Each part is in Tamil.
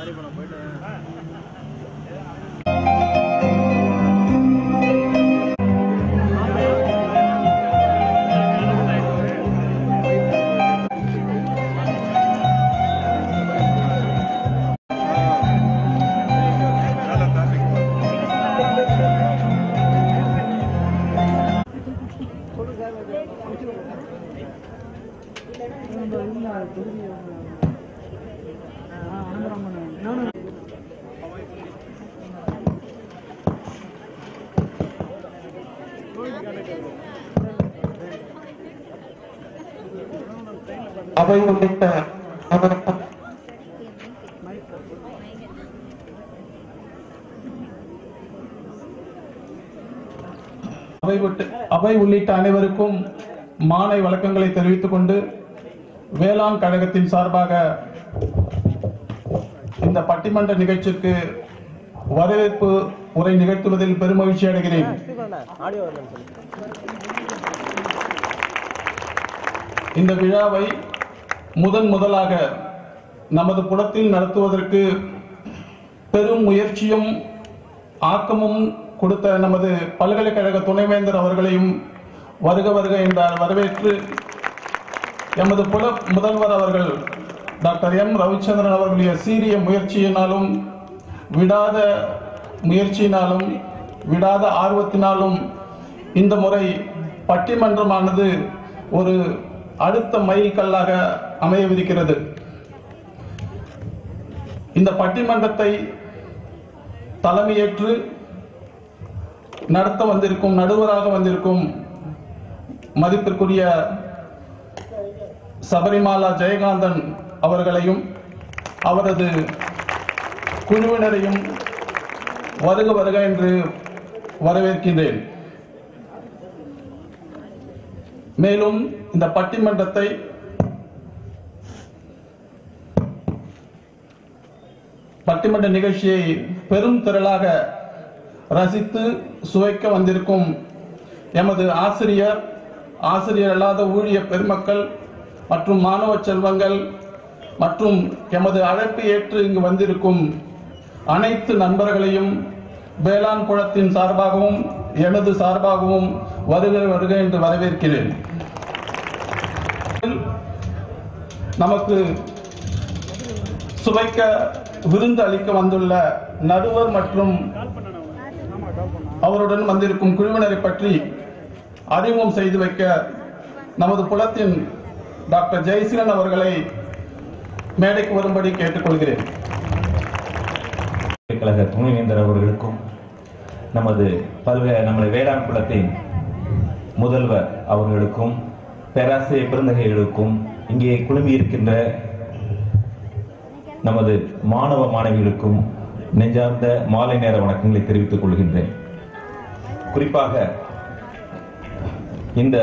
அவை உள்ளிட்ட அனைவருக்கும் அவை விட்டு அவை உள்ளிட்ட அனைவருக்கும் மாலை வழக்கங்களை தெரிவித்துக் கொண்டு வேளாண் கழகத்தின் சார்பாக இந்த பட்டிமன்ற நிகழ்ச்சிக்கு வரவேற்பு உரை நிகழ்த்துவதில் பெருமகிழ்ச்சி அடைகிறேன் இந்த விழாவை முதன் முதலாக நமது புலத்தில் நடத்துவதற்கு பெரும் முயற்சியும் ஆக்கமும் கொடுத்த நமது பல்கலைக்கழக துணைவேந்தர் அவர்களையும் வருக வருக என்றார் வரவேற்று எமது புல முதல்வர் அவர்கள் டாக்டர் எம் ரவிச்சந்திரன் அவர்களுடைய சீரிய முயற்சியினாலும் விடாத முயற்சியினாலும் விடாத ஆர்வத்தினாலும் இந்த முறை பட்டிமன்றமானது ஒரு அடுத்த மைல்கல்லாக அமையவிருக்கிறது இந்த பட்டிமன்றத்தை தலைமையேற்று நடத்த வந்திருக்கும் நடுவராக வந்திருக்கும் மதிப்பிற்குரிய சபரிமாலா ஜெயகாந்தன் அவர்களையும் அவரது குழுவினரையும் வருக வருக என்று வரவேற்கின்றேன் மேலும் இந்த பட்டிமன்றத்தை பட்டிமன்ற நிகழ்ச்சியை பெரும் திரளாக ரசித்து சுவைக்க வந்திருக்கும் எமது ஆசிரியர் ஆசிரியர் அல்லாத ஊழிய பெருமக்கள் மற்றும் மாணவ செல்வங்கள் மற்றும் எமது அழைப்பு ஏற்று இங்கு வந்திருக்கும் அனைத்து நண்பர்களையும் வேளாண் குளத்தின் சார்பாகவும் எனது சார்பாகவும் வருக வருக என்று வரவேற்கிறேன் நமக்கு சுவைக்க விருந்து அளிக்க வந்துள்ள நடுவர் மற்றும் அவருடன் வந்திருக்கும் குழுவினரை பற்றி அறிமுகம் செய்து வைக்க நமது புலத்தின் டாக்டர் ஜெயசீலன் அவர்களை மேடைக்கு வரும்படி கேட்டுக்கொள்கிறேன் கழக துணைவேந்தர் அவர்களுக்கும் நமது பல்வே நமது வேளாண் குலத்தின் முதல்வர் அவர்களுக்கும் பேராசிரியர் பெருந்தகைகளுக்கும் இங்கே குழுமி இருக்கின்ற நமது மாணவ மாணவிகளுக்கும் நெஞ்சார்ந்த மாலை நேர வணக்கங்களை தெரிவித்துக் கொள்கின்றேன் குறிப்பாக இந்த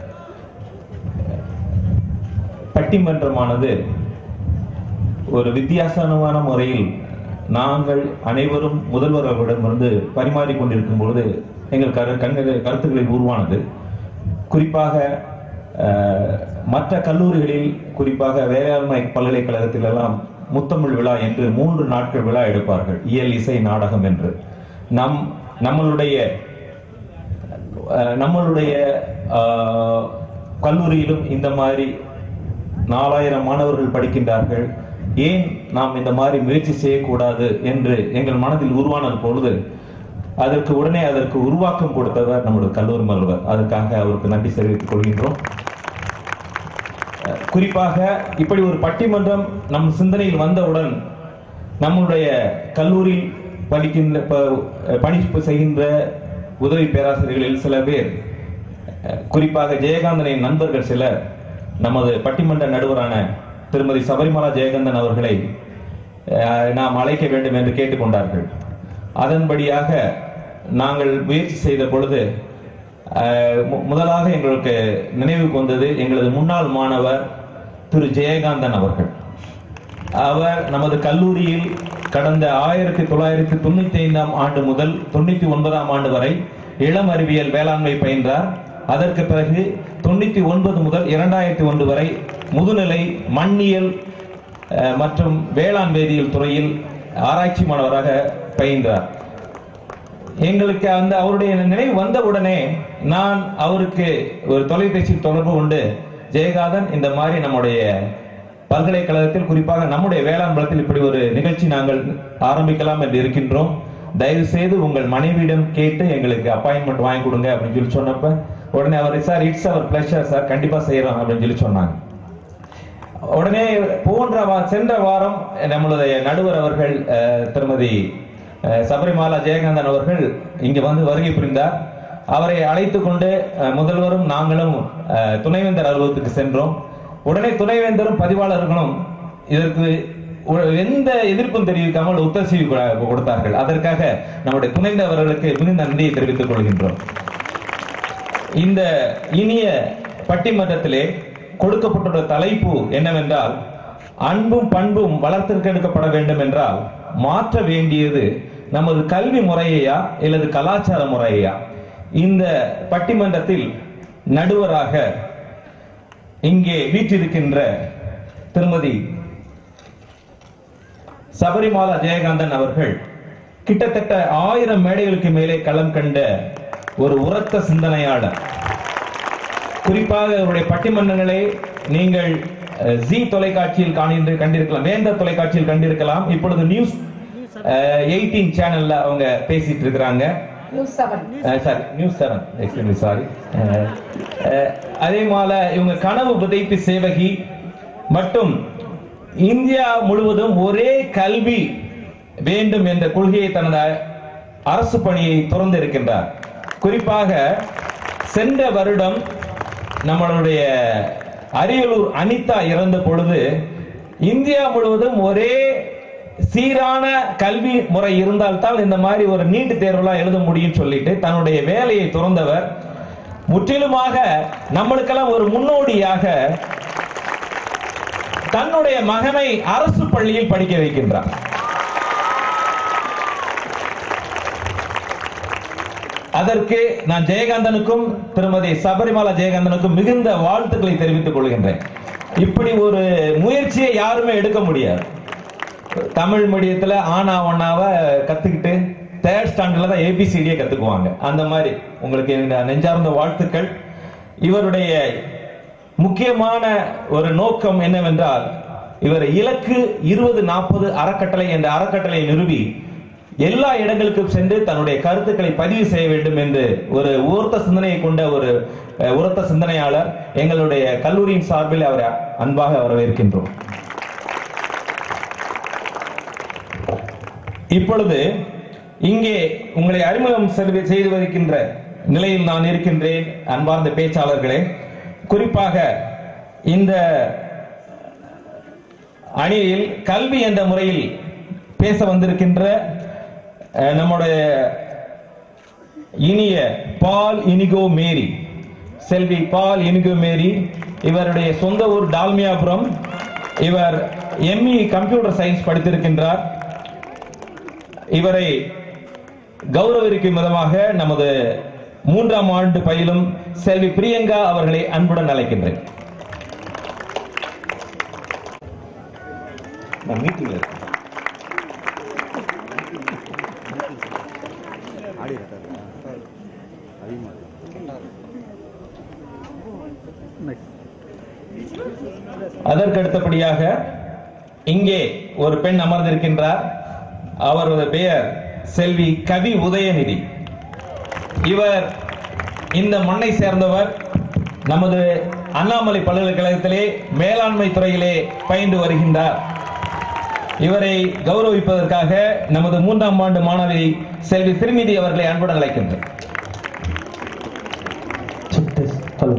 பட்டிமன்றமானது ஒரு வித்தியாசமான முறையில் நாங்கள் அனைவரும் முதல்வர் அவர்களிடமிருந்து பரிமாறிக் கொண்டிருக்கும் பொழுது எங்கள் கரு கண்கள் கருத்துக்களில் உருவானது குறிப்பாக அஹ், மற்ற கல்லூரிகளில் குறிப்பாக வேளாண்மை பல்கலைக்கழகத்தில் எல்லாம் முத்தமிழ் விழா என்று மூன்று நாட்கள் விழா எடுப்பார்கள் இயல் இசை நாடகம் என்று நம் நம்மளுடைய அஹ், நம்மளுடைய அஹ், கல்லூரியிலும் இந்த மாதிரி நாலாயிரம் மாணவர்கள் படிக்கின்றார்கள் ஏன் நாம் இந்த மாதிரி முயற்சி செய்யக்கூடாது என்று எங்கள் மனதில் உருவானது பொழுது அதற்கு உடனே அதற்கு உருவாக்கம் கொடுத்தவர் நம்முடைய கல்லூரி முதல்வர் அதற்காக அவருக்கு நன்றி தெரிவித்துக் கொள்கின்றோம் அஹ் குறிப்பாக இப்படி ஒரு பட்டிமன்றம் நம் சிந்தனையில் வந்தவுடன் நம்முடைய கல்லூரியில் படிக்கின்ற ப- பணி செய்கின்ற உதவி பேராசிரியர்களில் சில பேர் அஹ் குறிப்பாக ஜெயகாந்தனின் நண்பர்கள் சிலர் நமது பட்டிமன்ற நடுவரான திருமதி சபரிமலா ஜெயகாந்தன் அவர்களை அஹ், நாம் அழைக்க வேண்டும் என்று கேட்டுக்கொண்டார்கள் அதன்படியாக நாங்கள் முயற்சி செய்த பொழுது அஹ், மு- முதலாக எங்களுக்கு நினைவுக்கு வந்தது எங்களது முன்னாள் மாணவர் திரு ஜெயகாந்தன் அவர்கள் அவர் நமது கல்லூரியில் கடந்த ஆயிரத்தி தொள்ளாயிரத்தி தொண்ணூத்தி ஐந்தாம் ஆண்டு முதல் தொண்ணூத்தி ஒன்பதாம் ஆண்டு வரை இளம் அறிவியல் வேளாண்மை பயின்றார் அதற்கு பிறகு தொண்ணூத்தி ஒன்பது முதல் இரண்டாயிரத்தி ஒன்று வரை முதுநிலை மண்ணியல் அஹ், மற்றும் வேளாண் வேதியியல் துறையில் ஆராய்ச்சி மாணவராக பயின்றார் எங்களுக்கு அந்த அவருடைய நினைவு வந்தவுடனே நான் அவருக்கு ஒரு தொலைபேசி தொடர்பு கொண்டு ஜெயகாதன் இந்த மாதிரி நம்முடைய பல்கலைக்கழகத்தில் குறிப்பாக நம்முடைய வேளாண் பலத்தில் இப்படி ஒரு நிகழ்ச்சி நாங்கள் ஆரம்பிக்கலாம் என்று இருக்கின்றோம் தயவு செய்து உங்கள் மனைவியிடம் கேட்டு எங்களுக்கு அப்பாயின்மெண்ட் வாங்கி கொடுங்க அப்படின்னு சொல்லி சொன்னப்ப உடனே அவர் sir it's our pleasure sir கண்டிப்பா செய்யறோம் அப்படின்னு சொல்லி சொன்னாங்க உடனே போன்ற வா- சென்ற வாரம் நம்மளுடைய நடுவர் அவர்கள் அஹ், திருமதி அஹ், சபரிமாலா ஜெயகாந்தன் அவர்கள் இங்க வந்து வருகை புரிந்தார் அவரை அழைத்து கொண்டு அஹ், முதல்வரும் நாங்களும் அஹ், துணைவேந்தர் அலுவலகத்துக்கு சென்றோம் உடனே துணைவேந்தரும் பதிவாளர்களும் இதற்கு ஒ- எந்த எதிர்ப்பும் தெரிவிக்காமல் ஒத்தரசீவு கொ- கொடுத்தார்கள் அதற்காக நம்முடைய துணைவேந்தர் அவர்களுக்கு மிகுந்த நன்றியை தெரிவித்துக் கொள்கின்றோம் இந்த இனிய பட்டிமன்றத்திலே கொடுக்கப்பட்டுள்ள தலைப்பு என்னவென்றால் அன்பும் பண்பும் வளர்த்தெடுக்கப்பட வேண்டும் என்றால் மாற்ற வேண்டியது நமது கல்வி முறையையா இல்லது கலாச்சார முறையா இந்த பட்டிமன்றத்தில் நடுவராக இங்கே வீற்றிருக்கின்ற திருமதி சபரிமாலா ஜெயகாந்தன் அவர்கள் கிட்டத்தட்ட ஆயிரம் மேடைகளுக்கு மேலே களம் கண்ட ஒரு உரத்த சிந்தனையாளர் குறிப்பாக அவருடைய பட்டிமன்றங்களை நீங்கள் அஹ், ஜி தொலைக்காட்சியில் காணிந்து கண்டிருக்கலாம் வேந்த தொலைக்காட்சியில் கண்டிருக்கலாம் இப்பொழுது நியூஸ் எயிட்டீன் சேனல்ல அவங்க பேசிட்டு இருக்கிறாங்க news seven sorry news seven extremely sorry அதே போல இவங்க கனவு புதைப்பு சேவகி மற்றும் இந்தியா முழுவதும் ஒரே கல்வி வேண்டும் என்ற கொள்கையை தனது அரசு பணியை துறந்து இருக்கின்றார் குறிப்பாக சென்ற வருடம் நம்மளுடைய அரியலூர் அனிதா இறந்த பொழுது இந்தியா முழுவதும் ஒரே சீரான கல்வி முறை இருந்தால்தான் இந்த மாதிரி ஒரு நீட்டு தேர்வுலாம் எழுத முடியும் சொல்லிட்டு தன்னுடைய வேலையை துறந்தவர் முற்றிலுமாக நம்மளுக்கெல்லாம் ஒரு முன்னோடியாக தன்னுடைய மகனை அரசு பள்ளியில் படிக்க வைக்கின்றார் அதற்கு நான் ஜெயகாந்தனுக்கும் திருமதி சபரிமலா ஜெயகாந்தனுக்கும் மிகுந்த வாழ்த்துக்களை தெரிவித்துக் கொள்கின்றேன் இப்படி ஒரு முயற்சியை யாருமே எடுக்க முடியாது தமிழ் மீடியத்துல ஆனா ஒன்னாவ கத்துக்கிட்டு தேர்ட் ஸ்டாண்டர்ட்ல தான் ஏபிசிடியே கத்துக்குவாங்க அந்த மாதிரி உங்களுக்கு இந்த நெஞ்சார்ந்த வாழ்த்துக்கள் இவருடைய முக்கியமான ஒரு நோக்கம் என்னவென்றால் இவர் இலக்கு இருபது நாற்பது அறக்கட்டளை என்ற அறக்கட்டளையை நிறுவி எல்லா இடங்களுக்கும் சென்று தன்னுடைய கருத்துக்களை பதிவு செய்ய வேண்டும் என்று ஒரு உரத்த சிந்தனையை கொண்ட ஒரு அஹ், உரத்த சிந்தனையாளர் எங்களுடைய கல்லூரியின் சார்பில் அவரை அன்பாக வரவேற்கின்றோம் இப்பொழுது இங்கே உங்களை அறிமுகம் செல்வி- செய்து வருகின்ற நிலையில் நான் இருக்கின்றேன் அன்பார்ந்த பேச்சாளர்களே குறிப்பாக இந்த அணியில் கல்வி என்ற முறையில் பேச வந்திருக்கின்ற அஹ், நம்முடைய இனிய பால் இனிகோ மேரி செல்வி பால் இனிகோ மேரி இவருடைய சொந்த ஊர் டால்மியாபுரம் இவர் எம்இ கம்ப்யூட்டர் சயின்ஸ் படித்திருக்கின்றார் இவரை கௌரவிக்கும் விதமாக நமது மூன்றாம் ஆண்டு பயிலும் செல்வி பிரியங்கா அவர்களை அன்புடன் அழைக்கின்றேன் நான் மீட்டிங்ல இருக்கேன் அதற்கு அடுத்தபடியாக இங்கே ஒரு பெண் அமர்ந்திருக்கின்றார் அவரது பெயர் செல்வி கவி உதயநிதி இவர் இந்த மண்ணை சேர்ந்தவர் நமது அண்ணாமலை பல்கலைக்கழகத்திலே மேலாண்மை துறையிலே பயின்று வருகின்றார் இவரை கௌரவிப்பதற்காக நமது மூன்றாம் ஆண்டு மாணவி செல்வி திருநிதி அவர்களை அன்புடன் அழைக்கின்றேன் ஹலோ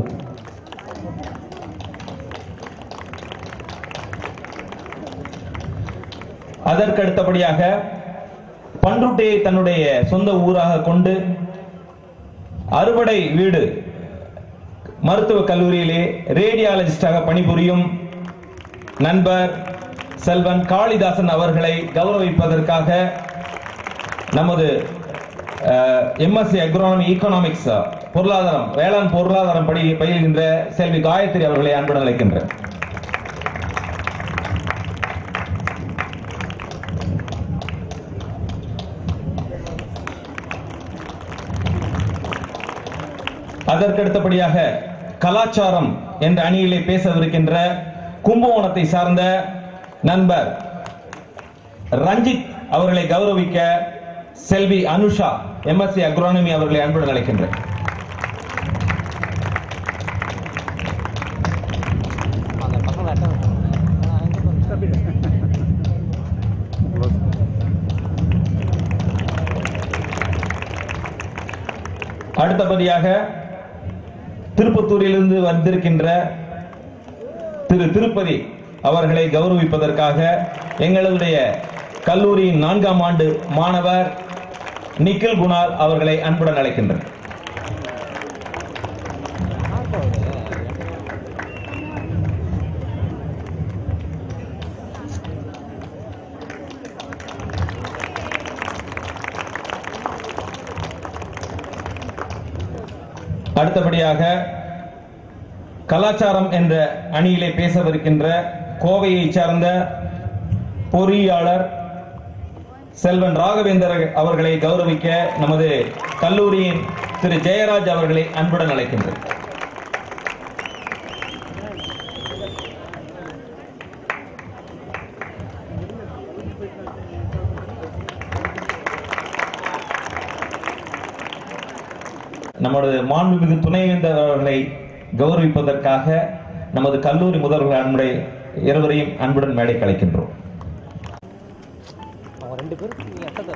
அதற்கு அடுத்தபடியாக பண்ருட்டியை தன்னுடைய சொந்த ஊராக கொண்டு அறுவடை வீடு மருத்துவக் கல்லூரியிலே ரேடியாலஜிஸ்டாக பணிபுரியும் நண்பர் செல்வன் காளிதாசன் அவர்களை கௌரவிப்பதற்காக நமது எம்எஸ்சி அக்ரோனமி ஈகனாமிக்ஸ் பொருளாதாரம் வேளாண் பொருளாதாரம் படி பயில்கின்ற செல்வி காயத்ரி அவர்களை அன்புடன் அழைக்கின்றேன் அதற்கு அடுத்தபடியாக கலாச்சாரம் என்ற அணியிலே பேசவிருக்கின்ற கும்பகோணத்தை சார்ந்த நண்பர் ரஞ்சித் அவர்களை கௌரவிக்க செல்வி அனுஷா எம்எஸ்சி அக்ரோனமி அவர்களை அன்புடன் அழைக்கின்றேன் அந்த பசங்க அட்டன் அடுத்தபடியாக திருப்பத்தூரிலிருந்து வந்திருக்கின்ற திரு திருப்பதி அவர்களை கௌரவிப்பதற்காக எங்களுடைய கல்லூரியின் நான்காம் ஆண்டு மாணவர் நிக்கில் குணால் அவர்களை அன்புடன் அழைக்கின்றனர் அடுத்தபடியாக கலாச்சாரம் என்ற அணியிலே பேசவிருக்கின்ற கோவையைச் சார்ந்த பொறியாளர் செல்வன் ராகவேந்தர் அவர்களை கௌரவிக்க நமது கல்லூரியின் திரு ஜெயராஜ் அவர்களை அன்புடன் அழைக்கின்றேன் நமது மாண்புமிகு துணைவேந்தர் அவர்களை கௌரவிப்பதற்காக நமது கல்லூரி முதல்வர் அன்புடைய இருவரையும் அன்புடன் மேடைக்கு அழைக்கின்றோம் அவங்க ரெண்டு பேரும் நீ அட்டை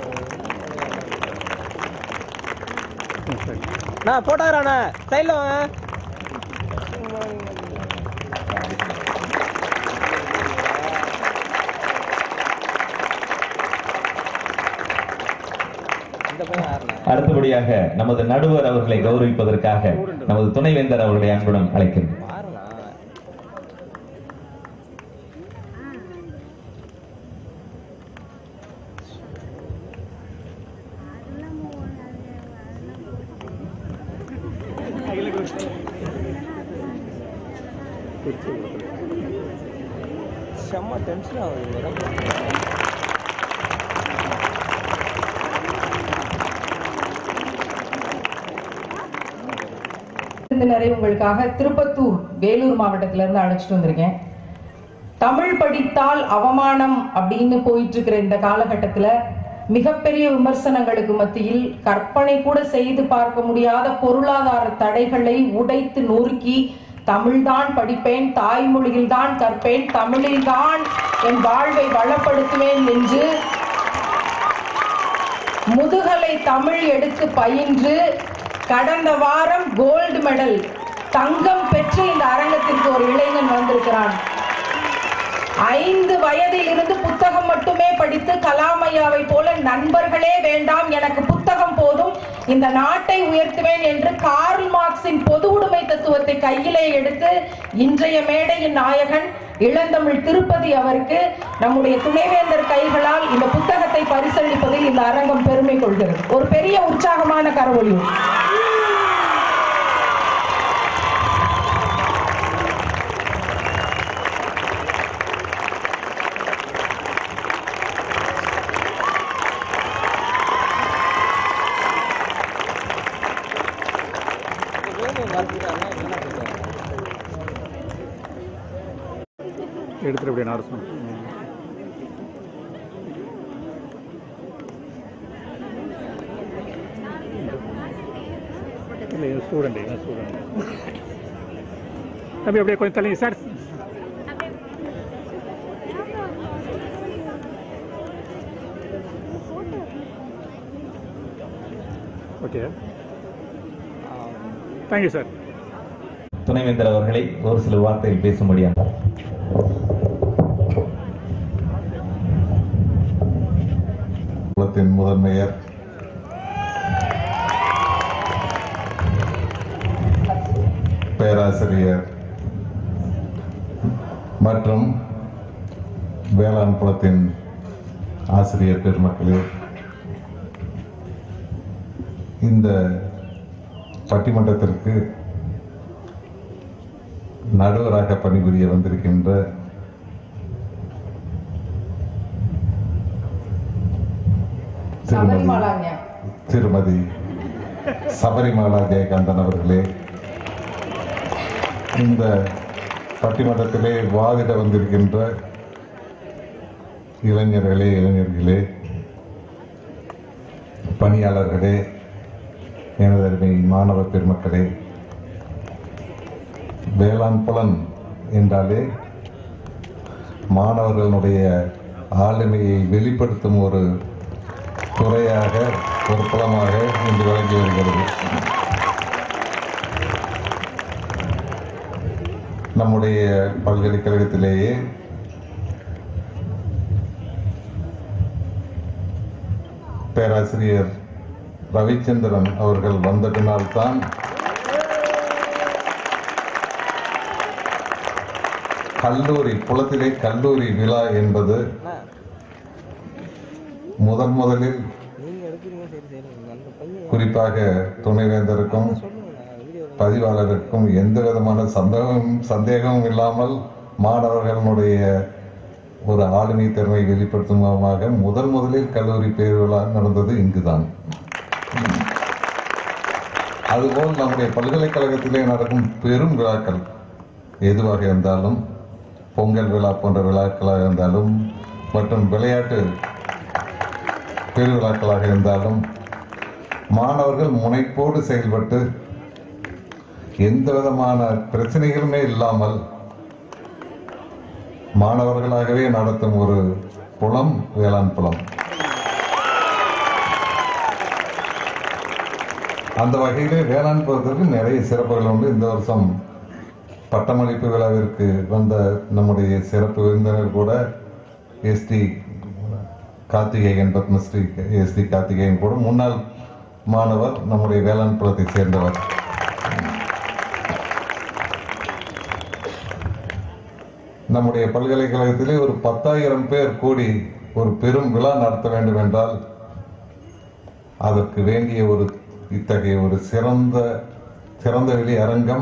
நான் போட்டாராண்ணா சைடில் வாங்க இந்த பையன் யாருண்ணா அடுத்தபடியாக நமது நடுவர் அவர்களை கௌரவிப்பதற்காக நமது துணைவேந்தர் அவர்களை அன்புடன் அழைக்கின்றோம் பாருண்ணா செம்ம டென்ஷன் ஆகுது மேடம் விருந்தினரை உங்களுக்காக திருப்பத்தூர் வேலூர் மாவட்டத்தில இருந்து அழைச்சிட்டு வந்திருக்கேன் தமிழ் படித்தால் அவமானம் அப்படின்னு போயிட்டு இருக்கிற இந்த காலகட்டத்துல மிகப்பெரிய விமர்சனங்களுக்கு மத்தியில் கற்பனை கூட செய்து பார்க்க முடியாத பொருளாதார தடைகளை உடைத்து நொறுக்கி தமிழ்தான் படிப்பேன் தாய்மொழியில்தான் கற்பேன் தமிழில்தான் என் வாழ்வை வளப்படுத்துவேன் என்று முதுகலை தமிழ் எடுத்து பயின்று கடந்த வாரம் கோல்டு மெடல் தங்கம் பெற்று இந்த அரங்கத்திற்கு ஒரு இளைஞன் வந்திருக்கிறான் ஐந்து வயதில் இருந்து புத்தகம் மட்டுமே படித்து கலாமையாவை போல நண்பர்களே வேண்டாம் எனக்கு புத்தகம் போதும் இந்த நாட்டை உயர்த்துவேன் என்று கார்ல் மார்க்சின் பொது உடைமை தத்துவத்தை கையிலே எடுத்து இன்றைய மேடையின் நாயகன் இளந்தமிழ் திருப்பதி அவருக்கு நம்முடைய துணைவேந்தர் கைகளால் இந்த புத்தகத்தை பரிசளிப்பதில் இந்த அரங்கம் பெருமை கொள்கிறது ஒரு பெரிய உற்சாகமான கரவொலி வேணும் மறந்துட்டாங்க என்ன பண்ணுறாங்க எடுத்துட்டு அப்படியே அரசு இல்லை ஸ்டூடெண்ட் இவன் ஸ்டூடெண்ட் தம்பி அப்படியே கொஞ்சம் தள்ளி சார் ஓகே தேங்க்யூ சார் துணைவேந்தர் அவர்களை ஒரு சில வார்த்தைகள் பேசும்படியாக குலத்தின் முதன்மையர் பேராசிரியர் மற்றும் வேளாண் குலத்தின் ஆசிரியர் பெருமக்களே இந்த பட்டிமன்றத்திற்கு நடுவராக பணிபுரிய வந்திருக்கின்ற திருமதி சபரிமலாங்க திருமதி சபரிமாலா ஜெயகாந்தன் அவர்களே இந்த பட்டிமன்றத்திலே வாதிட வந்திருக்கின்ற இளைஞர்களே இளைஞர்களே பணியாளர்களே எனதருமை மாணவ பெருமக்களே வேளாண் புலன் என்றாலே மாணவர்களுடைய ஆளுமையை வெளிப்படுத்தும் ஒரு துறையாக ஒரு புலமாக இன்று விளங்கி வருகிறது நம்முடைய பல்கலைக்கழகத்திலேயே பேராசிரியர் ரவிச்சந்திரன் அவர்கள் வந்த பின்னால்தான் கல்லூரி குளத்திலே கல்லூரி விழா என்பது முதன் முதலில் நீங்க எடுக்கிறீங்க சரி சரி அந்த பையன் குறிப்பாக துணைவேந்தருக்கும் பதிவாளருக்கும் எந்த விதமான சந்தேகம் சந்தேகமும் இல்லாமல் மாணவர்களுடைய ஒரு ஆளுமை திறமை வெளிப்படுத்தும் விதமாக முதன் முதலில் கல்லூரி பேர் விழா நடந்தது இங்குதான் அதுபோல் நம்முடைய பல்கலைக்கழகத்திலே நடக்கும் பெரும் விழாக்கள் எதுவாக இருந்தாலும் பொங்கல் விழா போன்ற விழாக்களாக இருந்தாலும் மற்றும் விளையாட்டு பெருவிழாக்களாக இருந்தாலும் மாணவர்கள் முனைப்போடு செயல்பட்டு எந்த விதமான பிரச்சனைகளுமே இல்லாமல் மாணவர்களாகவே நடத்தும் ஒரு புலம் வேளாண் புலம் அந்த வகையிலே வேளாண் புலத்திற்கு நிறைய சிறப்புகள் உண்டு இந்த வருஷம் பட்டமளிப்பு விழாவிற்கு வந்த நம்முடைய சிறப்பு விருந்தினர் கூட எஸ்டி கார்த்திகேயன் பத்மஸ்ரீ எஸ்டி கார்த்திகேயன் கூட முன்னாள் மாணவர் நம்முடைய வேளாண் புலத்தை சேர்ந்தவர் நம்முடைய பல்கலைக்கழகத்திலே ஒரு பத்தாயிரம் பேர் கூடி ஒரு பெரும் விழா நடத்த வேண்டும் என்றால் அதற்கு வேண்டிய ஒரு இத்தகைய ஒரு சிறந்த சிறந்த வெளி அரங்கம்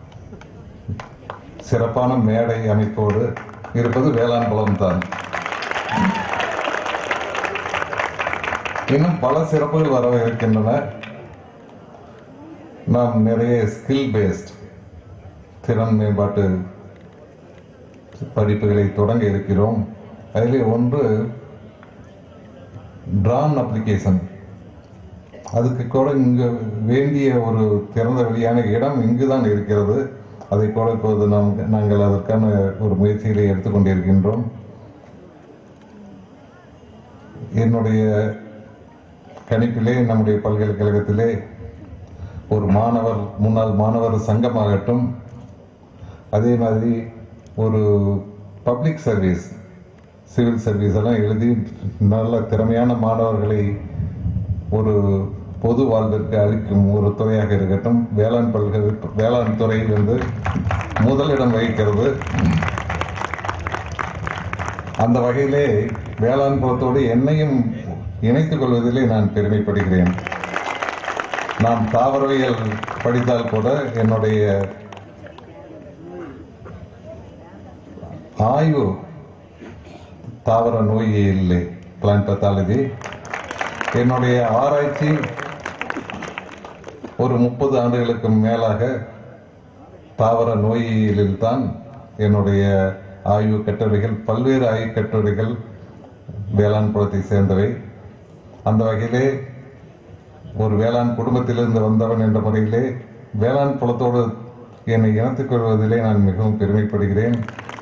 சிறப்பான மேடை அமைப்போடு இருப்பது வேளாண் புலம் தான் இன்னும் பல சிறப்புகள் வர இருக்கின்றன நாம் நிறைய ஸ்கில் பேஸ்ட் திறன் மேம்பாட்டு படிப்புகளை தொடங்க இருக்கிறோம் அதிலே ஒன்று டிரான் அப்ளிகேஷன் அதுக்கு கூட இங்கு வேண்டிய ஒரு திறந்த வெளியான இடம் இங்குதான் இருக்கிறது அதை கூட இப்போது நாம் நாங்கள் அதற்கான ஒரு முயற்சிகளை எடுத்துக்கொண்டிருக்கின்றோம் என்னுடைய கணிப்பிலே நம்முடைய பல்கலைக்கழகத்திலே ஒரு மாணவர் முன்னாள் மாணவர் சங்கமாகட்டும் அதே மாதிரி ஒரு பப்ளிக் சர்வீஸ் சிவில் சர்வீஸ் எல்லாம் எழுதி நல்ல திறமையான மாணவர்களை ஒரு பொது வாழ்விற்கு அளிக்கும் ஒரு துறையாக இருக்கட்டும் வேளாண் பல்கலை வேளாண் துறையில் வந்து முதலிடம் வகிக்கிறது அந்த வகையிலே வேளாண் புலத்தோடு என்னையும் இணைத்துக் கொள்வதிலே நான் பெருமைப்படுகிறேன் நாம் தாவரவியல் படித்தால் கூட என்னுடைய ஆய்வு தாவர நோயியல் பிளான்ட் பத்தாலஜி என்னுடைய ஆராய்ச்சி ஒரு முப்பது ஆண்டுகளுக்கு மேலாக தாவர நோயியலில் தான் என்னுடைய ஆய்வு கட்டுரைகள் பல்வேறு ஆய்வு கட்டுரைகள் வேளாண் புலத்தை சேர்ந்தவை அந்த வகையிலே ஒரு வேளாண் குடும்பத்திலிருந்து வந்தவன் என்ற முறையிலே வேளாண் புலத்தோடு என்னை இணைத்துக் கொள்வதிலே நான் மிகவும் பெருமைப்படுகிறேன்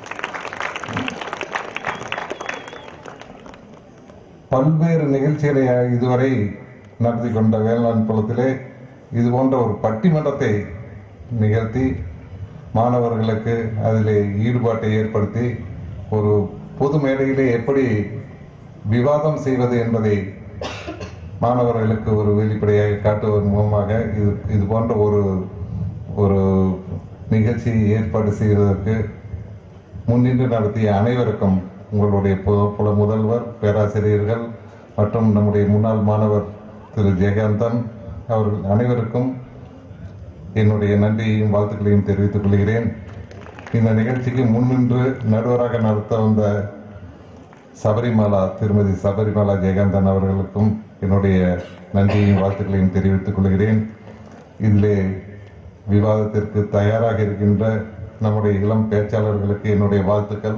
பல்வேறு நிகழ்ச்சிகளை இதுவரை நடத்தி கொண்ட வேளாண் புலத்திலே இது போன்ற ஒரு பட்டிமன்றத்தை நிகழ்த்தி மாணவர்களுக்கு அதிலே ஈடுபாட்டை ஏற்படுத்தி ஒரு பொது மேடையிலே எப்படி விவாதம் செய்வது என்பதை மாணவர்களுக்கு ஒரு வெளிப்படையாக காட்டுவதன் மூலமாக இது இது போன்ற ஒரு ஒரு நிகழ்ச்சியை ஏற்பாடு செய்வதற்கு முன்னின்று நடத்திய அனைவருக்கும் உங்களுடைய பு- புல முதல்வர் பேராசிரியர்கள் மற்றும் நம்முடைய முன்னாள் மாணவர் திரு ஜெயகாந்தன் அவர்கள் அனைவருக்கும் என்னுடைய நன்றியையும் வாழ்த்துக்களையும் தெரிவித்துக் கொள்கிறேன் இந்த நிகழ்ச்சிக்கு முன்னின்று நடுவராக நடத்த வந்த சபரிமலா திருமதி சபரிமலா ஜெயகாந்தன் அவர்களுக்கும் என்னுடைய நன்றியையும் வாழ்த்துக்களையும் தெரிவித்துக் கொள்கிறேன் இதிலே விவாதத்திற்கு தயாராக இருக்கின்ற நம்முடைய இளம் பேச்சாளர்களுக்கு என்னுடைய வாழ்த்துக்கள்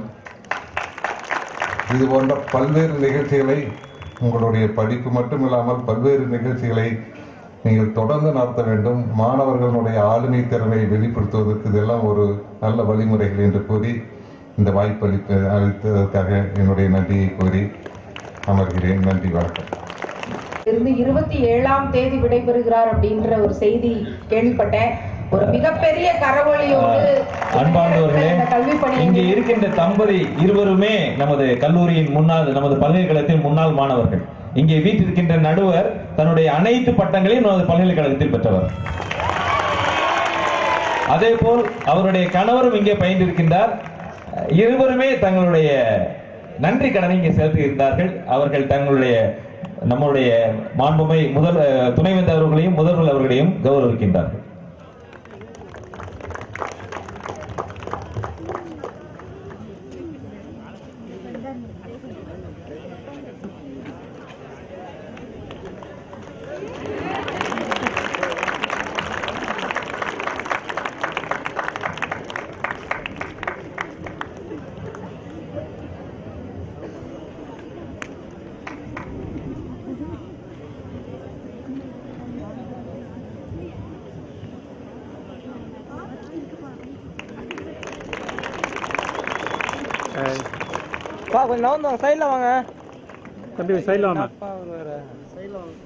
இது போன்ற பல்வேறு நிகழ்ச்சிகளை உங்களுடைய படிப்பு மட்டுமில்லாமல் பல்வேறு நிகழ்ச்சிகளை நீங்கள் தொடர்ந்து நடத்த வேண்டும் மாணவர்களுடைய ஆளுமை திறனை வெளிப்படுத்துவதற்கு இதெல்லாம் ஒரு நல்ல வழிமுறைகள் என்று கூறி இந்த வாய்ப்பு அளித்த அளித்ததற்காக என்னுடைய நன்றியை கூறி அமர்கிறேன் நன்றி வணக்கம் இருந்து இருபத்தி ஏழாம் தேதி விடைபெறுகிறார் அப்படின்ற ஒரு செய்தி கேள்விப்பட்டேன் ஒரு மிகப்பெரிய கரவொலியோடு அன்பார்ந்தவர்களே இந்த கல்வி பணி இங்கே இருக்கின்ற தம்பதி இருவருமே நமது கல்லூரியின் முன்னாள் நமது பல்கலைக்கழகத்தின் முன்னாள் மாணவர்கள் இங்கே வீட்டிருக்கின்ற நடுவர் தன்னுடைய அனைத்து பட்டங்களையும் நமது பல்கலைக்கழகத்தில் பெற்றவர் அதே போல் அவருடைய கணவரும் இங்கே பயின்றிருக்கின்றார் இருவருமே தங்களுடைய நன்றி கடனை இங்கே செலுத்துகின்றார்கள் அவர்கள் தங்களுடைய நம்முடைய மாண்புமை முதல் துணைவேந்தர் அவர்களையும் முதல்வர் அவர்களையும் கௌரவிக்கின்றார்கள் பா கொஞ்சம் நவுந்து வாங்க சைடில் வாங்க தம்பி சைடில் வாங்க அப்பா அவர் வேற சைடில் வாங்க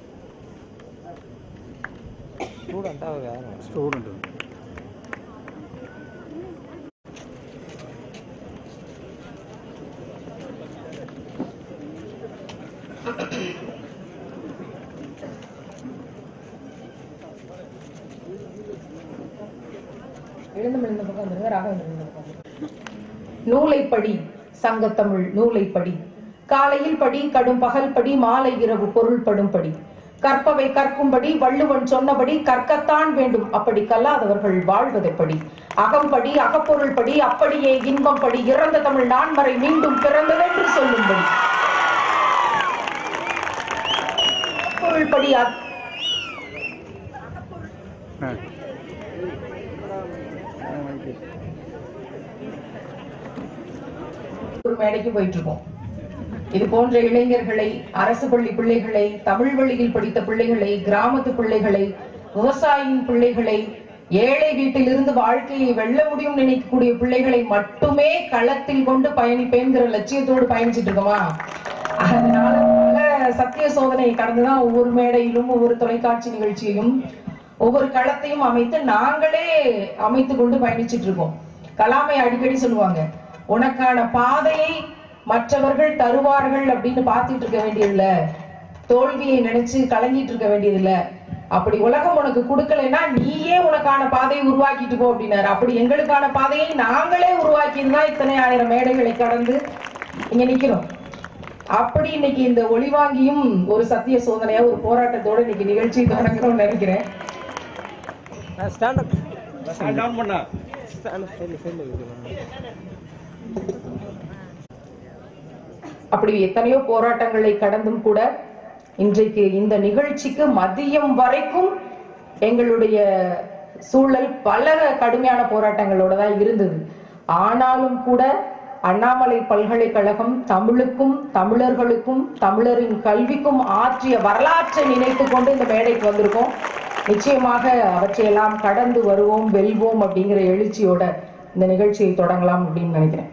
ஸ்டூடெண்ட்டா அவர் யாரும் ஸ்டூடெண்ட் எழுந்து எழுந்த பக்கம் வந்துருங்க ராகவேந்திரன் இந்த பக்கம் வந்துருங்க. நூலைப்படி சங்கத்தமிழ் நூலைப்படி காலையில் படி கடும் பகல் படி மாலை இரவு பொருள் படும்படி கற்பவை கற்கும்படி வள்ளுவன் சொன்னபடி கற்கத்தான் வேண்டும் அப்படி கல்லாதவர்கள் வாழ்வதெப்படி அகம்படி அகப்பொருள் படி அப்படியே இன்பம் படி இறந்த தமிழ் நான்மறை மீண்டும் பிறந்ததென்று சொல்லும்படி பொருள் படி அ- ஆ ஒரு மேடைக்கு போயிட்டு இருக்கோம் இது போன்ற இளைஞர்களை அரசு பள்ளி பிள்ளைகளை தமிழ் வழியில் படித்த பிள்ளைகளை கிராமத்து பிள்ளைகளை விவசாயியின் பிள்ளைகளை ஏழை வீட்டிலிருந்து வாழ்க்கையை வெல்ல முடியும் நினைக்கக்கூடிய பிள்ளைகளை மட்டுமே களத்தில் கொண்டு பயணிப்பேங்கிற லட்சியத்தோடு பயணிச்சிட்டு இருக்கோமா அதனால பல சத்திய சோதனையை கடந்துதான் ஒவ்வொரு மேடையிலும் ஒவ்வொரு தொலைக்காட்சி நிகழ்ச்சியிலும் ஒவ்வொரு களத்தையும் அமைத்து நாங்களே அமைத்து கொண்டு பயணிச்சிட்டு இருக்கோம் கலாமை அடிக்கடி சொல்லுவாங்க உனக்கான பாதையை மற்றவர்கள் தருவார்கள் அப்படின்னு பார்த்துட்டு இருக்க வேண்டியதில்ல தோல்வியை நினைச்சு கலங்கிட்டு இருக்க வேண்டியதில்ல அப்படி உலகம் உனக்கு கொடுக்கலைன்னா நீயே உனக்கான பாதையை உருவாக்கிட்டு போ அப்படின்னாரு அப்படி எங்களுக்கான பாதையை நாங்களே உருவாக்கிட்டு தான் இத்தனை ஆயிரம் மேடைகளை கடந்து இங்க நிக்கிறோம் அப்படி இன்னைக்கு இந்த ஒளிவாங்கியும் ஒரு சத்திய சோதனையா ஒரு போராட்டத்தோட இன்னைக்கு நிகழ்ச்சி தொடங்கணும்னு நினைக்கிறேன் ஸ்டாண்ட் அப் ஸ்டாண்ட் டவுன் பண்ணா ஸ்டாண்ட் சைடில் சைடில் இருக்குது அப்படி எத்தனையோ போராட்டங்களை கடந்தும் கூட இன்றைக்கு இந்த நிகழ்ச்சிக்கு மதியம் வரைக்கும் எங்களுடைய சூழல் பல கடுமையான போராட்டங்களோட தான் இருந்தது ஆனாலும் கூட அண்ணாமலை பல்கலைக்கழகம் தமிழுக்கும் தமிழர்களுக்கும் தமிழரின் கல்விக்கும் ஆற்றிய வரலாற்றை நினைத்து கொண்டு இந்த மேடைக்கு வந்திருக்கோம் நிச்சயமாக அவற்றையெல்லாம் கடந்து வருவோம் வெல்வோம் அப்படிங்கிற எழுச்சியோட இந்த நிகழ்ச்சியை தொடங்கலாம் அப்படின்னு நினைக்கிறேன்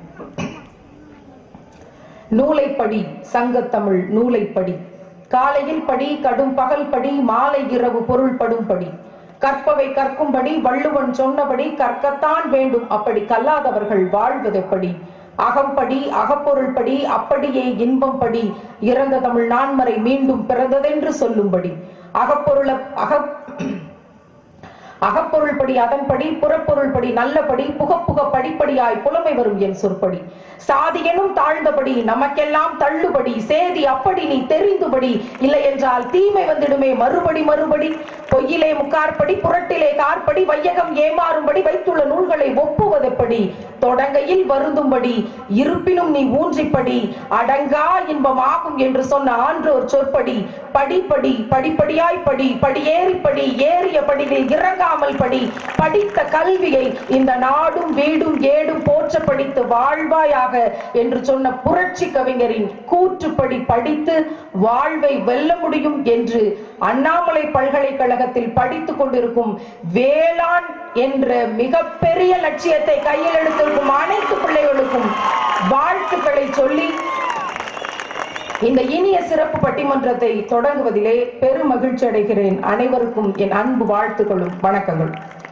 நூலைப்படி சங்கத்தமிழ் நூலைப்படி காலையில் படி கடும் பகல் படி மாலை இரவு பொருள் படும்படி கற்பவை கற்கும்படி வள்ளுவன் சொன்னபடி கற்கத்தான் வேண்டும் அப்படி கல்லாதவர்கள் வாழ்வதெப்படி அகம்படி அகப்பொருள் படி அப்படியே இன்பம் படி இறந்த தமிழ் நான்மறை மீண்டும் பிறந்ததென்று சொல்லும்படி அகப்பொருள அக அகப்பொருள்படி அதன்படி புறப்பொருள்படி நல்லபடி புகப்புக படிப்படியாய் புலமை வரும் என் சொற்படி சாதியனும் தாழ்ந்தபடி நமக்கெல்லாம் தள்ளுபடி சேதி அப்படி நீ தெரிந்துபடி இல்லை என்றால் தீமை வந்துடுமே மறுபடி மறுபடி பொய்யிலே முக்கார்படி புரட்டிலே கார்படி வையகம் ஏமாறும்படி வைத்துள்ள நூல்களை ஒப்புவதெப்படி தொடங்கையில் வருந்தும்படி இருப்பினும் நீ ஊன்றிப்படி அடங்கா இன்பம் ஆகும் என்று சொன்ன ஆன்றோர் சொற்படி படிப்படி படிப்படியாய் படி படியேறி படி ஏறிய படிவில் இறங்கா படிக்காமல் படி படித்த கல்வியை இந்த நாடும் வீடும் ஏடும் போற்ற படித்து வாழ்வாயாக என்று சொன்ன புரட்சி கவிஞரின் கூற்றுப்படி படித்து வாழ்வை வெல்ல முடியும் என்று அண்ணாமலை பல்கலைக்கழகத்தில் படித்துக் கொண்டிருக்கும் வேளாண் என்ற மிகப்பெரிய லட்சியத்தை கையில் எடுத்திருக்கும் அனைத்து பிள்ளைகளுக்கும் வாழ்த்துக்களை சொல்லி இந்த இனிய சிறப்பு பட்டிமன்றத்தை தொடங்குவதிலே பெரும் மகிழ்ச்சி அடைகிறேன் அனைவருக்கும் என் அன்பு வாழ்த்துக்களும் வணக்கங்கள்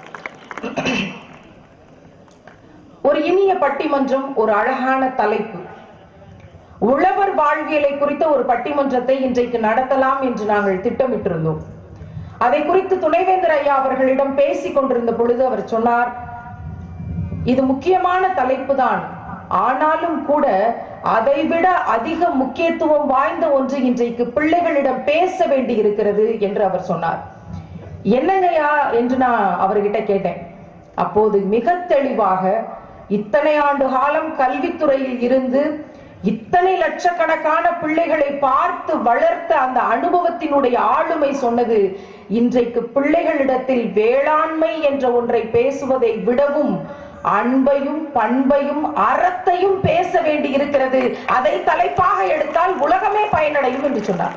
ஒரு இனிய பட்டிமன்றம் ஒரு அழகான தலைப்பு உழவர் வாழ்வியலை குறித்த ஒரு பட்டிமன்றத்தை இன்றைக்கு நடத்தலாம் என்று நாங்கள் திட்டமிட்டிருந்தோம் அதை குறித்து துணைவேந்தர் ஐயா அவர்களிடம் பேசிக் கொண்டிருந்த பொழுது அவர் சொன்னார் இது முக்கியமான தலைப்பு தான் ஆனாலும் கூட அதைவிட அதிக முக்கியத்துவம் வாய்ந்த ஒன்று இன்றைக்கு பிள்ளைகளிடம் பேச வேண்டி இருக்கிறது என்று அவர் சொன்னார் என்னங்கய்யா என்று நான் அவர்கிட்ட கேட்டேன் அப்போது மிக தெளிவாக இத்தனை ஆண்டு காலம் கல்வித்துறையில் இருந்து இத்தனை லட்சக்கணக்கான பிள்ளைகளை பார்த்து வளர்த்த அந்த அனுபவத்தினுடைய ஆளுமை சொன்னது இன்றைக்கு பிள்ளைகளிடத்தில் வேளாண்மை என்ற ஒன்றை பேசுவதை விடவும் அன்பையும் பண்பையும் அறத்தையும் பேச வேண்டி இருக்கிறது அதை தலைப்பாக எடுத்தால் உலகமே பயனடையும் என்று சொன்னார்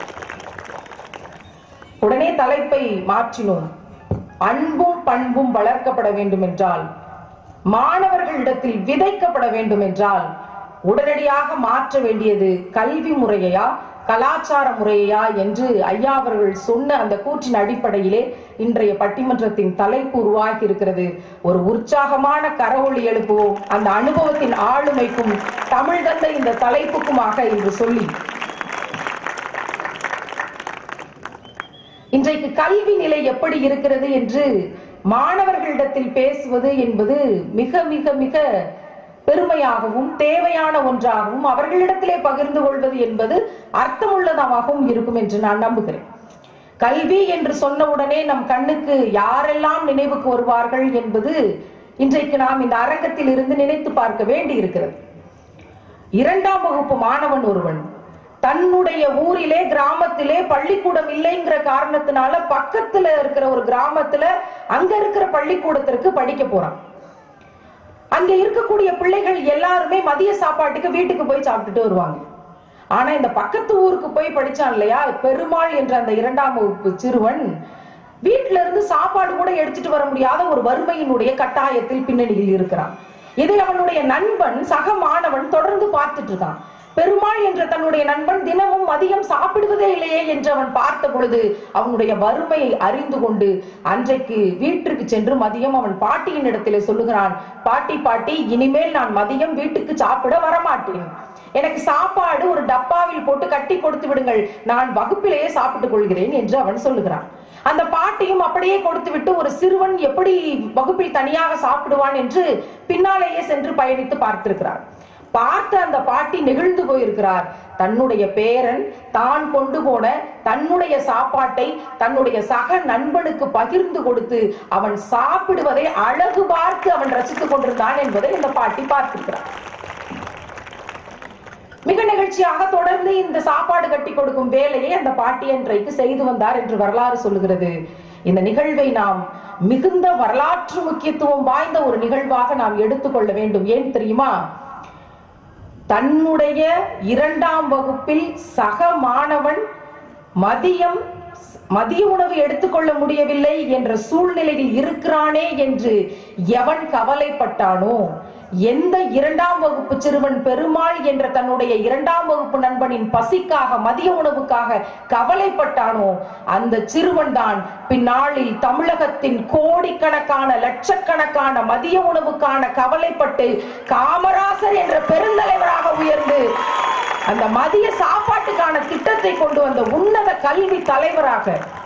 உடனே தலைப்பை மாற்றினோம் அன்பும் பண்பும் வளர்க்கப்பட வேண்டும் என்றால் மாணவர்களிடத்தில் விதைக்கப்பட வேண்டும் என்றால் உடனடியாக மாற்ற வேண்டியது கல்வி முறையா கலாச்சார முறையா என்று ஐயா அவர்கள் சொன்ன அந்த கூற்றின் அடிப்படையிலே இன்றைய பட்டிமன்றத்தின் தலைப்பு உருவாகி இருக்கிறது ஒரு உற்சாகமான கரவொளி எழுப்புவோம் அந்த அனுபவத்தின் ஆளுமைக்கும் தமிழ் தந்த இந்த தலைப்புக்குமாக என்று சொல்லி இன்றைக்கு கல்வி நிலை எப்படி இருக்கிறது என்று மாணவர்களிடத்தில் பேசுவது என்பது மிக மிக மிக பெருமையாகவும் தேவையான ஒன்றாகவும் அவர்களிடத்திலே பகிர்ந்து கொள்வது என்பது அர்த்தமுள்ளதாகவும் இருக்கும் என்று நான் நம்புகிறேன் கல்வி என்று சொன்ன உடனே நம் கண்ணுக்கு யாரெல்லாம் நினைவுக்கு வருவார்கள் என்பது இன்றைக்கு நாம் இந்த அரங்கத்தில் இருந்து நினைத்து பார்க்க வேண்டி இருக்கிறது இரண்டாம் வகுப்பு மாணவன் ஒருவன் தன்னுடைய ஊரிலே கிராமத்திலே பள்ளிக்கூடம் இல்லைங்கிற காரணத்தினால பக்கத்துல இருக்கிற ஒரு கிராமத்துல அங்க இருக்கிற பள்ளிக்கூடத்திற்கு படிக்க போறான் அங்க இருக்கக்கூடிய பிள்ளைகள் எல்லாருமே மதிய சாப்பாட்டுக்கு வீட்டுக்கு போய் சாப்பிட்டுட்டு வருவாங்க ஆனா இந்த பக்கத்து ஊருக்கு போய் படிச்சான் இல்லையா பெருமாள் என்ற அந்த இரண்டாம் வகுப்பு சிறுவன் வீட்டுல இருந்து சாப்பாடு கூட எடுத்துட்டு வர முடியாத ஒரு வறுமையினுடைய கட்டாயத்தில் பின்னணியில் இருக்கிறான் இதை அவனுடைய நண்பன் சக மாணவன் தொடர்ந்து பார்த்துட்டு இருக்கான் பெருமாள் என்ற தன்னுடைய நண்பன் தினமும் மதியம் சாப்பிடுவதே இல்லையே என்று அவன் பார்த்த பொழுது அவனுடைய வறுமையை அறிந்து கொண்டு அன்றைக்கு வீட்டிற்கு சென்று மதியம் அவன் பாட்டியின் இடத்திலே சொல்லுகிறான் பாட்டி பாட்டி இனிமேல் நான் மதியம் வீட்டுக்கு சாப்பிட வரமாட்டேன் எனக்கு சாப்பாடு ஒரு டப்பாவில் போட்டு கட்டி கொடுத்து விடுங்கள் நான் வகுப்பிலேயே சாப்பிட்டுக் கொள்கிறேன் என்று அவன் சொல்லுகிறான் அந்த பாட்டியும் அப்படியே கொடுத்து விட்டு ஒரு சிறுவன் எப்படி வகுப்பில் தனியாக சாப்பிடுவான் என்று பின்னாலேயே சென்று பயணித்து பார்த்திருக்கிறார் பார்த்த அந்த பாட்டி நெகிழ்ந்து போயிருக்கிறார் தன்னுடைய பேரன் தான் கொண்டு போன தன்னுடைய சாப்பாட்டை தன்னுடைய சக நண்பனுக்கு பகிர்ந்து கொடுத்து அவன் சாப்பிடுவதை அழகு பார்த்து அவன் ரசித்துக் கொண்டிருந்தான் என்பதை இந்த பாட்டி பார்த்திருக்கிறார் மிக நிகழ்ச்சியாக தொடர்ந்து இந்த சாப்பாடு கட்டி கொடுக்கும் வேலையை அந்த பாட்டி அன்றைக்கு செய்து வந்தார் என்று வரலாறு சொல்லுகிறது இந்த நிகழ்வை நாம் மிகுந்த வரலாற்று முக்கியத்துவம் வாய்ந்த ஒரு நிகழ்வாக நாம் எடுத்துக்கொள்ள வேண்டும் ஏன் தெரியுமா தன்னுடைய இரண்டாம் வகுப்பில் சக மாணவன் மதியம் மதிய உணவு எடுத்துக்கொள்ள முடியவில்லை என்ற சூழ்நிலையில் இருக்கிறானே என்று எவன் கவலைப்பட்டானோ எந்த இரண்டாம் வகுப்பு சிறுவன் பெருமாள் என்ற தன்னுடைய இரண்டாம் வகுப்பு நண்பனின் பசிக்காக மதிய உணவுக்காக கவலைப்பட்டானோ அந்த சிறுவன் தான் பின்னாளில் தமிழகத்தின் கோடிக்கணக்கான லட்சக்கணக்கான மதிய உணவுக்கான கவலைப்பட்டு காமராசர் என்ற பெருந்தலைவராக உயர்ந்து அந்த மதிய சாப்பாட்டுக்கான திட்டத்தை கொண்டு வந்த உன்னத கல்வி தலைவராக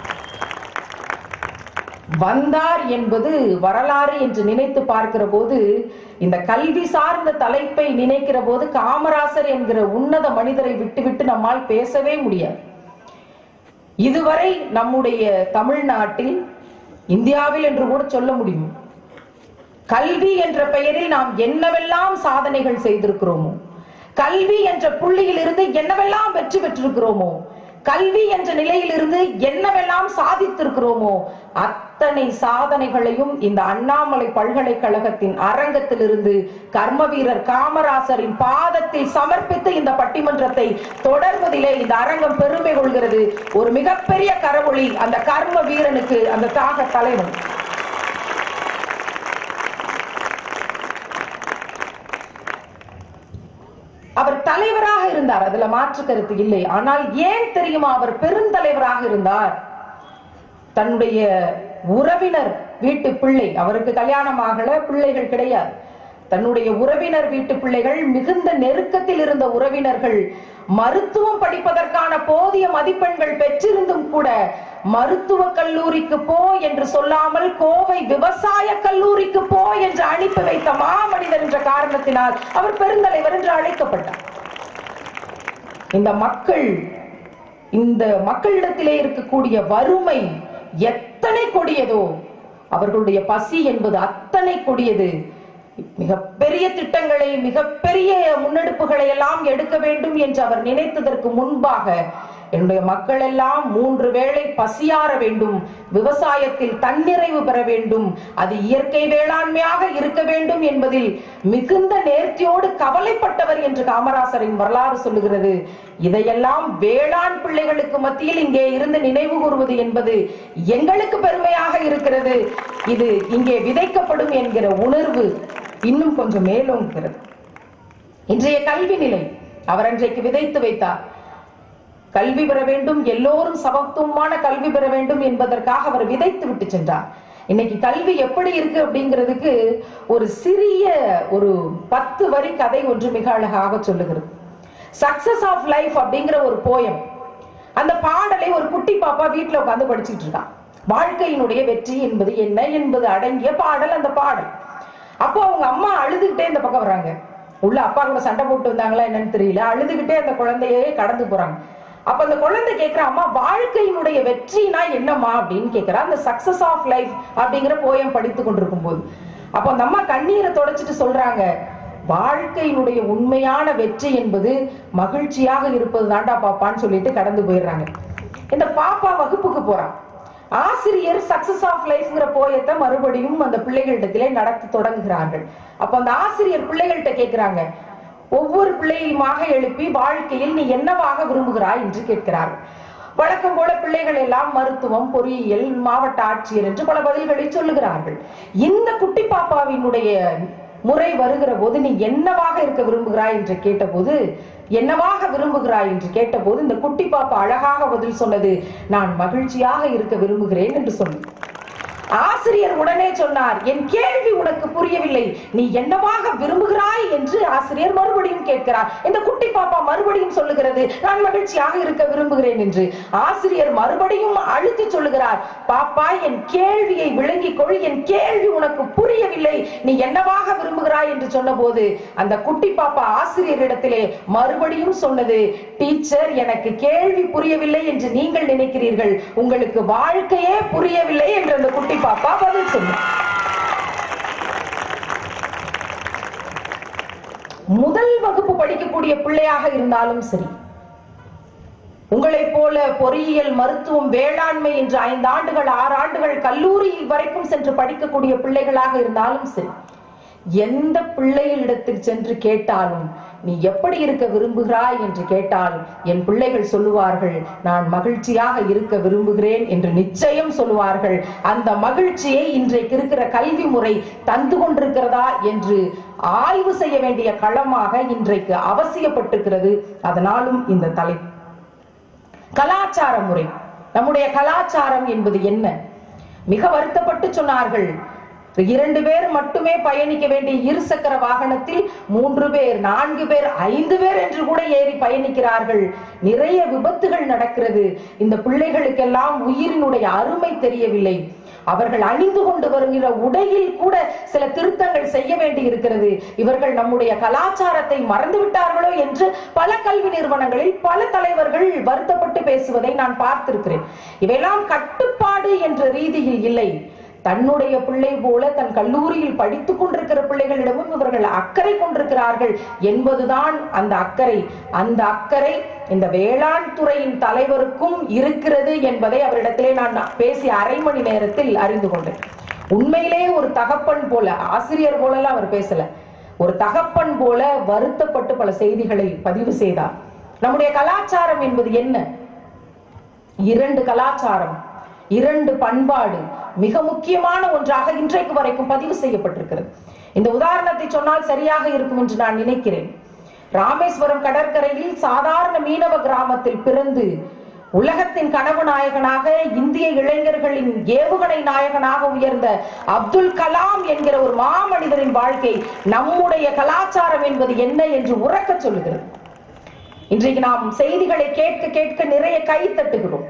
வந்தார் என்பது வரலாறு என்று நினைத்து பார்க்கிற போது இந்த கல்வி சார்ந்த தலைப்பை நினைக்கிற போது காமராசர் என்கிற உன்னத மனிதரை விட்டுவிட்டு நம்மால் பேசவே முடியாது இதுவரை நம்முடைய தமிழ்நாட்டில் இந்தியாவில் என்று கூட சொல்ல முடியும் கல்வி என்ற பெயரில் நாம் என்னவெல்லாம் சாதனைகள் செய்திருக்கிறோமோ கல்வி என்ற புள்ளியில் இருந்து என்னவெல்லாம் வெற்றி பெற்றிருக்கிறோமோ கல்வி என்ற நிலையிலிருந்து என்னவெல்லாம் சாதித்திருக்கிறோமோ அத்தனை சாதனைகளையும் இந்த அண்ணாமலை பல்கலைக்கழகத்தின் அரங்கத்திலிருந்து கர்ம வீரர் காமராசரின் பாதத்தில் சமர்ப்பித்து இந்த பட்டிமன்றத்தை தொடர்வதிலே இந்த அரங்கம் பெருமை கொள்கிறது ஒரு மிகப்பெரிய கரவொளி அந்த கர்ம வீரனுக்கு அந்த தாக தலைவன் அவர் தலைவராக இருந்தார் அதுல மாற்று கருத்து இல்லை ஆனால் ஏன் தெரியுமா அவர் பெருந்தலைவராக இருந்தார் தன்னுடைய உறவினர் வீட்டு பிள்ளை அவருக்கு கல்யாணம் ஆகல பிள்ளைகள் கிடையாது தன்னுடைய உறவினர் வீட்டு பிள்ளைகள் மிகுந்த நெருக்கத்தில் இருந்த உறவினர்கள் மருத்துவம் படிப்பதற்கான போதிய மதிப்பெண்கள் பெற்றிருந்தும் கூட மருத்துவ கல்லூரிக்கு போ என்று சொல்லாமல் கோவை விவசாய கல்லூரிக்கு போ என்று அனுப்பி வைத்த மாமனிதர் என்ற காரணத்தினால் அவர் பெருந்தலைவர் என்று அழைக்கப்பட்டார் இந்த மக்கள் இந்த மக்களிடத்திலே இருக்கக்கூடிய வறுமை எத்தனை கொடியதோ அவர்களுடைய பசி என்பது அத்தனை கொடியது மிகப்பெரிய திட்டங்களை மிகப்பெரிய முன்னெடுப்புகளை எல்லாம் எடுக்க வேண்டும் என்று அவர் நினைத்ததற்கு முன்பாக என்னுடைய மக்கள் எல்லாம் மூன்று வேளை பசியாற வேண்டும் விவசாயத்தில் தன்னிறைவு பெற வேண்டும் அது இயற்கை வேளாண்மையாக இருக்க வேண்டும் என்பதில் மிகுந்த நேர்த்தியோடு கவலைப்பட்டவர் என்று காமராசரின் வரலாறு சொல்லுகிறது இதையெல்லாம் வேளாண் பிள்ளைகளுக்கு மத்தியில் இங்கே இருந்து நினைவு கூறுவது என்பது எங்களுக்கு பெருமையாக இருக்கிறது இது இங்கே விதைக்கப்படும் என்கிற உணர்வு இன்னும் கொஞ்சம் மேலோங்குகிறது இன்றைய கல்வி நிலை அவர் அன்றைக்கு விதைத்து வைத்தார் கல்வி பெற வேண்டும் எல்லோரும் சமத்துவமான கல்வி பெற வேண்டும் என்பதற்காக அவர் விதைத்து விட்டு சென்றார் இன்னைக்கு கல்வி எப்படி இருக்கு அப்படிங்கிறதுக்கு ஒரு சிறிய ஒரு பத்து வரி கதை ஒன்று மிக அழகாக சொல்லுகிறது சக்சஸ் ஆஃப் லைஃப் அப்படிங்கிற ஒரு போயம் அந்த பாடலை ஒரு குட்டி பாப்பா வீட்டுல உட்கார்ந்து படிச்சுட்டு இருக்கான் வாழ்க்கையினுடைய வெற்றி என்பது என்ன என்பது அடங்கிய பாடல் அந்த பாடல் அப்போ அவங்க அம்மா அழுதுகிட்டே இந்த பக்கம் வர்றாங்க உள்ள அப்பா கூட சண்டை போட்டு வந்தாங்களா என்னன்னு தெரியல அழுதுகிட்டே அந்த குழந்தையே கடந்து போறாங்க அப்ப அந்த குழந்தை கேக்குற அம்மா வாழ்க்கையினுடைய வெற்றினா என்னம்மா அப்படின்னு கேக்குறா அந்த சக்சஸ் ஆஃப் லைஃப் அப்படிங்கிற போயம் படித்து கொண்டிருக்கும் போது அப்ப அந்த அம்மா கண்ணீரை தொடச்சிட்டு சொல்றாங்க வாழ்க்கையினுடைய உண்மையான வெற்றி என்பது மகிழ்ச்சியாக இருப்பது தாண்டா பாப்பான்னு சொல்லிட்டு கடந்து போயிடுறாங்க இந்த பாப்பா வகுப்புக்கு போறான் ஆசிரியர் சக்சஸ் ஆஃப் லைஃப்ங்கிற போயத்தை மறுபடியும் அந்த பிள்ளைகளிடத்திலே நடத்த தொடங்குகிறார்கள் அப்ப அந்த ஆசிரியர் பிள்ளைகள்கிட்ட கேட்கிறாங்க ஒவ்வொரு பிள்ளையுமாக எழுப்பி வாழ்க்கையில் நீ என்னவாக விரும்புகிறாய் என்று கேட்கிறார்கள் வழக்கம் போல பிள்ளைகள் எல்லாம் மருத்துவம் பொறியியல் மாவட்ட ஆட்சியர் என்று பல பதில்களை சொல்லுகிறார்கள் இந்த குட்டி பாப்பாவினுடைய முறை வருகிற போது நீ என்னவாக இருக்க விரும்புகிறாய் என்று கேட்டபோது என்னவாக விரும்புகிறாய் என்று கேட்டபோது இந்த குட்டி பாப்பா அழகாக பதில் சொன்னது நான் மகிழ்ச்சியாக இருக்க விரும்புகிறேன் என்று சொன்னது ஆசிரியர் உடனே சொன்னார் என் கேள்வி உனக்கு புரியவில்லை நீ என்னவாக விரும்புகிறாய் என்று ஆசிரியர் மறுபடியும் கேட்கிறார் இந்த குட்டி பாப்பா மறுபடியும் சொல்லுகிறது நான் மகிழ்ச்சியாக இருக்க விரும்புகிறேன் என்று ஆசிரியர் மறுபடியும் அழுத்தி சொல்லுகிறார் பாப்பா என் கேள்வியை விளங்கிக் கொள் என் கேள்வி உனக்கு புரியவில்லை நீ என்னவாக விரும்புகிறாய் என்று சொன்னபோது அந்த குட்டி பாப்பா ஆசிரியரிடத்திலே மறுபடியும் சொன்னது டீச்சர் எனக்கு கேள்வி புரியவில்லை என்று நீங்கள் நினைக்கிறீர்கள் உங்களுக்கு வாழ்க்கையே புரியவில்லை என்று அந்த குட்டி பாப்பா பதில் சொன்னார் முதல் வகுப்பு படிக்கக்கூடிய பிள்ளையாக இருந்தாலும் சரி உங்களைப் போல பொறியியல் மருத்துவம் வேளாண்மை என்று ஐந்து ஆண்டுகள் ஆறு ஆண்டுகள் கல்லூரி வரைக்கும் சென்று படிக்கக்கூடிய பிள்ளைகளாக இருந்தாலும் சரி எந்த பிள்ளைகளிடத்தில் சென்று கேட்டாலும் நீ எப்படி இருக்க விரும்புகிறாய் என்று கேட்டால் என் பிள்ளைகள் சொல்லுவார்கள் நான் மகிழ்ச்சியாக இருக்க விரும்புகிறேன் என்று நிச்சயம் சொல்லுவார்கள் அந்த மகிழ்ச்சியை இன்றைக்கு இருக்கிற கல்வி முறை தந்து கொண்டிருக்கிறதா என்று ஆய்வு செய்ய வேண்டிய களமாக இன்றைக்கு அவசியப்பட்டிருக்கிறது அதனாலும் இந்த தலைப்பு கலாச்சார முறை நம்முடைய கலாச்சாரம் என்பது என்ன மிக வருத்தப்பட்டு சொன்னார்கள் இரண்டு பேர் மட்டுமே பயணிக்க வேண்டிய இருசக்கர வாகனத்தில் மூன்று பேர் நான்கு பேர் ஐந்து பேர் என்று கூட ஏறி பயணிக்கிறார்கள் நிறைய விபத்துகள் நடக்கிறது இந்த பிள்ளைகளுக்கெல்லாம் உயிரினுடைய அருமை தெரியவில்லை அவர்கள் அணிந்து கொண்டு வருகிற உடையில் கூட சில திருத்தங்கள் செய்ய வேண்டி இருக்கிறது இவர்கள் நம்முடைய கலாச்சாரத்தை மறந்து விட்டார்களோ என்று பல கல்வி நிறுவனங்களில் பல தலைவர்கள் வருத்தப்பட்டு பேசுவதை நான் பார்த்திருக்கிறேன் இவையெல்லாம் கட்டுப்பாடு என்ற ரீதியில் இல்லை தன்னுடைய பிள்ளை போல தன் கல்லூரியில் படித்துக் கொண்டிருக்கிற பிள்ளைகளிடமும் இவர்கள் அக்கறை கொண்டிருக்கிறார்கள் என்பதுதான் அந்த அக்கறை அந்த அக்கறை இந்த வேளாண் துறையின் தலைவருக்கும் இருக்கிறது என்பதை அவரிடத்திலே நான் பேசிய அரை மணி நேரத்தில் அறிந்து கொண்டேன் உண்மையிலே ஒரு தகப்பன் போல ஆசிரியர் போலலாம் அவர் பேசல ஒரு தகப்பன் போல வருத்தப்பட்டு பல செய்திகளை பதிவு செய்தார் நம்முடைய கலாச்சாரம் என்பது என்ன இரண்டு கலாச்சாரம் இரண்டு பண்பாடு மிக முக்கியமான ஒன்றாக இன்றைக்கு வரைக்கும் பதிவு செய்யப்பட்டிருக்கிறது இந்த உதாரணத்தை சொன்னால் சரியாக இருக்கும் என்று நான் நினைக்கிறேன் ராமேஸ்வரம் கடற்கரையில் சாதாரண மீனவ கிராமத்தில் பிறந்து உலகத்தின் கனவு நாயகனாக இந்திய இளைஞர்களின் ஏவுகணை நாயகனாக உயர்ந்த அப்துல் கலாம் என்கிற ஒரு மாமனிதரின் வாழ்க்கை நம்முடைய கலாச்சாரம் என்பது என்ன என்று உறக்க சொல்லுகிறது இன்றைக்கு நாம் செய்திகளை கேட்க கேட்க நிறைய கை தட்டுகிறோம்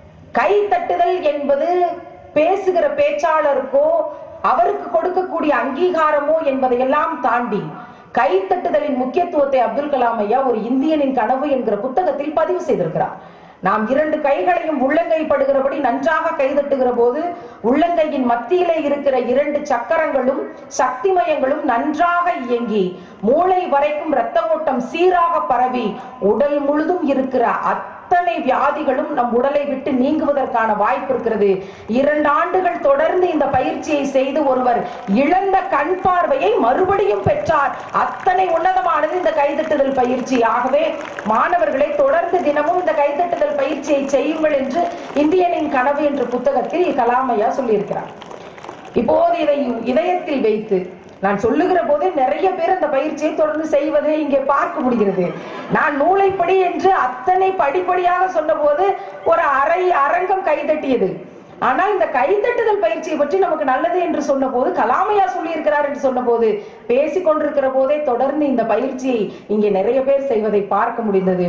கை தட்டுதல் என்பது பேசுகிற பேச்சாளருக்கோ அவருக்கு கொடுக்கக்கூடிய அங்கீகாரமோ என்பதையெல்லாம் தாண்டி கை தட்டுதலின் முக்கியத்துவத்தை அப்துல் கலாம் ஐயா ஒரு இந்தியனின் கனவு என்கிற புத்தகத்தில் பதிவு செய்திருக்கிறார் நாம் இரண்டு கைகளையும் உள்ளங்கை படுகிறபடி நன்றாக கைதட்டுகிற போது உள்ளங்கையின் மத்தியிலே இருக்கிற இரண்டு சக்கரங்களும் சக்திமயங்களும் நன்றாக இயங்கி மூளை வரைக்கும் இரத்த ஓட்டம் சீராக பரவி உடல் முழுதும் இருக்கிற அத்தனை வியாதிகளும் நம் உடலை விட்டு நீங்குவதற்கான வாய்ப்பு இருக்கிறது இரண்டு ஆண்டுகள் தொடர்ந்து இந்த பயிற்சியை செய்து ஒருவர் இழந்த கண் பார்வையை மறுபடியும் பெற்றார் அத்தனை உன்னதமானது இந்த கைதட்டுதல் பயிற்சி ஆகவே மாணவர்களை தொடர்ந்து தினமும் இந்த கைதட்டுதல் பயிற்சியை செய்யுங்கள் என்று இந்தியனின் கனவு என்ற புத்தகத்தில் கலாமையா சொல்லியிருக்கிறார் இப்போது இதை இதயத்தில் வைத்து நான் சொல்லுகிற போதே நிறைய பேர் அந்த பயிற்சியை தொடர்ந்து செய்வதை இங்கே பார்க்க முடிகிறது நான் நூலைப்படி என்று அத்தனை படிப்படியாக சொன்னபோது ஒரு அரை அரங்கம் கைதட்டியது ஆனால் இந்த கைதட்டுதல் பயிற்சியை பற்றி நமக்கு நல்லது என்று சொன்ன போது கலாமையா சொல்லி இருக்கிறார் என்று சொன்ன போது பேசிக் கொண்டிருக்கிற போதே தொடர்ந்து இந்த பயிற்சியை இங்கே நிறைய பேர் செய்வதை பார்க்க முடிந்தது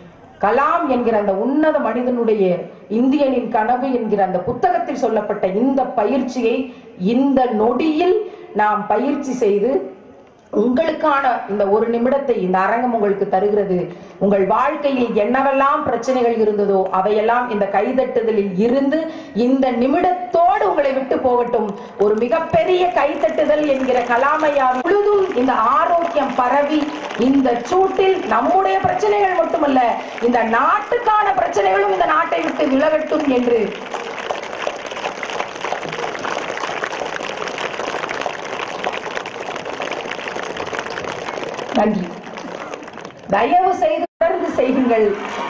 கலாம் என்கிற அந்த உன்னத மனிதனுடைய இந்தியனின் கனவு என்கிற அந்த புத்தகத்தில் சொல்லப்பட்ட இந்த பயிற்சியை இந்த நொடியில் நாம் பயிற்சி செய்து உங்களுக்கான இந்த ஒரு நிமிடத்தை இந்த அரங்கம் உங்களுக்கு தருகிறது உங்கள் வாழ்க்கையில் என்னவெல்லாம் பிரச்சனைகள் இருந்ததோ அவையெல்லாம் இந்த கைதட்டுதலில் இருந்து இந்த நிமிடத்தோடு உங்களை விட்டு போகட்டும் ஒரு மிகப்பெரிய கைதட்டுதல் என்கிற கலாமையா முழுதும் இந்த ஆரோக்கியம் பரவி இந்த சூட்டில் நம்முடைய பிரச்சனைகள் மட்டுமல்ல இந்த நாட்டுக்கான பிரச்சனைகளும் இந்த நாட்டை விட்டு விலகட்டும் என்று நன்றி தயவு செய்து தொடர்ந்து செய்யுங்கள்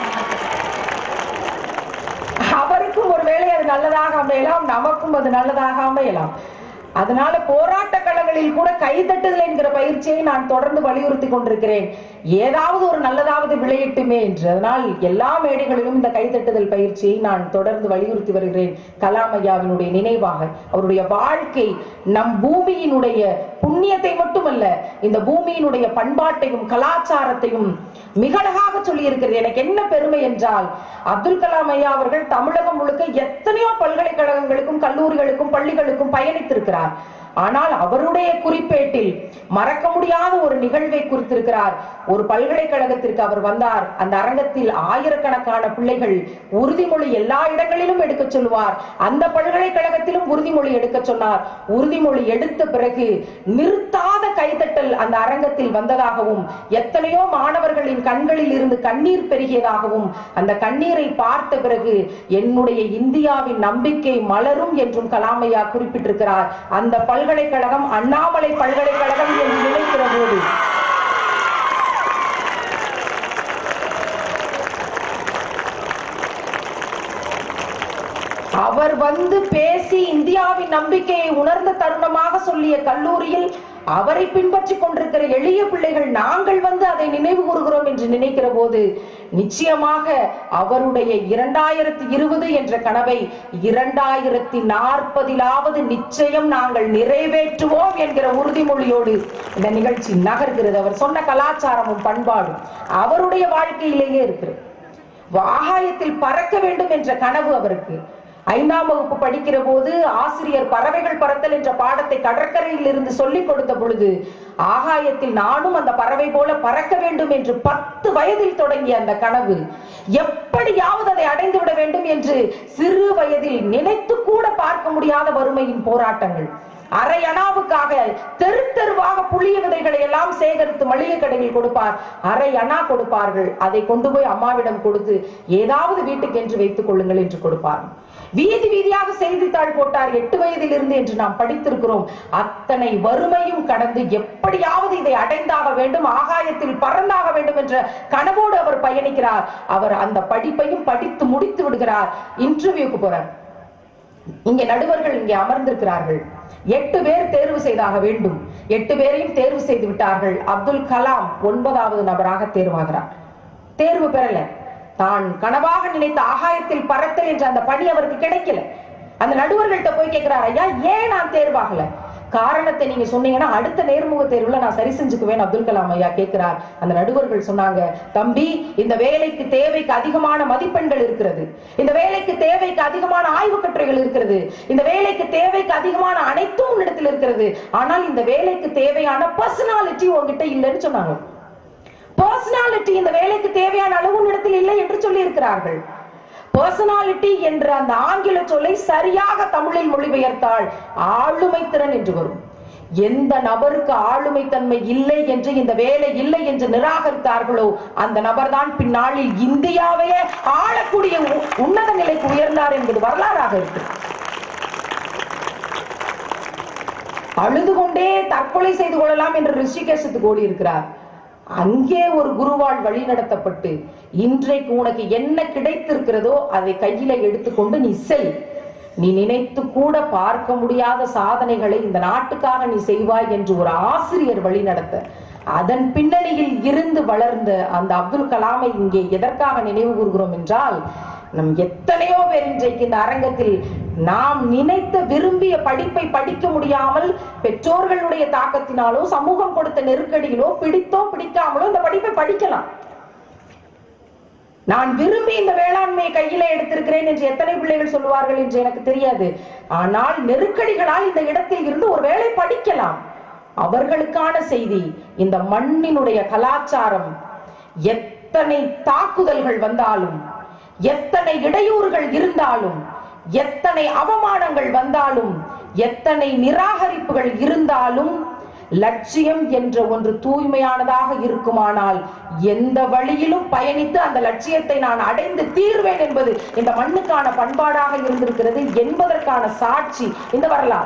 அவருக்கும் ஒருவேளை அது நல்லதாக அமையலாம் நமக்கும் அது நல்லதாக அமையலாம் அதனால போராட்ட களங்களில் கூட கைதட்டுதல் என்கிற பயிற்சியை நான் தொடர்ந்து வலியுறுத்தி கொண்டிருக்கிறேன் ஏதாவது ஒரு நல்லதாவது விளையட்டுமே என்று அதனால் எல்லா மேடைகளிலும் இந்த கைதட்டுதல் பயிற்சியை நான் தொடர்ந்து வலியுறுத்தி வருகிறேன் கலாம் ஐயாவினுடைய நினைவாக அவருடைய வாழ்க்கை நம் பூமியினுடைய புண்ணியத்தை மட்டுமல்ல இந்த பூமியினுடைய பண்பாட்டையும் கலாச்சாரத்தையும் மிக அழகாக சொல்லி இருக்கிறது எனக்கு என்ன பெருமை என்றால் அப்துல் கலாம் ஐயா அவர்கள் தமிழகம் முழுக்க எத்தனையோ பல்கலைக்கழகங்களுக்கும் கல்லூரிகளுக்கும் பள்ளிகளுக்கும் பயணித்திருக்கிறார் ஆனால் அவருடைய குறிப்பேட்டில் மறக்க முடியாத ஒரு நிகழ்வை குறித்திருக்கிறார் ஒரு பல்கலைக்கழகத்திற்கு அவர் வந்தார் அந்த அரங்கத்தில் ஆயிரக்கணக்கான பிள்ளைகள் உறுதிமொழி எல்லா இடங்களிலும் எடுக்க சொல்லுவார் அந்த பல்கலைக்கழகத்திலும் உறுதிமொழி எடுக்க சொன்னார் உறுதிமொழி எடுத்த பிறகு நிறுத்தாத கைதட்டல் அந்த அரங்கத்தில் வந்ததாகவும் எத்தனையோ மாணவர்களின் கண்களில் இருந்து கண்ணீர் பெருகியதாகவும் அந்த கண்ணீரை பார்த்த பிறகு என்னுடைய இந்தியாவின் நம்பிக்கை மலரும் என்றும் கலாமையா குறிப்பிட்டிருக்கிறார் அந்த பல்கலைக்கழகம் அண்ணாமலை பல்கலைக்கழகம் என்று நினைக்கிற போது அவர் வந்து பேசி இந்தியாவின் நம்பிக்கையை உணர்ந்த தருணமாக சொல்லிய கல்லூரியில் அவரை பின்பற்றி கொண்டிருக்கிற எளிய பிள்ளைகள் நாங்கள் வந்து அதை நினைவு கூறுகிறோம் என்று நினைக்கிற போது நிச்சயமாக அவருடைய இரண்டாயிரத்தி இருபது என்ற கனவை இரண்டாயிரத்தி நாற்பதிலாவது நிச்சயம் நாங்கள் நிறைவேற்றுவோம் என்கிற உறுதிமொழியோடு இந்த நிகழ்ச்சி நகர்கிறது அவர் சொன்ன கலாச்சாரமும் பண்பாடும் அவருடைய வாழ்க்கையிலேயே இருக்கிறது ஆகாயத்தில் பறக்க வேண்டும் என்ற கனவு அவருக்கு ஐந்தாம் வகுப்பு படிக்கிற போது ஆசிரியர் பறவைகள் பறத்தல் என்ற பாடத்தை கடற்கரையில் இருந்து சொல்லிக் கொடுத்த பொழுது ஆகாயத்தில் நானும் அந்த பறவை போல பறக்க வேண்டும் என்று பத்து வயதில் தொடங்கிய அந்த கனவு எப்படியாவது அதை அடைந்து விட வேண்டும் என்று சிறு வயதில் நினைத்து கூட பார்க்க முடியாத வறுமையின் போராட்டங்கள் அரை அணாவுக்காக தெரு தெருவாக புளிய விதைகளை எல்லாம் சேகரித்து மளிகை கடையில் கொடுப்பார் அரை அணா கொடுப்பார்கள் அதை கொண்டு போய் அம்மாவிடம் கொடுத்து ஏதாவது வீட்டுக்கு என்று வைத்துக் கொள்ளுங்கள் என்று கொடுப்பார் வீதி வீதியாக செய்தித்தாள் போட்டார் எட்டு வயதில் இருந்து என்று நாம் படித்திருக்கிறோம் அத்தனை வறுமையும் கடந்து எப்படியாவது இதை அடைந்தாக வேண்டும் ஆகாயத்தில் பறந்தாக வேண்டும் என்ற கனவோடு அவர் பயணிக்கிறார் அவர் அந்த படிப்பையும் படித்து முடித்து விடுகிறார் இன்டர்வியூக்கு போறார் இங்கே நடுவர்கள் இங்கே அமர்ந்திருக்கிறார்கள் எட்டு பேர் தேர்வு செய்தாக வேண்டும் எட்டு பேரையும் தேர்வு செய்து விட்டார்கள் அப்துல் கலாம் ஒன்பதாவது நபராக தேர்வாகிறார் தேர்வு பெறல தான் கனவாக நினைத்த ஆகாயத்தில் பறத்தல் என்ற அந்த பணி அவருக்கு கிடைக்கல அந்த நடுவர்கள்ட்ட போய் கேட்கிறார் ஐயா ஏன் நான் தேர்வாகல காரணத்தை நீங்க சொன்னீங்கன்னா அடுத்த நேர்முக தேர்வுல நான் சரி செஞ்சுக்குவேன் அப்துல் கலாம் ஐயா கேட்கிறார் அந்த நடுவர்கள் சொன்னாங்க தம்பி இந்த வேலைக்கு தேவைக்கு அதிகமான மதிப்பெண்கள் இருக்கிறது இந்த வேலைக்கு தேவைக்கு அதிகமான ஆய்வு கட்டுரைகள் இருக்கிறது இந்த வேலைக்கு தேவைக்கு அதிகமான அனைத்தும் உன்னிடத்தில் இருக்கிறது ஆனால் இந்த வேலைக்கு தேவையான பர்சனாலிட்டி உங்ககிட்ட இல்லைன்னு சொன்னாங்க பர்சனாலிட்டி இந்த வேலைக்கு தேவையான அளவு உன்னிடத்தில் இல்லை என்று சொல்லி இருக்கிறார்கள் பர்சனாலிட்டி என்ற அந்த ஆங்கில சொல்லை சரியாக தமிழில் மொழிபெயர்த்தால் ஆளுமை திறன் என்று வரும் எந்த நபருக்கு ஆளுமை தன்மை இல்லை என்று இந்த வேலை இல்லை என்று நிராகரித்தார்களோ அந்த நபர்தான் பின்னாளில் இந்தியாவையே ஆளக்கூடிய உ- உன்னத நிலைக்கு உயர்ந்தார் என்பது வரலாறாக இருக்கு அழுது கொண்டே தற்கொலை செய்து கொள்ளலாம் என்று ரிஷிகேஷத்துக்கு ஓடி இருக்கிறார் அங்கே ஒரு குருவால் வழி நடத்தப்பட்டு இன்றைக்கு உனக்கு என்ன கிடைத்திருக்கிறதோ அதை கையில எடுத்துக்கொண்டு நீ செல் நீ நினைத்து கூட பார்க்க முடியாத சாதனைகளை இந்த நாட்டுக்காக நீ செய்வாய் என்று ஒரு ஆசிரியர் வழி நடத்த அதன் பின்னணியில் இருந்து வளர்ந்த அந்த அப்துல் கலாமை இங்கே எதற்காக நினைவு கூறுகிறோம் என்றால் நம் எத்தனையோ பேர் இன்றைக்கு இந்த அரங்கத்தில் நாம் நினைத்த விரும்பிய படிப்பை படிக்க முடியாமல் பெற்றோர்களுடைய தாக்கத்தினாலோ சமூகம் கொடுத்த நெருக்கடியிலோ பிடித்தோ பிடிக்காமலோ இந்த படிப்பை படிக்கலாம் நான் விரும்பி இந்த வேளாண்மையை கையில எடுத்திருக்கிறேன் என்று எத்தனை பிள்ளைகள் சொல்லுவார்கள் என்று எனக்கு தெரியாது ஆனால் நெருக்கடிகளால் இந்த இடத்தில் இருந்து ஒரு வேளை படிக்கலாம் அவர்களுக்கான செய்தி இந்த மண்ணினுடைய கலாச்சாரம் எத்தனை தாக்குதல்கள் வந்தாலும் எத்தனை இடையூறுகள் இருந்தாலும் எத்தனை அவமானங்கள் வந்தாலும் எத்தனை நிராகரிப்புகள் இருந்தாலும் லட்சியம் என்ற ஒன்று தூய்மையானதாக இருக்குமானால் எந்த வழியிலும் பயணித்து அந்த லட்சியத்தை நான் அடைந்து தீர்வேன் என்பது இந்த மண்ணுக்கான பண்பாடாக இருந்திருக்கிறது என்பதற்கான சாட்சி இந்த வரலாறு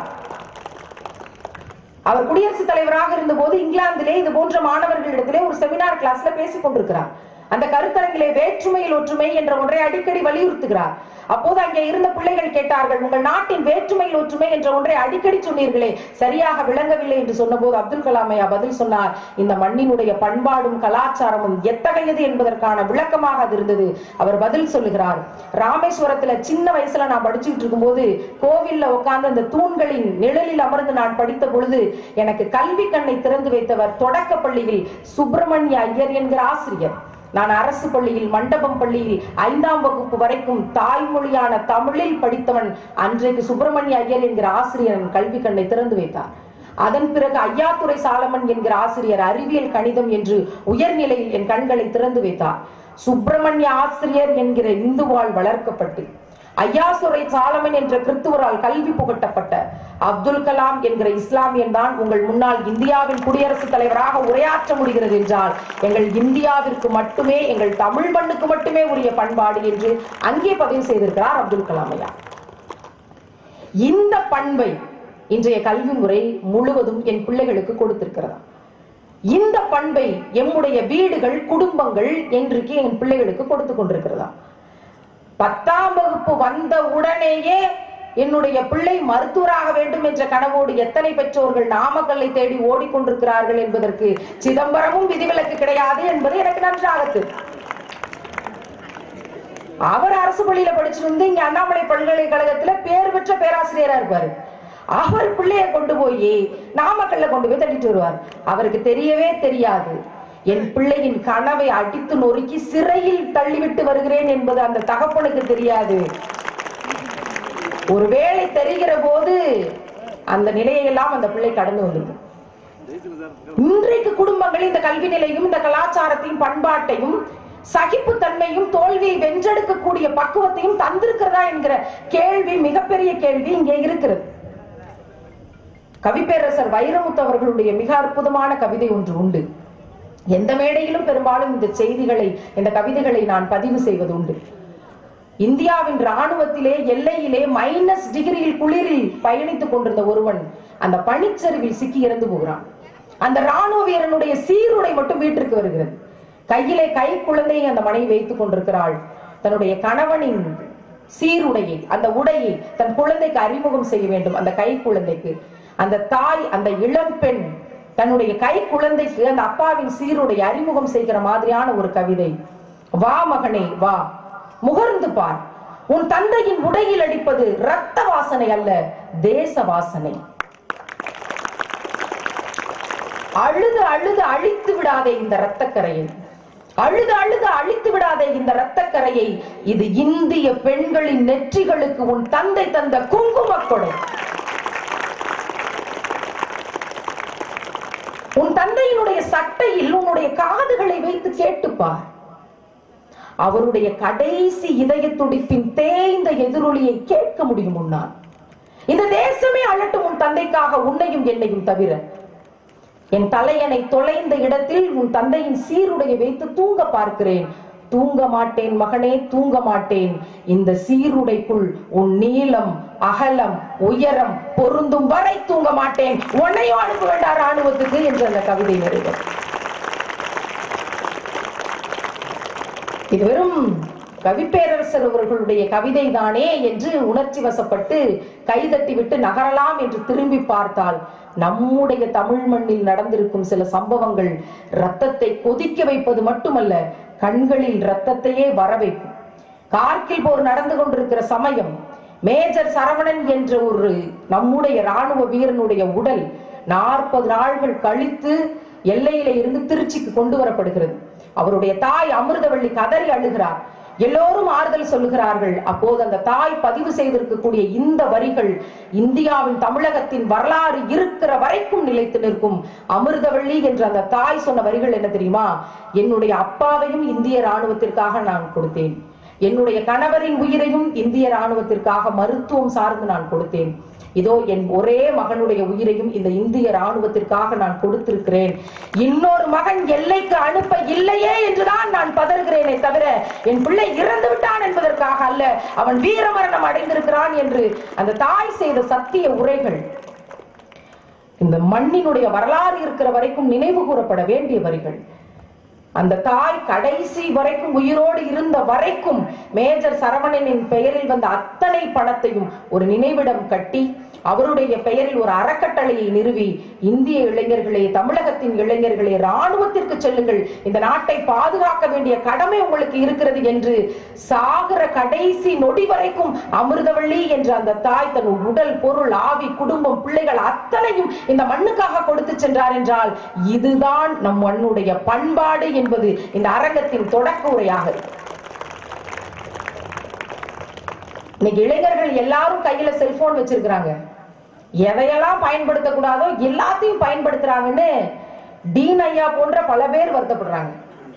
அவர் குடியரசுத் தலைவராக இருந்தபோது இங்கிலாந்திலே இது போன்ற மாணவர்களிடத்திலே ஒரு செமினார் கிளாஸ்ல பேசிக் கொண்டிருக்கிறார் அந்த கருத்தரங்கிலே வேற்றுமையில் ஒற்றுமை என்ற ஒன்றை அடிக்கடி வலியுறுத்துகிறார் அப்போது அங்கே இருந்த பிள்ளைகள் கேட்டார்கள் உங்கள் நாட்டின் வேற்றுமையில் ஒற்றுமை என்ற ஒன்றை அடிக்கடி சொன்னீர்களே சரியாக விளங்கவில்லை என்று சொன்னபோது அப்துல் கலாம் ஐயா பதில் சொன்னார் இந்த மண்ணினுடைய பண்பாடும் கலாச்சாரமும் எத்தகையது என்பதற்கான விளக்கமாக அது இருந்தது அவர் பதில் சொல்லுகிறார் ராமேஸ்வரத்துல சின்ன வயசுல நான் படிச்சுட்டு இருக்கும்போது கோவில்ல உட்கார்ந்து அந்த தூண்களின் நிழலில் அமர்ந்து நான் படித்த பொழுது எனக்கு கல்வி கண்ணை திறந்து வைத்தவர் தொடக்க பள்ளியில் சுப்பிரமணிய ஐயர் என்கிற ஆசிரியர் நான் அரசு பள்ளியில் மண்டபம் பள்ளியில் ஐந்தாம் வகுப்பு வரைக்கும் தாய்மொழியான தமிழில் படித்தவன் அன்றைக்கு சுப்பிரமணிய ஐயர் என்கிற ஆசிரியர் என் கல்வி கண்ணை திறந்து வைத்தார் அதன் பிறகு ஐயாத்துரை சாலமன் என்கிற ஆசிரியர் அறிவியல் கணிதம் என்று உயர்நிலையில் என் கண்களை திறந்து வைத்தார் சுப்பிரமணிய ஆசிரியர் என்கிற இந்துவால் வளர்க்கப்பட்டு ஐயாசுரை சாலமன் என்ற கிறித்துவரால் கல்வி புகட்டப்பட்ட அப்துல் கலாம் என்கிற இஸ்லாமியன் தான் உங்கள் முன்னால் இந்தியாவின் குடியரசுத் தலைவராக உரையாற்ற முடிகிறது என்றால் எங்கள் இந்தியாவிற்கு மட்டுமே எங்கள் தமிழ் மண்ணுக்கு மட்டுமே உரிய பண்பாடு என்று அங்கே பதிவு செய்திருக்கிறார் அப்துல் கலாம் ஐயா இந்த பண்பை இன்றைய கல்வி முறை முழுவதும் என் பிள்ளைகளுக்கு கொடுத்திருக்கிறதா இந்த பண்பை எம்முடைய வீடுகள் குடும்பங்கள் இன்றைக்கு என் பிள்ளைகளுக்கு கொடுத்து கொண்டிருக்கிறதா பத்தாம் வகுப்பு வந்த உடனேயே என்னுடைய பிள்ளை மருத்துவராக வேண்டும் என்ற கனவோடு எத்தனை பெற்றோர்கள் நாமக்கல்லை தேடி ஓடிக்கொண்டிருக்கிறார்கள் என்பதற்கு சிதம்பரமும் விதிவிலக்கு கிடையாது என்பது எனக்கு நன்றாக தெரியும் அவர் அரசு பள்ளியில படிச்சுட்டு வந்து இங்க அண்ணாமலை பல்கலைக்கழகத்துல பேர் பெற்ற பேராசிரியரா இருப்பாரு அவர் பிள்ளைய கொண்டு போய் நாமக்கல்ல கொண்டு போய் தள்ளிட்டு வருவார் அவருக்கு தெரியவே தெரியாது என் பிள்ளையின் கனவை அடித்து நொறுக்கி சிறையில் தள்ளிவிட்டு வருகிறேன் என்பது அந்த தகப்பனுக்கு தெரியாது ஒருவேளை தெரிகிற போது அந்த நிலையெல்லாம் அந்த பிள்ளை கடந்து வந்துடும் இன்றைக்கு குடும்பங்கள் இந்த கல்வி நிலையும் இந்த கலாச்சாரத்தையும் பண்பாட்டையும் சகிப்புத்தன்மையும் தோல்வியை வென்றெடுக்கக்கூடிய பக்குவத்தையும் தந்திருக்கிறதா என்கிற கேள்வி மிகப்பெரிய கேள்வி இங்கே இருக்கிறது கவிப்பேரரசர் வைரமுத்து அவர்களுடைய மிக அற்புதமான கவிதை ஒன்று உண்டு எந்த மேடையிலும் பெரும்பாலும் இந்த செய்திகளை இந்த கவிதைகளை நான் பதிவு செய்வது உண்டு இந்தியாவின் ராணுவத்திலே எல்லையிலே மைனஸ் டிகிரியில் குளிரில் பயணித்துக் கொண்டிருந்த ஒருவன் அந்த பனிச்சரிவில் சிக்கி இறந்து போகிறான் அந்த ராணுவ வீரனுடைய சீருடை மட்டும் வீட்டிற்கு வருகிறது கையிலே கை குழந்தையை அந்த மனைவி வைத்துக் கொண்டிருக்கிறாள் தன்னுடைய கணவனின் சீருடையை அந்த உடையை தன் குழந்தைக்கு அறிமுகம் செய்ய வேண்டும் அந்த கை குழந்தைக்கு அந்த தாய் அந்த இளம் பெண் தன்னுடைய கை குழந்தைக்கு அந்த அப்பாவின் சீருடை அறிமுகம் செய்கிற மாதிரியான ஒரு கவிதை வா மகனே வா முகர்ந்து பார் உன் தந்தையின் உடையில் அடிப்பது ரத்த வாசனை அல்ல தேச வாசனை அழுது அழுது அழித்து விடாதே இந்த ரத்தக்கரையை அழுது அழுது அழித்து விடாதே இந்த ரத்தக்கரையை இது இந்திய பெண்களின் நெற்றிகளுக்கு உன் தந்தை தந்த குங்கும கொடை உன் தந்தையினுடைய சட்டையில் உன்னுடைய காதுகளை வைத்து கேட்டுப்பார் அவருடைய கடைசி இதய துடிப்பின் தேய்ந்த எதிரொலியை கேட்க முடியும் உன்னால் இந்த தேசமே அழட்டும் உன் தந்தைக்காக உன்னையும் என்னையும் தவிர என் தலையணை தொலைந்த இடத்தில் உன் தந்தையின் சீருடையை வைத்து தூங்க பார்க்கிறேன் தூங்க மாட்டேன் மகனே தூங்க மாட்டேன் இந்த சீருடைக்குள் உன் நீளம் அகலம் உயரம் பொருந்தும் வரை தூங்க மாட்டேன் உன்னையும் அனுப்ப வேண்டாம் ராணுவத்துக்கு என்று அந்த கவிதை நிறைவு இது வெறும் கவிப்பேரரசர் அவர்களுடைய கவிதை தானே என்று உணர்ச்சி வசப்பட்டு கைதட்டி விட்டு நகரலாம் என்று திரும்பி பார்த்தால் நம்முடைய தமிழ் மண்ணில் நடந்திருக்கும் சில சம்பவங்கள் ரத்தத்தை கொதிக்க வைப்பது மட்டுமல்ல கண்களில் ரத்தத்தையே வர வைக்கும் கார்கில் போர் நடந்து கொண்டிருக்கிற சமயம் மேஜர் சரவணன் என்ற ஒரு நம்முடைய ராணுவ வீரனுடைய உடல் நாற்பது நாள்கள் கழித்து எல்லையில இருந்து திருச்சிக்கு கொண்டு வரப்படுகிறது அவருடைய தாய் அமிர்தவள்ளி கதறி அழுகிறார் எல்லோரும் ஆறுதல் சொல்லுகிறார்கள் அப்போது அந்த தாய் பதிவு செய்திருக்கக்கூடிய இந்த வரிகள் இந்தியாவின் தமிழகத்தின் வரலாறு இருக்கிற வரைக்கும் நிலைத்து நிற்கும் அமிர்தவள்ளி என்ற அந்த தாய் சொன்ன வரிகள் என்ன தெரியுமா என்னுடைய அப்பாவையும் இந்திய ராணுவத்திற்காக நான் கொடுத்தேன் என்னுடைய கணவரின் உயிரையும் இந்திய ராணுவத்திற்காக மருத்துவம் சார்ந்து நான் கொடுத்தேன் இதோ என் ஒரே மகனுடைய உயிரையும் இந்த இந்திய ராணுவத்திற்காக நான் கொடுத்திருக்கிறேன் இன்னொரு மகன் எல்லைக்கு அனுப்ப இல்லையே என்றுதான் நான் பதறுகிறேனே தவிர என் பிள்ளை இறந்து விட்டான் என்பதற்காக அல்ல அவன் வீரமரணம் அடைந்திருக்கிறான் என்று அந்த தாய் செய்த சத்திய உரைகள் இந்த மண்ணினுடைய வரலாறு இருக்கிற வரைக்கும் நினைவு கூறப்பட வேண்டிய வரிகள் அந்த தாய் கடைசி வரைக்கும் உயிரோடு இருந்த வரைக்கும் மேஜர் சரவணனின் பெயரில் வந்த அத்தனை பணத்தையும் ஒரு நினைவிடம் கட்டி அவருடைய பெயரில் ஒரு அறக்கட்டளையை நிறுவி இந்திய இளைஞர்களே தமிழகத்தின் இளைஞர்களே ராணுவத்திற்கு செல்லுங்கள் இந்த நாட்டை பாதுகாக்க வேண்டிய கடமை உங்களுக்கு இருக்கிறது என்று சாகர கடைசி நொடி வரைக்கும் அமிர்தவள்ளி என்ற அந்த தாய் தன் உடல் பொருள் ஆவி குடும்பம் பிள்ளைகள் அத்தனையும் இந்த மண்ணுக்காக கொடுத்து சென்றார் என்றால் இதுதான் நம் மண்ணுடைய பண்பாடு என்பது இந்த அரங்கத்தின் தொடக்க உரையாக இருக்கு. இன்னைக்கு இளைஞர்கள் எல்லாரும் கையில செல்போன் வச்சிருக்கிறாங்க எதையெல்லாம் பயன்படுத்த கூடாதோ எல்லாத்தையும் பயன்படுத்துறாங்கன்னு டீன் ஐயா போன்ற பல பேர் வருத்தப்படுறாங்க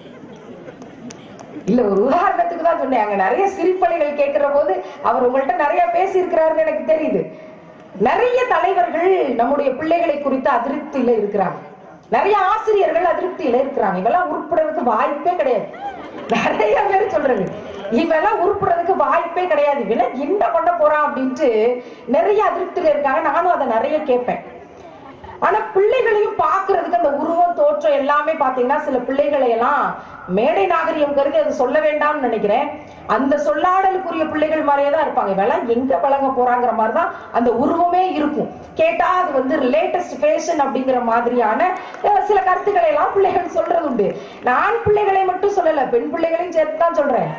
இல்ல ஒரு உதாரணத்துக்கு தான் சொன்னேன் அங்க நிறைய சிரிப்பலைகள் கேட்கிற போது அவர் உங்கள்ட்ட நிறைய பேசி இருக்கிறாருன்னு எனக்கு தெரியுது நிறைய தலைவர்கள் நம்முடைய பிள்ளைகளை குறித்து அதிருப்தியில இருக்கிறாங்க நிறைய ஆசிரியர்கள் அதிருப்தியில இருக்கிறாங்க இவெல்லாம் உருப்படுறதுக்கு வாய்ப்பே கிடையாது நிறைய பேர் சொல்றது இவெல்லாம் உருப்படுறதுக்கு வாய்ப்பே கிடையாது இவெல்லாம் என்ன பண்ண போறான் அப்படின்ட்டு நிறைய அதிருப்தியில இருக்காங்க நானும் அதை நிறைய கேட்பேன் ஆனா பிள்ளைகளையும் பாக்குறதுக்கு அந்த உருவம் தோற்றம் எல்லாமே பாத்தீங்கன்னா சில பிள்ளைகளை எல்லாம் மேடை நாகரிகம் கருதி அது சொல்ல வேண்டாம்னு நினைக்கிறேன் அந்த சொல்லாடலுக்குரிய பிள்ளைகள் மாதிரியே தான் இருப்பாங்க இவெல்லாம் எங்க பழக போறாங்கிற மாதிரி தான் அந்த உருவமே இருக்கும் கேட்டா அது வந்து லேட்டஸ்ட் ஃபேஷன் அப்படிங்கிற மாதிரியான அஹ், சில கருத்துக்களை எல்லாம் பிள்ளைகள் சொல்றது உண்டு நான் பிள்ளைகளை மட்டும் சொல்லல பெண் பிள்ளைகளையும் சேர்த்து தான் சொல்றேன்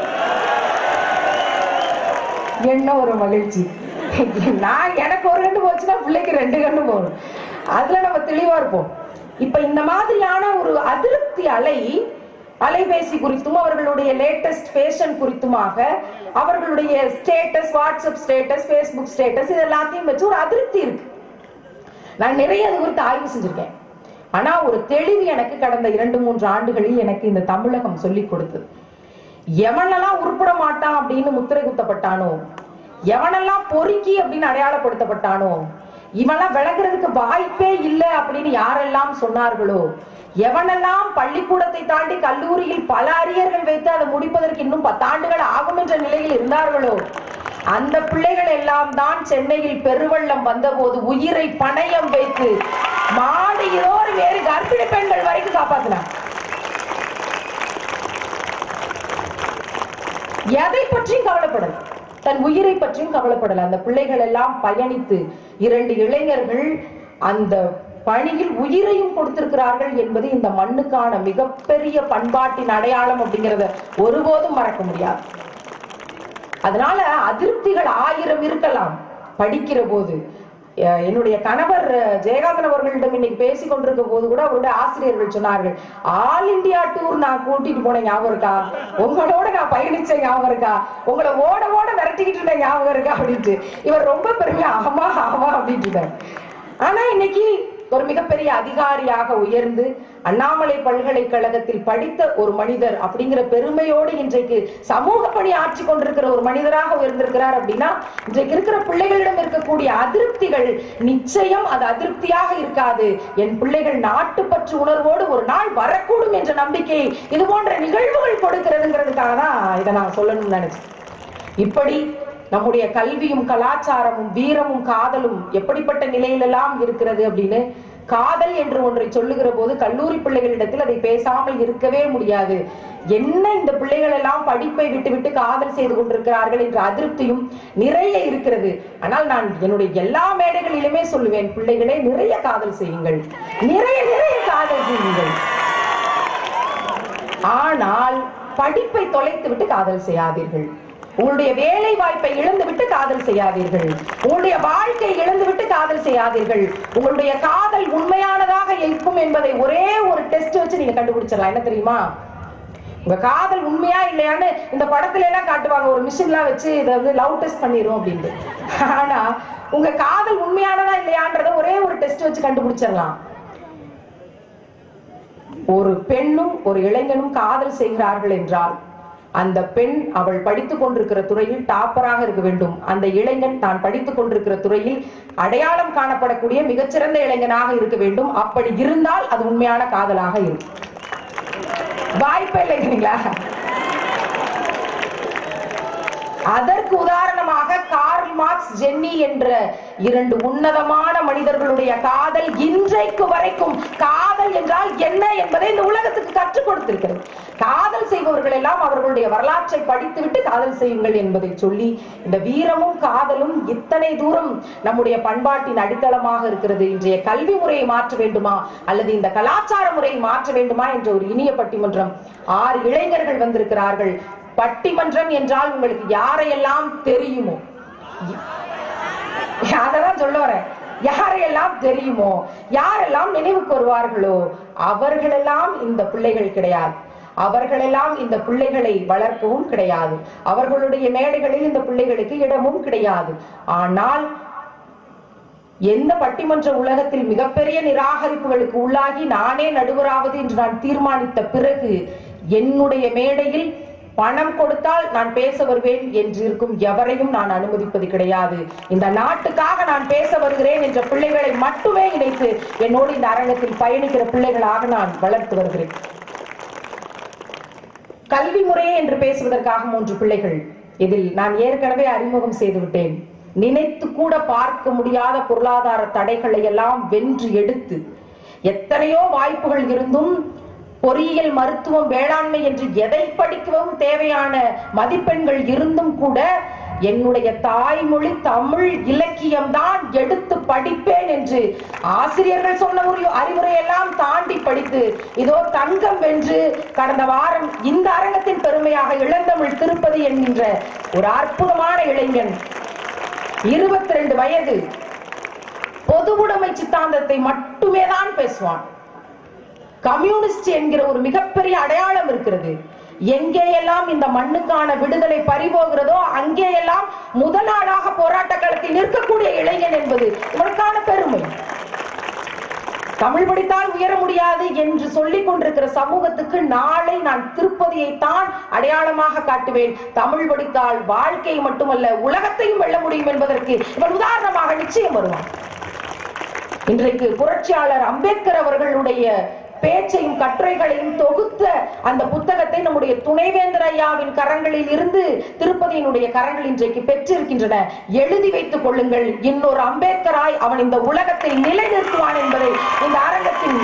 என்ன ஒரு மகிழ்ச்சி நான் எனக்கு ஒரு கண்டு போச்சுன்னா பிள்ளைக்கு ரெண்டு கண்டு போகணும் அதுல நம்ம தெளிவா இருப்போம் இப்ப இந்த மாதிரியான ஒரு அதிருப்தி அலை அலைபேசி குறித்தும் அவர்களுடைய லேட்டஸ்ட் ஃபேஷன் குறித்துமாக அவர்களுடைய status WhatsApp status Facebook status இது எல்லாத்தையும் வச்சு ஒரு அதிருப்தி இருக்கு நான் நிறைய அது குறித்து ஆய்வு செஞ்சிருக்கேன் ஆனா ஒரு தெளிவு எனக்கு கடந்த இரண்டு மூன்று ஆண்டுகளில் எனக்கு இந்த தமிழகம் சொல்லிக் கொடுத்தது எவனெல்லாம் உருப்பட மாட்டான் அப்படின்னு முத்திரை குத்தப்பட்டானோ எவனெல்லாம் பொறுக்கி அப்படின்னு அடையாளப்படுத்தப்பட்டானோ இவெல்லாம் விளங்குறதுக்கு வாய்ப்பே இல்லை அப்படின்னு யாரெல்லாம் சொன்னார்களோ எவனெல்லாம் பள்ளிக்கூடத்தை தாண்டி கல்லூரியில் பல அரியர்கள் வைத்து அதை முடிப்பதற்கு இன்னும் பத்தாண்டுகள் ஆகும் என்ற நிலையில் இருந்தார்களோ அந்த பிள்ளைகள் எல்லாம் தான் சென்னையில் பெருவெள்ளம் வந்தபோது உயிரை பணயம் வைத்து மாடியோர் வேறு கர்ப்பிணி பெண்கள் வரைக்கும் காப்பாத்தினாங்க எதை பற்றியும் கவலைப்படல தன் உயிரை பற்றியும் கவலைப்படல அந்த பிள்ளைகள் எல்லாம் பயணித்து இரண்டு இளைஞர்கள் அந்த பணியில் உயிரையும் கொடுத்திருக்கிறார்கள் என்பது இந்த மண்ணுக்கான மிகப்பெரிய பண்பாட்டின் அடையாளம் அப்படிங்கறத ஒருபோதும் மறக்க முடியாது அதனால அதிருப்திகள் ஆயிரம் இருக்கலாம் படிக்கிற போது அஹ் என்னுடைய கணவர் அஹ், ஜெயகாந்தன் அவர்களிடம் இன்னைக்கு பேசிக் கொண்டிருக்க போது கூட அவருடைய ஆசிரியர்கள் சொன்னார்கள் ஆல் இந்தியா டூர் நான் கூட்டிட்டு போனேன் ஞாபகம் இருக்கா உங்களோட நான் பயணிச்ச ஞாபகம் இருக்கா உங்களை ஓட ஓட விரட்டிக்கிட்டு இருந்த ஞாபகம் இருக்கா அப்படின்ட்டு இவர் ரொம்ப பெருமையா ஆமா ஆமா அப்படின்ட்டு இருந்தார். ஆனா இன்னைக்கு ஒரு மிகப்பெரிய அதிகாரியாக உயர்ந்து அண்ணாமலை பல்கலைக்கழகத்தில் படித்த ஒரு மனிதர் அப்படிங்கிற பெருமையோடு இன்றைக்கு சமூக பணி ஆற்றி கொண்டிருக்கிற ஒரு மனிதராக உயர்ந்திருக்கிறார் அப்படின்னா இன்றைக்கு இருக்கிற பிள்ளைகளிடம் இருக்கக்கூடிய அதிருப்திகள் நிச்சயம் அது அதிருப்தியாக இருக்காது என் பிள்ளைகள் நாட்டுப்பற்று உணர்வோடு ஒரு நாள் வரக்கூடும் என்ற நம்பிக்கை இது போன்ற நிகழ்வுகள் கொடுக்கிறதுங்கிறதுக்காக தான் இதை நான் சொல்லணும்னு நினைச்சேன் இப்படி நம்முடைய கல்வியும் கலாச்சாரமும் வீரமும் காதலும் எப்படிப்பட்ட நிலையிலெல்லாம் இருக்கிறது அப்படின்னு காதல் என்று ஒன்றை சொல்லுகிற போது கல்லூரி பிள்ளைகளிடத்தில் அதை பேசாமல் இருக்கவே முடியாது என்ன இந்த பிள்ளைகள் எல்லாம் படிப்பை விட்டுவிட்டு காதல் செய்து கொண்டிருக்கிறார்கள் என்ற அதிருப்தியும் நிறைய இருக்கிறது ஆனால் நான் என்னுடைய எல்லா மேடைகளிலுமே சொல்லுவேன் பிள்ளைகளே நிறைய காதல் செய்யுங்கள் நிறைய நிறைய காதல் செய்யுங்கள் ஆனால் படிப்பை தொலைத்து விட்டு காதல் செய்யாதீர்கள் உங்களுடைய வேலை வாய்ப்பை இழந்து விட்டு காதல் செய்யாதீர்கள் உங்களுடைய வாழ்க்கை இழந்து விட்டு காதல் செய்யாதீர்கள் உங்களுடைய காதல் உண்மையானதாக இருக்கும் என்பதை ஒரே ஒரு டெஸ்ட் வச்சு நீங்க கண்டுபிடிச்சிடலாம் என்ன தெரியுமா உங்க காதல் உண்மையா இல்லையான்னு இந்த படத்துல எல்லாம் காட்டுவாங்க ஒரு மிஷின்லாம் வச்சு இதை வந்து லவ் டெஸ்ட் பண்ணிரும் அப்படின்ட்டு ஆனா உங்க காதல் உண்மையானதா இல்லையான்றத ஒரே ஒரு டெஸ்ட் வச்சு கண்டுபிடிச்சிடலாம் ஒரு பெண்ணும் ஒரு இளைஞனும் காதல் செய்கிறார்கள் என்றால் அந்த பெண் அவள் படித்துக் கொண்டிருக்கிற துறையில் டாப்பராக இருக்க வேண்டும் அந்த இளைஞன் தான் படித்துக் கொண்டிருக்கிற துறையில் அடையாளம் காணப்படக்கூடிய மிகச்சிறந்த இளைஞனாக இருக்க வேண்டும் அப்படி இருந்தால் அது உண்மையான காதலாக இருக்கும் வாய்ப்பே இல்லைங்களா அதற்கு உதாரணமாக கார்ல் மார்க்ஸ் ஜென்னி என்ற இரண்டு உன்னதமான மனிதர்களுடைய காதல் இன்றைக்கு வரைக்கும் காதல் என்றால் என்ன என்பதை இந்த உலகத்துக்கு கற்றுக் கொடுத்திருக்கிறது காதல் செய்பவர்கள் எல்லாம் அவர்களுடைய வரலாற்றை படித்துவிட்டு காதல் செய்யுங்கள் என்பதை சொல்லி இந்த வீரமும் காதலும் இத்தனை தூரம் நம்முடைய பண்பாட்டின் அடித்தளமாக இருக்கிறது இன்றைய கல்வி முறையை மாற்ற வேண்டுமா அல்லது இந்த கலாச்சார முறையை மாற்ற வேண்டுமா என்ற ஒரு இனிய பட்டிமன்றம் ஆறு இளைஞர்கள் வந்திருக்கிறார்கள் பட்டிமன்றம் என்றால் உங்களுக்கு யாரையெல்லாம் தெரியுமோ அததான் சொல்ல வரேன் யாரையெல்லாம் தெரியுமோ யாரெல்லாம் நினைவுக்கு வருவார்களோ அவர்களெல்லாம் இந்த பிள்ளைகள் கிடையாது அவர்களெல்லாம் இந்த பிள்ளைகளை வளர்க்கவும் கிடையாது அவர்களுடைய மேடைகளில் இந்த பிள்ளைகளுக்கு இடமும் கிடையாது ஆனால் எந்த பட்டிமன்ற உலகத்தில் மிகப்பெரிய நிராகரிப்புகளுக்கு உள்ளாகி நானே நடுவராவது என்று நான் தீர்மானித்த பிறகு என்னுடைய மேடையில் பணம் கொடுத்தால் நான் பேச வருவேன் என்று இருக்கும் எவரையும் நான் அனுமதிப்பது கிடையாது இந்த நாட்டுக்காக நான் பேச வருகிறேன் என்ற பிள்ளைகளை மட்டுமே இணைத்து என்னோடு இந்த அரங்கத்தில் பயணிக்கிற பிள்ளைகளாக நான் வளர்த்து வருகிறேன் கல்வி முறையே என்று பேசுவதற்காக மூன்று பிள்ளைகள் இதில் நான் ஏற்கனவே அறிமுகம் செய்து விட்டேன் நினைத்து கூட பார்க்க முடியாத பொருளாதார தடைகளை எல்லாம் வென்று எடுத்து எத்தனையோ வாய்ப்புகள் இருந்தும் பொறியியல் மருத்துவம் வேளாண்மை என்று எதை படிக்கவும் தேவையான மதிப்பெண்கள் இருந்தும் கூட என்னுடைய தாய்மொழி தமிழ் இலக்கியம் தான் எடுத்து படிப்பேன் என்று ஆசிரியர்கள் சொன்ன ஒரு அறிவுரையெல்லாம் தாண்டி படித்து இதோ தங்கம் வென்று கடந்த வாரம் இந்த அரங்கத்தின் பெருமையாக இளந்தமிழ் திருப்பதி என்கின்ற ஒரு அற்புதமான இளைஞன் இருபத்தி ரெண்டு வயது பொதுவுடைமை சித்தாந்தத்தை மட்டுமே தான் பேசுவான் கம்யூனிஸ்ட் என்கிற ஒரு மிகப்பெரிய அடையாளம் இருக்கிறது எங்கேயெல்லாம் இந்த மண்ணுக்கான விடுதலை பறிபோகிறதோ அங்கேயெல்லாம் முதலாளாக போராட்ட களத்தில் நிற்கக்கூடிய இளைஞன் என்பது இவருக்கான பெருமை தமிழ் படித்தால் உயர முடியாது என்று சொல்லிக் கொண்டிருக்கிற சமூகத்துக்கு நாளை நான் திருப்பதியை தான் அடையாளமாக காட்டுவேன் தமிழ் படித்தால் வாழ்க்கை மட்டுமல்ல உலகத்தையும் வெல்ல முடியும் என்பதற்கு இவன் உதாரணமாக நிச்சயம் வருவான் இன்றைக்கு புரட்சியாளர் அம்பேத்கர் அவர்களுடைய பேச்சையும் கட்டுரைகளையும் தொகுத்த அந்த புத்தகத்தை நம்முடைய துணைவேந்தர் ஐயாவின் கரங்களில் இருந்து திருப்பதியினுடைய கரங்கள் இன்றைக்கு பெற்றிருக்கின்றன எழுதி வைத்துக் கொள்ளுங்கள் இன்னொரு அம்பேத்கராய் அவன் இந்த உலகத்தை நிலைநிறுத்துவான் என்பதை இந்த அரங்கத்தின்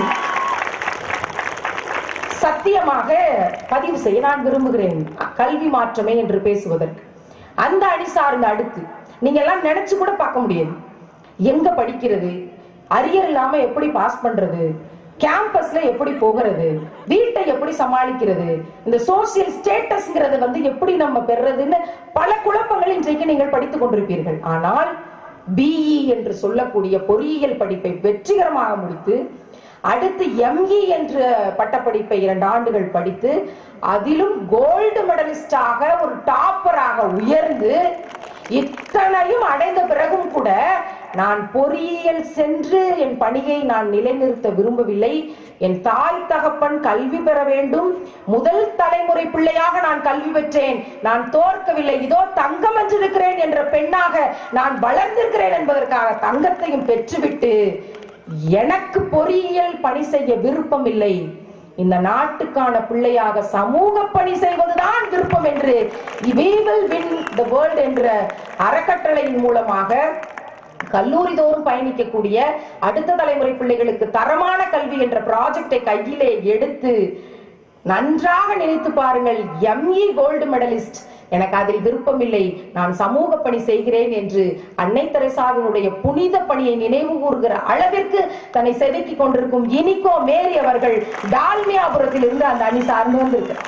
சத்தியமாக பதிவு செய்ய நான் விரும்புகிறேன் கல்வி மாற்றமே என்று பேசுவதற்கு அந்த அணி சார்ந்த அடுத்து நீங்க எல்லாம் நினைச்சு கூட பார்க்க முடியாது எங்க படிக்கிறது அரியர் இல்லாம எப்படி பாஸ் பண்றது கேம்பஸ்ல எப்படி போகிறது வீட்டை எப்படி சமாளிக்கிறது இந்த சோசியல் ஸ்டேட்டஸ்ங்கிறது வந்து எப்படி நம்ம பெறுறதுன்னு பல குழப்பங்கள் இன்றைக்கு நீங்கள் படித்துக் கொண்டிருப்பீர்கள் ஆனால் பிஇ என்று சொல்லக்கூடிய பொறியியல் படிப்பை வெற்றிகரமாக முடித்து அடுத்து எம்இ என்ற பட்டப்படிப்பை இரண்டு ஆண்டுகள் படித்து அதிலும் கோல்டு மெடலிஸ்டாக ஒரு டாப்பராக உயர்ந்து இத்தனையும் அடைந்த பிறகும் கூட நான் பொறியியல் சென்று என் பணியை நான் நிலைநிறுத்த விரும்பவில்லை என் தாய் தகப்பன் கல்வி பெற வேண்டும் முதல் தலைமுறை பிள்ளையாக நான் கல்வி பெற்றேன் நான் தோற்கவில்லை இதோ தங்கம் வென்றிருக்கிறேன் என்ற பெண்ணாக நான் வளர்ந்திருக்கிறேன் என்பதற்காக தங்கத்தையும் பெற்றுவிட்டு எனக்கு பொறியியல் பணி செய்ய விருப்பம் இல்லை இந்த நாட்டுக்கான பிள்ளையாக சமூக பணி செய்வதுதான் விருப்பம் என்று we will win the world என்ற அறக்கட்டளையின் மூலமாக கல்லூரி தோறும் பயணிக்கக்கூடிய அடுத்த தலைமுறை பிள்ளைகளுக்கு தரமான கல்வி என்ற ப்ராஜெக்டை கையிலே எடுத்து நன்றாக நினைத்து பாருங்கள் எம்இ கோல்டு மெடலிஸ்ட் எனக்கு அதில் விருப்பமில்லை நான் சமூக பணி செய்கிறேன் என்று அன்னை தெரசாவினுடைய புனித பணியை நினைவு கூறுகிற அளவிற்கு தன்னை செதுக்கிக் கொண்டிருக்கும் இனிகோ மேரி அவர்கள் டால்மியாபுரத்தில் இருந்து அந்த அணி சார்ந்து வந்திருக்கிறார்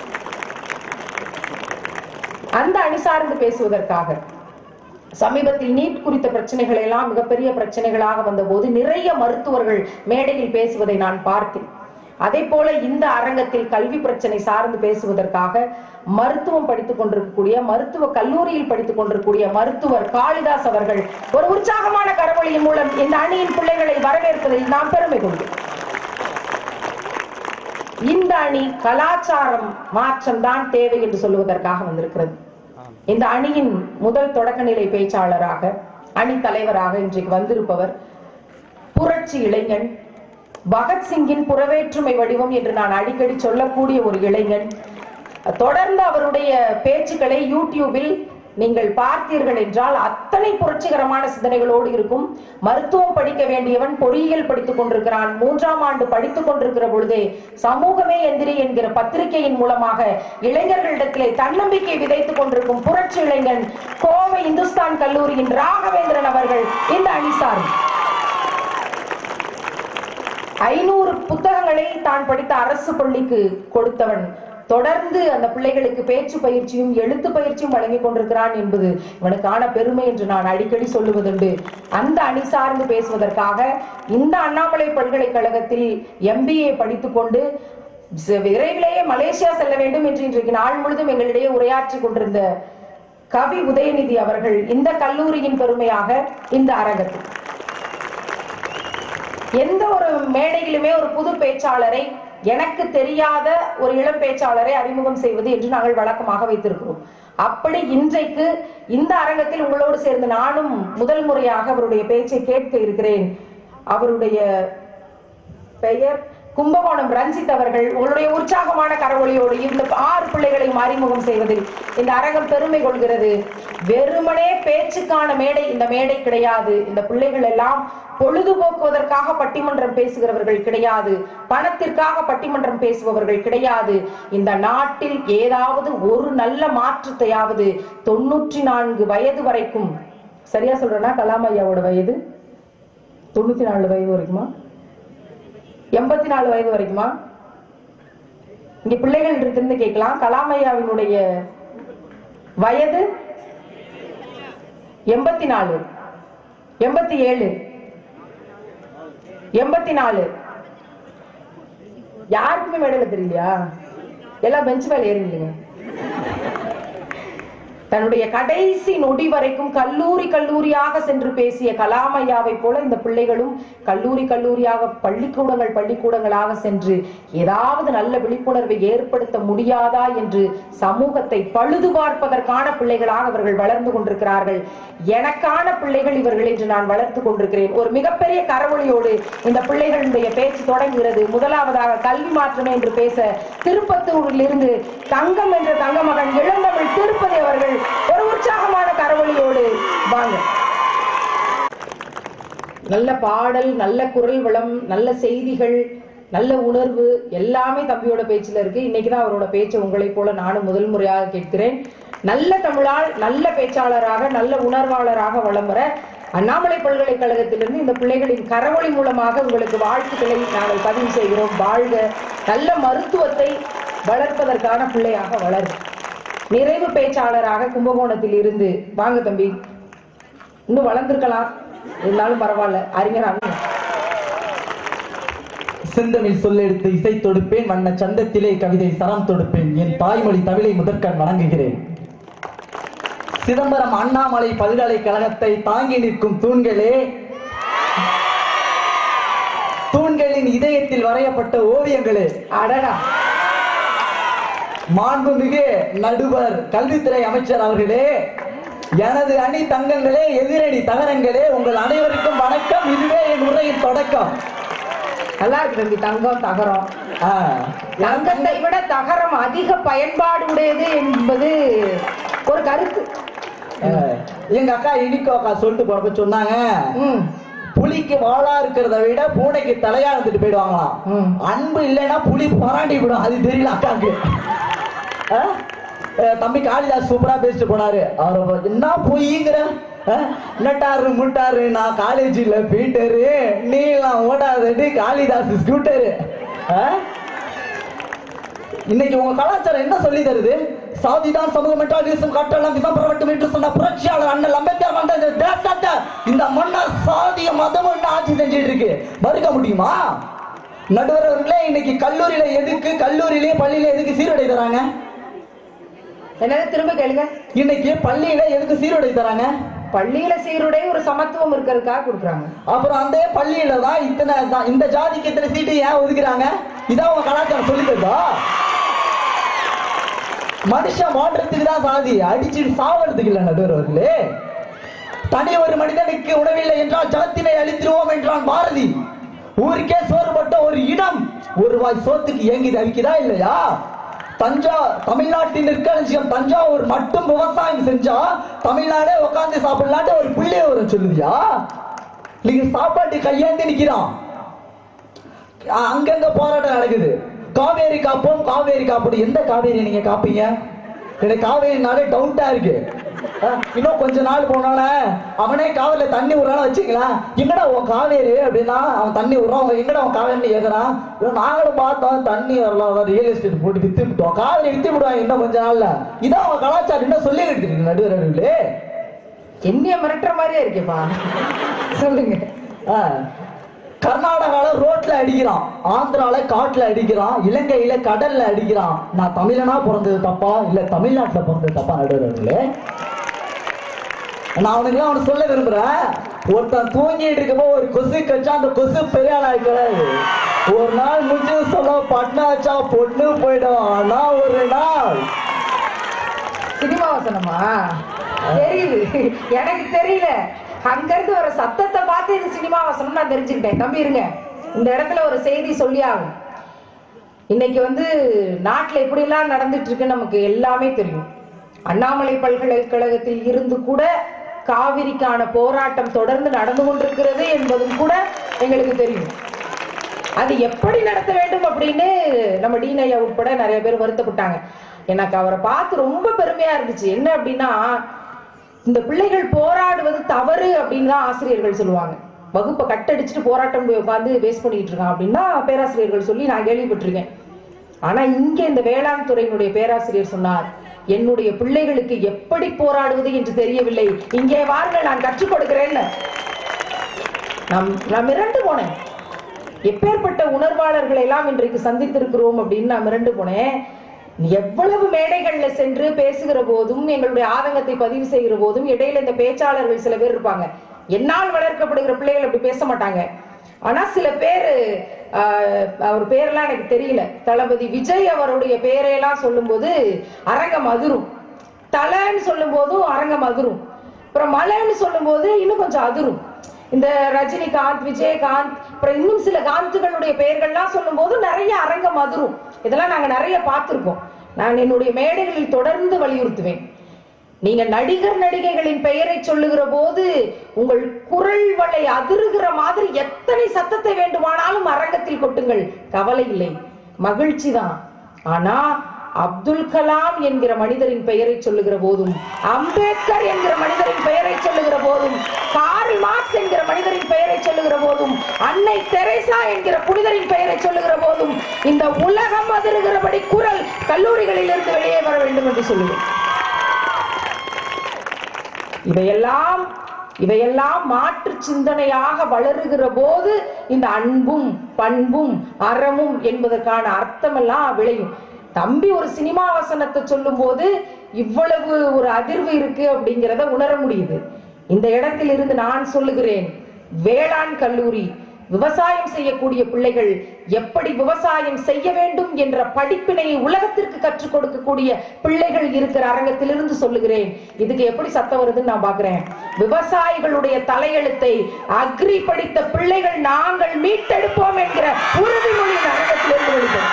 அந்த அணி சார்ந்து பேசுவதற்காக சமீபத்தில் நீட் குறித்த பிரச்சனைகள் எல்லாம் மிகப்பெரிய பிரச்சனைகளாக வந்தபோது நிறைய மருத்துவர்கள் மேடையில் பேசுவதை நான் பார்த்தேன் அதே போல இந்த அரங்கத்தில் கல்வி பிரச்சனை சார்ந்து பேசுவதற்காக மருத்துவம் படித்துக் கொண்டிருக்கக்கூடிய மருத்துவ கல்லூரியில் படித்துக் கொண்டிருக்கக்கூடிய மருத்துவர் காளிதாஸ் அவர்கள் ஒரு உற்சாகமான கரவொலியின் மூலம் இந்த அணியின் பிள்ளைகளை வரவேற்பதில் நாம் பெருமை கொள்கிறோம் இந்த அணி கலாச்சாரம் மாற்றம் தான் தேவை என்று சொல்லுவதற்காக வந்திருக்கிறது இந்த அணியின் முதல் தொடக்கநிலை பேச்சாளராக அணி தலைவராக இன்றைக்கு வந்திருப்பவர் புரட்சி இளைஞன் பகத்சிங்கின் புறவேற்றுமை வடிவம் என்று நான் அடிக்கடி சொல்லக்கூடிய ஒரு இளைஞன் தொடர்ந்து அவருடைய பேச்சுக்களை யூடியூபில் நீங்கள் பார்த்தீர்கள் என்றால் அத்தனை புரட்சிகரமான சிந்தனைகளோடு இருக்கும் மருத்துவம் படிக்க வேண்டியவன் பொறியியல் படித்துக் கொண்டிருக்கிறான் மூன்றாம் ஆண்டு படித்துக் கொண்டிருக்கிற பொழுதே சமூகமே எந்திரி என்கிற பத்திரிகையின் மூலமாக இளைஞர்களிடத்திலே தன்னம்பிக்கை விதைத்துக் கொண்டிருக்கும் புரட்சி இளைஞன் கோவை இந்துஸ்தான் கல்லூரியின் ராகவேந்திரன் அவர்கள் இந்த அணி சார்ந்து ஐநூறு புத்தகங்களை தான் படித்த அரசு பள்ளிக்கு கொடுத்தவன் தொடர்ந்து அந்த பிள்ளைகளுக்கு பேச்சு பயிற்சியும் எழுத்து பயிற்சியும் வழங்கி கொண்டிருக்கிறான் என்பது இவனுக்கான பெருமை என்று நான் அடிக்கடி சொல்லுவதுண்டு அந்த அணி சார்ந்து பேசுவதற்காக இந்த அண்ணாமலை பல்கலைக்கழகத்தில் எம்பிஏ படித்துக் கொண்டு ச- விரைவிலேயே மலேசியா செல்ல வேண்டும் என்று இன்றைக்கு நாள் முழுதும் எங்களிடையே உரையாற்றி கொண்டிருந்த கவி உதயநிதி அவர்கள் இந்த கல்லூரியின் பெருமையாக இந்த அரங்கத்தில் எந்த ஒரு மேடையிலுமே ஒரு புது பேச்சாளரை எனக்கு தெரியாத ஒரு இளம் பேச்சாளரை அறிமுகம் செய்வது என்று நாங்கள் வழக்கமாக வைத்திருக்கிறோம் அப்படி இன்றைக்கு இந்த அரங்கத்தில் உங்களோடு சேர்ந்து நானும் முதல் முறையாக அவருடைய பேச்சை கேட்க இருக்கிறேன் அவருடைய பெயர் கும்பகோணம் ரஞ்சித் அவர்கள் உங்களுடைய உற்சாகமான கரவொலியோடு இந்த ஆறு பிள்ளைகளையும் அறிமுகம் செய்வதில் இந்த அரங்கம் பெருமை கொள்கிறது வெறுமனே பேச்சுக்கான மேடை இந்த மேடை கிடையாது இந்த பிள்ளைகள் எல்லாம் பொழுதுபோக்குவதற்காக பட்டிமன்றம் பேசுகிறவர்கள் கிடையாது பணத்திற்காக பட்டிமன்றம் பேசுபவர்கள் கிடையாது இந்த நாட்டில் ஏதாவது ஒரு நல்ல மாற்றத்தையாவது தொண்ணூற்றி நான்கு வயது வரைக்கும் சரியா சொல்றேன்னா கலாம் ஐயாவோட வயது தொண்ணூத்தி நாலு வயது வரைக்குமா எண்பத்தி நாலு வயது வரைக்குமா இங்க பிள்ளைகள் இருந்து கேட்கலாம் கலாமையாவினுடைய வயது எண்பத்தி நாலு எண்பத்தி ஏழு எண்பத்தி நாலு யாருக்குமே மேடையில தெரியலையா எல்லாம் பெஞ்ச் மேல ஏறிடுங்க தன்னுடைய கடைசி நொடி வரைக்கும் கல்லூரி கல்லூரியாக சென்று பேசிய கலாமையாவை போல இந்த பிள்ளைகளும் கல்லூரி கல்லூரியாக பள்ளிக்கூடங்கள் பள்ளிக்கூடங்களாக சென்று ஏதாவது நல்ல விழிப்புணர்வை ஏற்படுத்த முடியாதா என்று சமூகத்தை பழுது பார்ப்பதற்கான பிள்ளைகளாக அவர்கள் வளர்ந்து கொண்டிருக்கிறார்கள் எனக்கான பிள்ளைகள் இவர்கள் என்று நான் வளர்த்து கொண்டிருக்கிறேன் ஒரு மிகப்பெரிய கரவொலியோடு இந்த பிள்ளைகளுடைய பேச்சு தொடங்குகிறது முதலாவதாக கல்வி மாற்றமே என்று பேச திருப்பத்தூரில் இருந்து தங்கம் என்ற தங்க மகன் இளந்தமிழ் திருப்பதி அவர்கள் ஒரு உற்சாகமான கரவொலியோடு வாங்க நல்ல பாடல் நல்ல குரல் வளம் நல்ல செய்திகள் நல்ல உணர்வு எல்லாமே தம்பியோட பேச்சுல இருக்கு இன்னைக்குதான் அவரோட பேச்சை உங்களைப் போல நானும் முதல் முறையாக கேட்கிறேன் நல்ல தமிழால் நல்ல பேச்சாளராக நல்ல உணர்வாளராக வளம் வர அண்ணாமலை பல்கலைக்கழகத்திலிருந்து இந்த பிள்ளைகளின் கரவொலி மூலமாக உங்களுக்கு வாழ்த்துக்களை நாங்கள் பதிவு செய்கிறோம் வாழ்க நல்ல மருத்துவத்தை வளர்ப்பதற்கான பிள்ளையாக வளர் நிறைவு பேச்சாளராக கும்பகோணத்தில் இருந்து வாங்க தம்பி இன்னும் வளர்ந்திருக்கலாம் இருந்தாலும் பரவாயில்ல அறிஞர் அண்ணன் செந்தமிழ் சொல்லெடுத்து இசை தொடுப்பேன் வண்ண சந்தத்திலே கவிதை சரம் தொடுப்பேன் என் தாய்மொழி தமிழை முதற்கண் வணங்குகிறேன் சிதம்பரம் அண்ணாமலை பல்கலைக்கழகத்தை தாங்கி நிற்கும் தூண்களே தூண்களின் இதயத்தில் வரையப்பட்ட ஓவியங்களே அடடா மாண்புமிகு நடுவர் கல்வித்துறை அமைச்சர் அவர்களே எனது அணி தங்கங்களே எதிரணி தகரங்களே உங்கள் அனைவருக்கும் வணக்கம் இதுவே என் உரையின் தொடக்கம் நல்லா இருக்கு தம்பி தங்கம் தகரம் ஆ, தங்கத்தை விட தகரம் அதிக பயன்பாடு உடையது என்பது ஒரு கருத்து ஆ, எங்க அக்கா இனிக்கோ அக்கா சொல்லிட்டு போறப்ப சொன்னாங்க ம் புலிக்கு வாளா இருக்கிறத விட பூனைக்கு தலையா இருந்துட்டு போயிடுவாங்களாம் ம். அன்பு இல்லைன்னா புலி பராண்டி விடும் அது தெரியல அக்காக்கு ஆ? அஹ் தம்பி காளிதாஸ் சூப்பரா பேசிட்டு போனாரு அவர் என்ன பொய்ங்கிற நட்டாரு முட்டாரு நான் காலேஜ்ல பீட்டரு நீ எல்லாம் ஓடாதடி காளிதாஸ் ஸ்கூட்டரு இன்னைக்கு உங்க கலாச்சாரம் என்ன சொல்லி தருது சாதிதான் சமூகம் என்றால் வீசும் காற்றெல்லாம் விஷம் புறப்பட்டும் என்று சொன்ன புரட்சியாளர் அண்ணல் அம்பேத்கர் வந்த இந்த தேசத்தை இந்த மன்னர் சாதிய மதம் ஒன்று ஆட்சி செஞ்சுட்டு இருக்கு மறுக்க முடியுமா நடுவர் அவர்களே இன்னைக்கு கல்லூரியில எதுக்கு கல்லூரியிலேயே பள்ளியில எதுக்கு சீருடை தராங்க என்னது திரும்ப கேளுங்க இன்னைக்கு பள்ளியில எதுக்கு சீருடை தராங்க பள்ளியில சீருடை ஒரு சமத்துவம் இருக்கிறதுக்காக கொடுக்குறாங்க அப்புறம் அந்த பள்ளியில தான் இத்தனை தான் இந்த ஜாதிக்கு இத்தனை சீட்டு ஏன் ஒதுக்குறாங்க இதான் உங்க கலாச்சாரம் சொல்லி தருதா மனுஷன் வாழ்றதுக்கு தான் சாதி அடிச்சு சாவறதுக்கு இல்ல நடுவர் அவர்களே தனி ஒரு மனிதனுக்கு உணவில்லை என்றால் ஜலத்தினை அழித்திருவோம் என்றான் பாரதி ஊருக்கே சோறுபட்ட ஒரு இடம் ஒரு வாய் சோத்துக்கு ஏங்கிது அழிக்குதா இல்லையா தஞ்சா தமிழ்நாட்டின் நெற்களஞ்சியம் தஞ்சாவூர் மட்டும் விவசாயம் செஞ்சா தமிழ்நாடே உட்கார்ந்து சாப்பிடலான்ட்டு ஒரு புள்ளிய வரும் சொல்லுதியா நீங்க சாப்பாட்டு கையேந்தி நிக்கிறான் அ- அங்கங்க போராட்டம் நடக்குது காவேரி காப்போம் காவேரி காப்போம் எந்த காவேரி நீங்க காப்பீங்க எனக்கு காவேரினாலே டவுட்டா இருக்கு அஹ், இன்னும் கொஞ்ச நாள் போனால அவனே காவேரியில தண்ணி விடுறான்னு வச்சுக்கலாம் எங்கடா உன் காவேரி அப்படின்னா அவன் தண்ணி விடுறான் அவங்க எங்கடா அவன் காவேரி கேக்குறான் "ஐயோ, நாங்களும் பார்த்தோம் தண்ணி வரல ரியல் எஸ்டேட் போட்டு வித்து விட்டோம் காவேரி வித்து விடுவாங்க இன்னும் கொஞ்ச நாள்ல இதான் அவன் கலாச்சாரம் இன்னும் சொல்லி இருக்கு நடுவர் நடுவில் என்னைய மிரட்டுற மாதிரியே இருக்கேப்பா சொல்லுங்க ஆ. கர்நாடகால ரோட்ல அடிக்கிறான் ஆந்திரால காட்டுல அடிக்கிறான் இலங்கையில கடல்ல அடிக்கிறான் நான் தமிழனா பிறந்தது தப்பா இல்ல தமிழ்நாட்டுல பிறந்தது தப்பா நடுவர்களே நான் அவனுக்கு அவனுக்கு சொல்ல விரும்புறேன் ஒருத்தன் தூங்கிட்டு இருக்கப்போ ஒரு கொசு கச்சா அந்த கொசு பெரிய ஆளா இருக்கிறாரு ஒரு நாள் முடிஞ்சு சொல்ல பட்னா வச்சா பொண்ணு போயிடும் ஆனா ஒரு நாள் சினிமா வசனமா தெரியுது எனக்கு தெரியல அங்க இருந்து வர சத்தத்தை பார்த்து இது சினிமா வசனம் நான் தெரிஞ்சுக்கிட்டேன் தம்பி இருங்க இந்த இடத்துல ஒரு செய்தி சொல்லி ஆகும் இன்னைக்கு வந்து நாட்டுல எப்படி எல்லாம் நடந்துட்டு இருக்கு நமக்கு எல்லாமே தெரியும் அண்ணாமலை பல்கலைக்கழகத்தில் இருந்து கூட காவிரிக்கான போராட்டம் தொடர்ந்து நடந்து கொண்டிருக்கிறது என்பதும் கூட எங்களுக்கு தெரியும் அது எப்படி நடத்த வேண்டும் அப்படின்னு நம்ம டீன் ஐயா உட்பட நிறைய பேர் வருத்தப்பட்டாங்க எனக்கு அவரை பார்த்து ரொம்ப பெருமையா இருந்துச்சு என்ன அப்படின்னா இந்த பிள்ளைகள் போராடுவது தவறு அப்படின்னு தான் ஆசிரியர்கள் சொல்லுவாங்க வகுப்பை கட்டடிச்சுட்டு போராட்டம் போய் உட்காந்து வேஸ்ட் பண்ணிட்டு இருக்கான் அப்படின்னா பேராசிரியர்கள் சொல்லி நான் கேள்விப்பட்டிருக்கேன் ஆனா இங்க இந்த வேளாண் துறையினுடைய பேராசிரியர் சொன்னார் என்னுடைய பிள்ளைகளுக்கு எப்படி போராடுவது என்று தெரியவில்லை இங்கே வாருங்கள் நான் கற்றுக் கொடுக்கிறேன்னு நான் நான் மிரண்டு போனேன் எப்பேற்பட்ட உணர்வாளர்களை எல்லாம் இன்றைக்கு சந்தித்திருக்கிறோம் அப்படின்னு நான் மிரண்டு போனேன் எவ்வளவு மேடைகள்ல சென்று பேசுகிற போதும் எங்களுடைய ஆதங்கத்தை பதிவு செய்கிற போதும் இடையில இந்த பேச்சாளர்கள் சில பேர் இருப்பாங்க என்னால் வளர்க்கப்படுகிற பிள்ளைகள் அப்படி பேச மாட்டாங்க ஆனா சில பேர் அவர் பேரெல்லாம் எனக்கு தெரியல தளபதி விஜய் அவருடைய பேரையெல்லாம் சொல்லும்போது அரங்கம் அதிரும் தலைன்னு சொல்லும் போதும் அரங்கம் அதிரும் அப்புறம் மலைன்னு சொல்லும் போது இன்னும் கொஞ்சம் அதிரும் இந்த ரஜினிகாந்த் விஜயகாந்த் அப்புறம் இன்னும் சில காந்துகளுடைய பெயர்கள்லாம் சொல்லும் போது நிறைய அரங்கம் அதிரும் இதெல்லாம் நாங்க நிறைய பார்த்திருக்கோம் நான் என்னுடைய மேடைகளில் தொடர்ந்து வலியுறுத்துவேன் நீங்க நடிகர் நடிகைகளின் பெயரை சொல்லுகிற போது உங்கள் குரல் வளை அதிருகிற மாதிரி எத்தனை சத்தத்தை வேண்டுமானாலும் அரங்கத்தில் கொட்டுங்கள் கவலை இல்லை மகிழ்ச்சி தான் ஆனா அப்துல் கலாம் என்கிற மனிதரின் பெயரை சொல்லுகிற போதும் அம்பேத்கர் என்கிற மனிதரின் பெயரை சொல்லுகிற போதும் கார்ல் மார்க்ஸ் என்கிற மனிதரின் பெயரை சொல்லுகிற போதும் அன்னை தெரேசா என்கிற புனிதரின் பெயரை சொல்லுகிற போதும் இந்த உலகம் அதிருகிறபடி குரல் கல்லூரிகளில் இருந்து வெளியே வர வேண்டும் என்று சொல்லுவேன் இவையெல்லாம் இவையெல்லாம் மாற்று சிந்தனையாக வளருகிற போது இந்த அன்பும் பண்பும் அறமும் என்பதற்கான அர்த்தமெல்லாம் விளையும் தம்பி ஒரு சினிமா வசனத்தை சொல்லும் போது இவ்வளவு ஒரு அதிர்வு இருக்கு அப்படிங்கிறத உணர முடியுது இந்த இடத்தில் இருந்து நான் சொல்லுகிறேன் வேளாண் கல்லூரி விவசாயம் செய்யக்கூடிய பிள்ளைகள் எப்படி விவசாயம் செய்ய வேண்டும் என்ற படிப்பினை உலகத்திற்கு கற்றுக் கொடுக்கக்கூடிய பிள்ளைகள் இருக்கிற அரங்கத்திலிருந்து சொல்லுகிறேன் இதுக்கு எப்படி சத்தம் வருதுன்னு நான் பாக்குறேன் விவசாயிகளுடைய தலையெழுத்தை அக்ரி படித்த பிள்ளைகள் நாங்கள் மீட்டெடுப்போம் என்கிற உறுதிமொழி இந்த அரங்கத்திலிருந்து வெளிப்படும்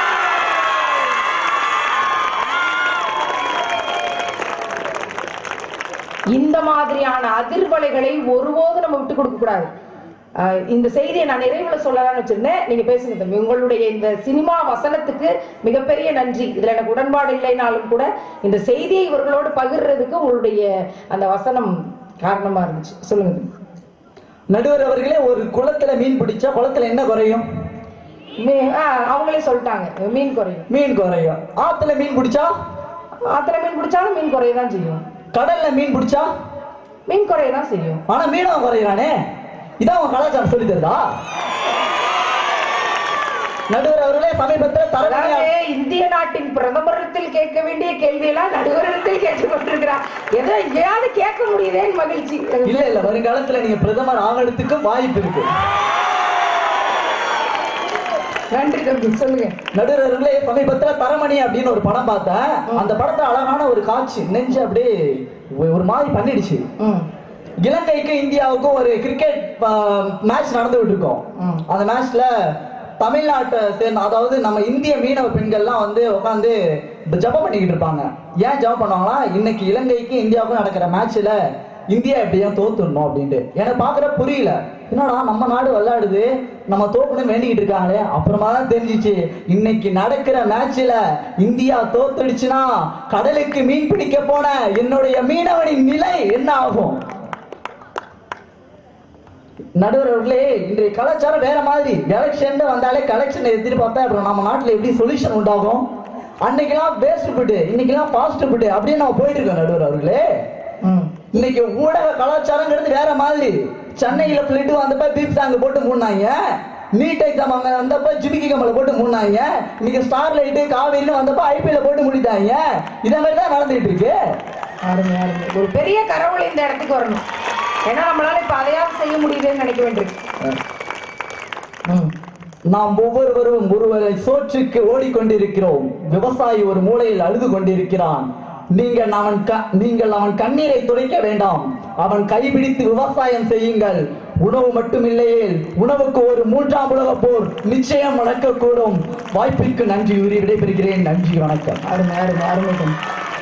இந்த மாதிரியான அதிர்வலைகளை ஒருபோதும் நம்ம விட்டு கொடுக்க கூடாது ஆஹ் இந்த செய்தியை நான் நிறைவுல சொல்லலாம்னு வச்சிருந்தேன் நீங்க பேசுங்க தம்பி உங்களுடைய இந்த சினிமா வசனத்துக்கு மிகப்பெரிய நன்றி இதுல எனக்கு உடன்பாடு இல்லைனாலும் கூட இந்த செய்தியை இவர்களோடு பகிர்றதுக்கு உங்களுடைய அந்த வசனம் காரணமா இருந்துச்சு சொல்லுங்க தம்பி. நடுவர் அவர்களே ஒரு குளத்துல மீன் பிடிச்சா குளத்துல என்ன குறையும் மீ- ஆஹ் அவங்களே சொல்லிட்டாங்க மீன் குறையும் மீன் குறையும் ஆத்துல மீன் பிடிச்சா ஆத்திர மீன் பிடிச்சாலும் மீன் குறையதான் செய்யும் கடல்ல மீன் பிடிச்சா மீன் குறையதான் செய்யும் ஆனா மீனவன் குறையிறானே இதான் அவன் கலாச்சாரம் சொல்லி தருதா நடுவர் அவர்களே சமீபத்தில் தரக்கூடிய அதாவது இந்திய நாட்டின் பிரதமரிடத்தில் கேட்க வேண்டிய கேள்வியெல்லாம் நடுவரிடத்தில் கேட்டுக் கொண்டிருக்கிறார் ஏதோ எங்கேயாவது கேட்க முடியுதேன்னு மகிழ்ச்சி இல்ல இல்ல வருங்காலத்துல நீங்க பிரதமர் ஆகிறதுக்கும் வாய்ப்பு இருக்கு நன்றி தம்பி சொல்லுங்க நடுவர் அவர்களே சமீபத்துல தரமணி அப்படின்னு ஒரு படம் பார்த்தேன் அந்த படத்துல அழகான ஒரு காட்சி நெஞ்சு அப்படியே ஒ- ஒரு மாதிரி பண்ணிடுச்சு ம். இலங்கைக்கும் இந்தியாவுக்கும் ஒரு கிரிக்கெட் மேட்ச் நடந்துகிட்டு இருக்கோம் ம். அந்த மேட்ச்ல தமிழ்நாட்டை சேர்ந்த அதாவது நம்ம இந்திய மீனவ பெண்கள்லாம் வந்து உட்காந்து ஜபம் பண்ணிக்கிட்டு இருப்பாங்க ஏன் ஜபம் பண்ணுவாங்களா இன்னைக்கு இலங்கைக்கும் இந்தியாவுக்கும் நடக்கிற மேட்ச்ல இந்தியா எப்படியும் தோத்துடணும் அப்படின்ட்டு எனக்கு பாக்குற புரியல என்னடா நம்ம நாடு விளையாடுது நம்ம தோக்கணும் வேண்டிக்கிட்டு இருக்காங்களே அப்புறமா தான் தெரிஞ்சிச்சு இன்னைக்கு நடக்கிற மேட்ச்ல இந்தியா தோத்துடுச்சுன்னா கடலுக்கு மீன் பிடிக்க போன என்னுடைய மீனவனின் நிலை என்ன ஆகும் நடுவர் அவர்களே இன்றைய கலாச்சாரம் வேற மாதிரி எலெக்ஷன் வந்தாலே கலெக்ஷன் எதிர்பார்த்தா அப்புறம் நம்ம நாட்டுல எப்படி சொல்யூஷன் உண்டாகும் அன்னைக்கெல்லாம் வேஸ்ட் ஃபுட்டு இன்னைக்கெல்லாம் ஃபாஸ்ட் ஃபுட்டு அப்படின்னு நம்ம போயிட்டு இருக்கோம் நடுவர் அவர்களே ம். இன்னைக்கு ஊடக கலாச்சாரங்கிறது வேற மாதிரி சென்னையில பிளட் வந்தப்ப பீப் சாங் போட்டு மூடினாங்க நீட் எக்ஸாம் அங்க வந்தப்ப ஜிமிக்கி கம்பல போட்டு மூடினாங்க இன்னைக்கு ஸ்டார் லைட் காவேரின்னு வந்தப்ப ஐபிஎல் போட்டு மூடிட்டாங்க இத மாதிரி தான் நடந்துட்டு இருக்கு அருமை அருமை ஒரு பெரிய கடவுள் இந்த இடத்துக்கு வரணும் ஏன்னா நம்மளால இப்ப அதையாவது செய்ய முடியுதுன்னு நினைக்க வேண்டியிருக்கு ம். நாம் ஒவ்வொருவரும் ஒருவரை சோற்றுக்கு ஓடிக்கொண்டிருக்கிறோம் விவசாயி ஒரு மூலையில் அழுது கொண்டிருக்கிறான் நீங்கள் அவன் க- நீங்கள் அவன் கண்ணீரை துடைக்க வேண்டாம் அவன் கைபிடித்து விவசாயம் செய்யுங்கள் உணவு மட்டுமில்லையே உணவுக்கு ஒரு மூன்றாம் உலக போர் நிச்சயம் நடக்கக்கூடும் வாய்ப்பிற்கு நன்றி கூறி விடைபெறுகிறேன் நன்றி வணக்கம் அருமை அருமை அருமை தம்பி.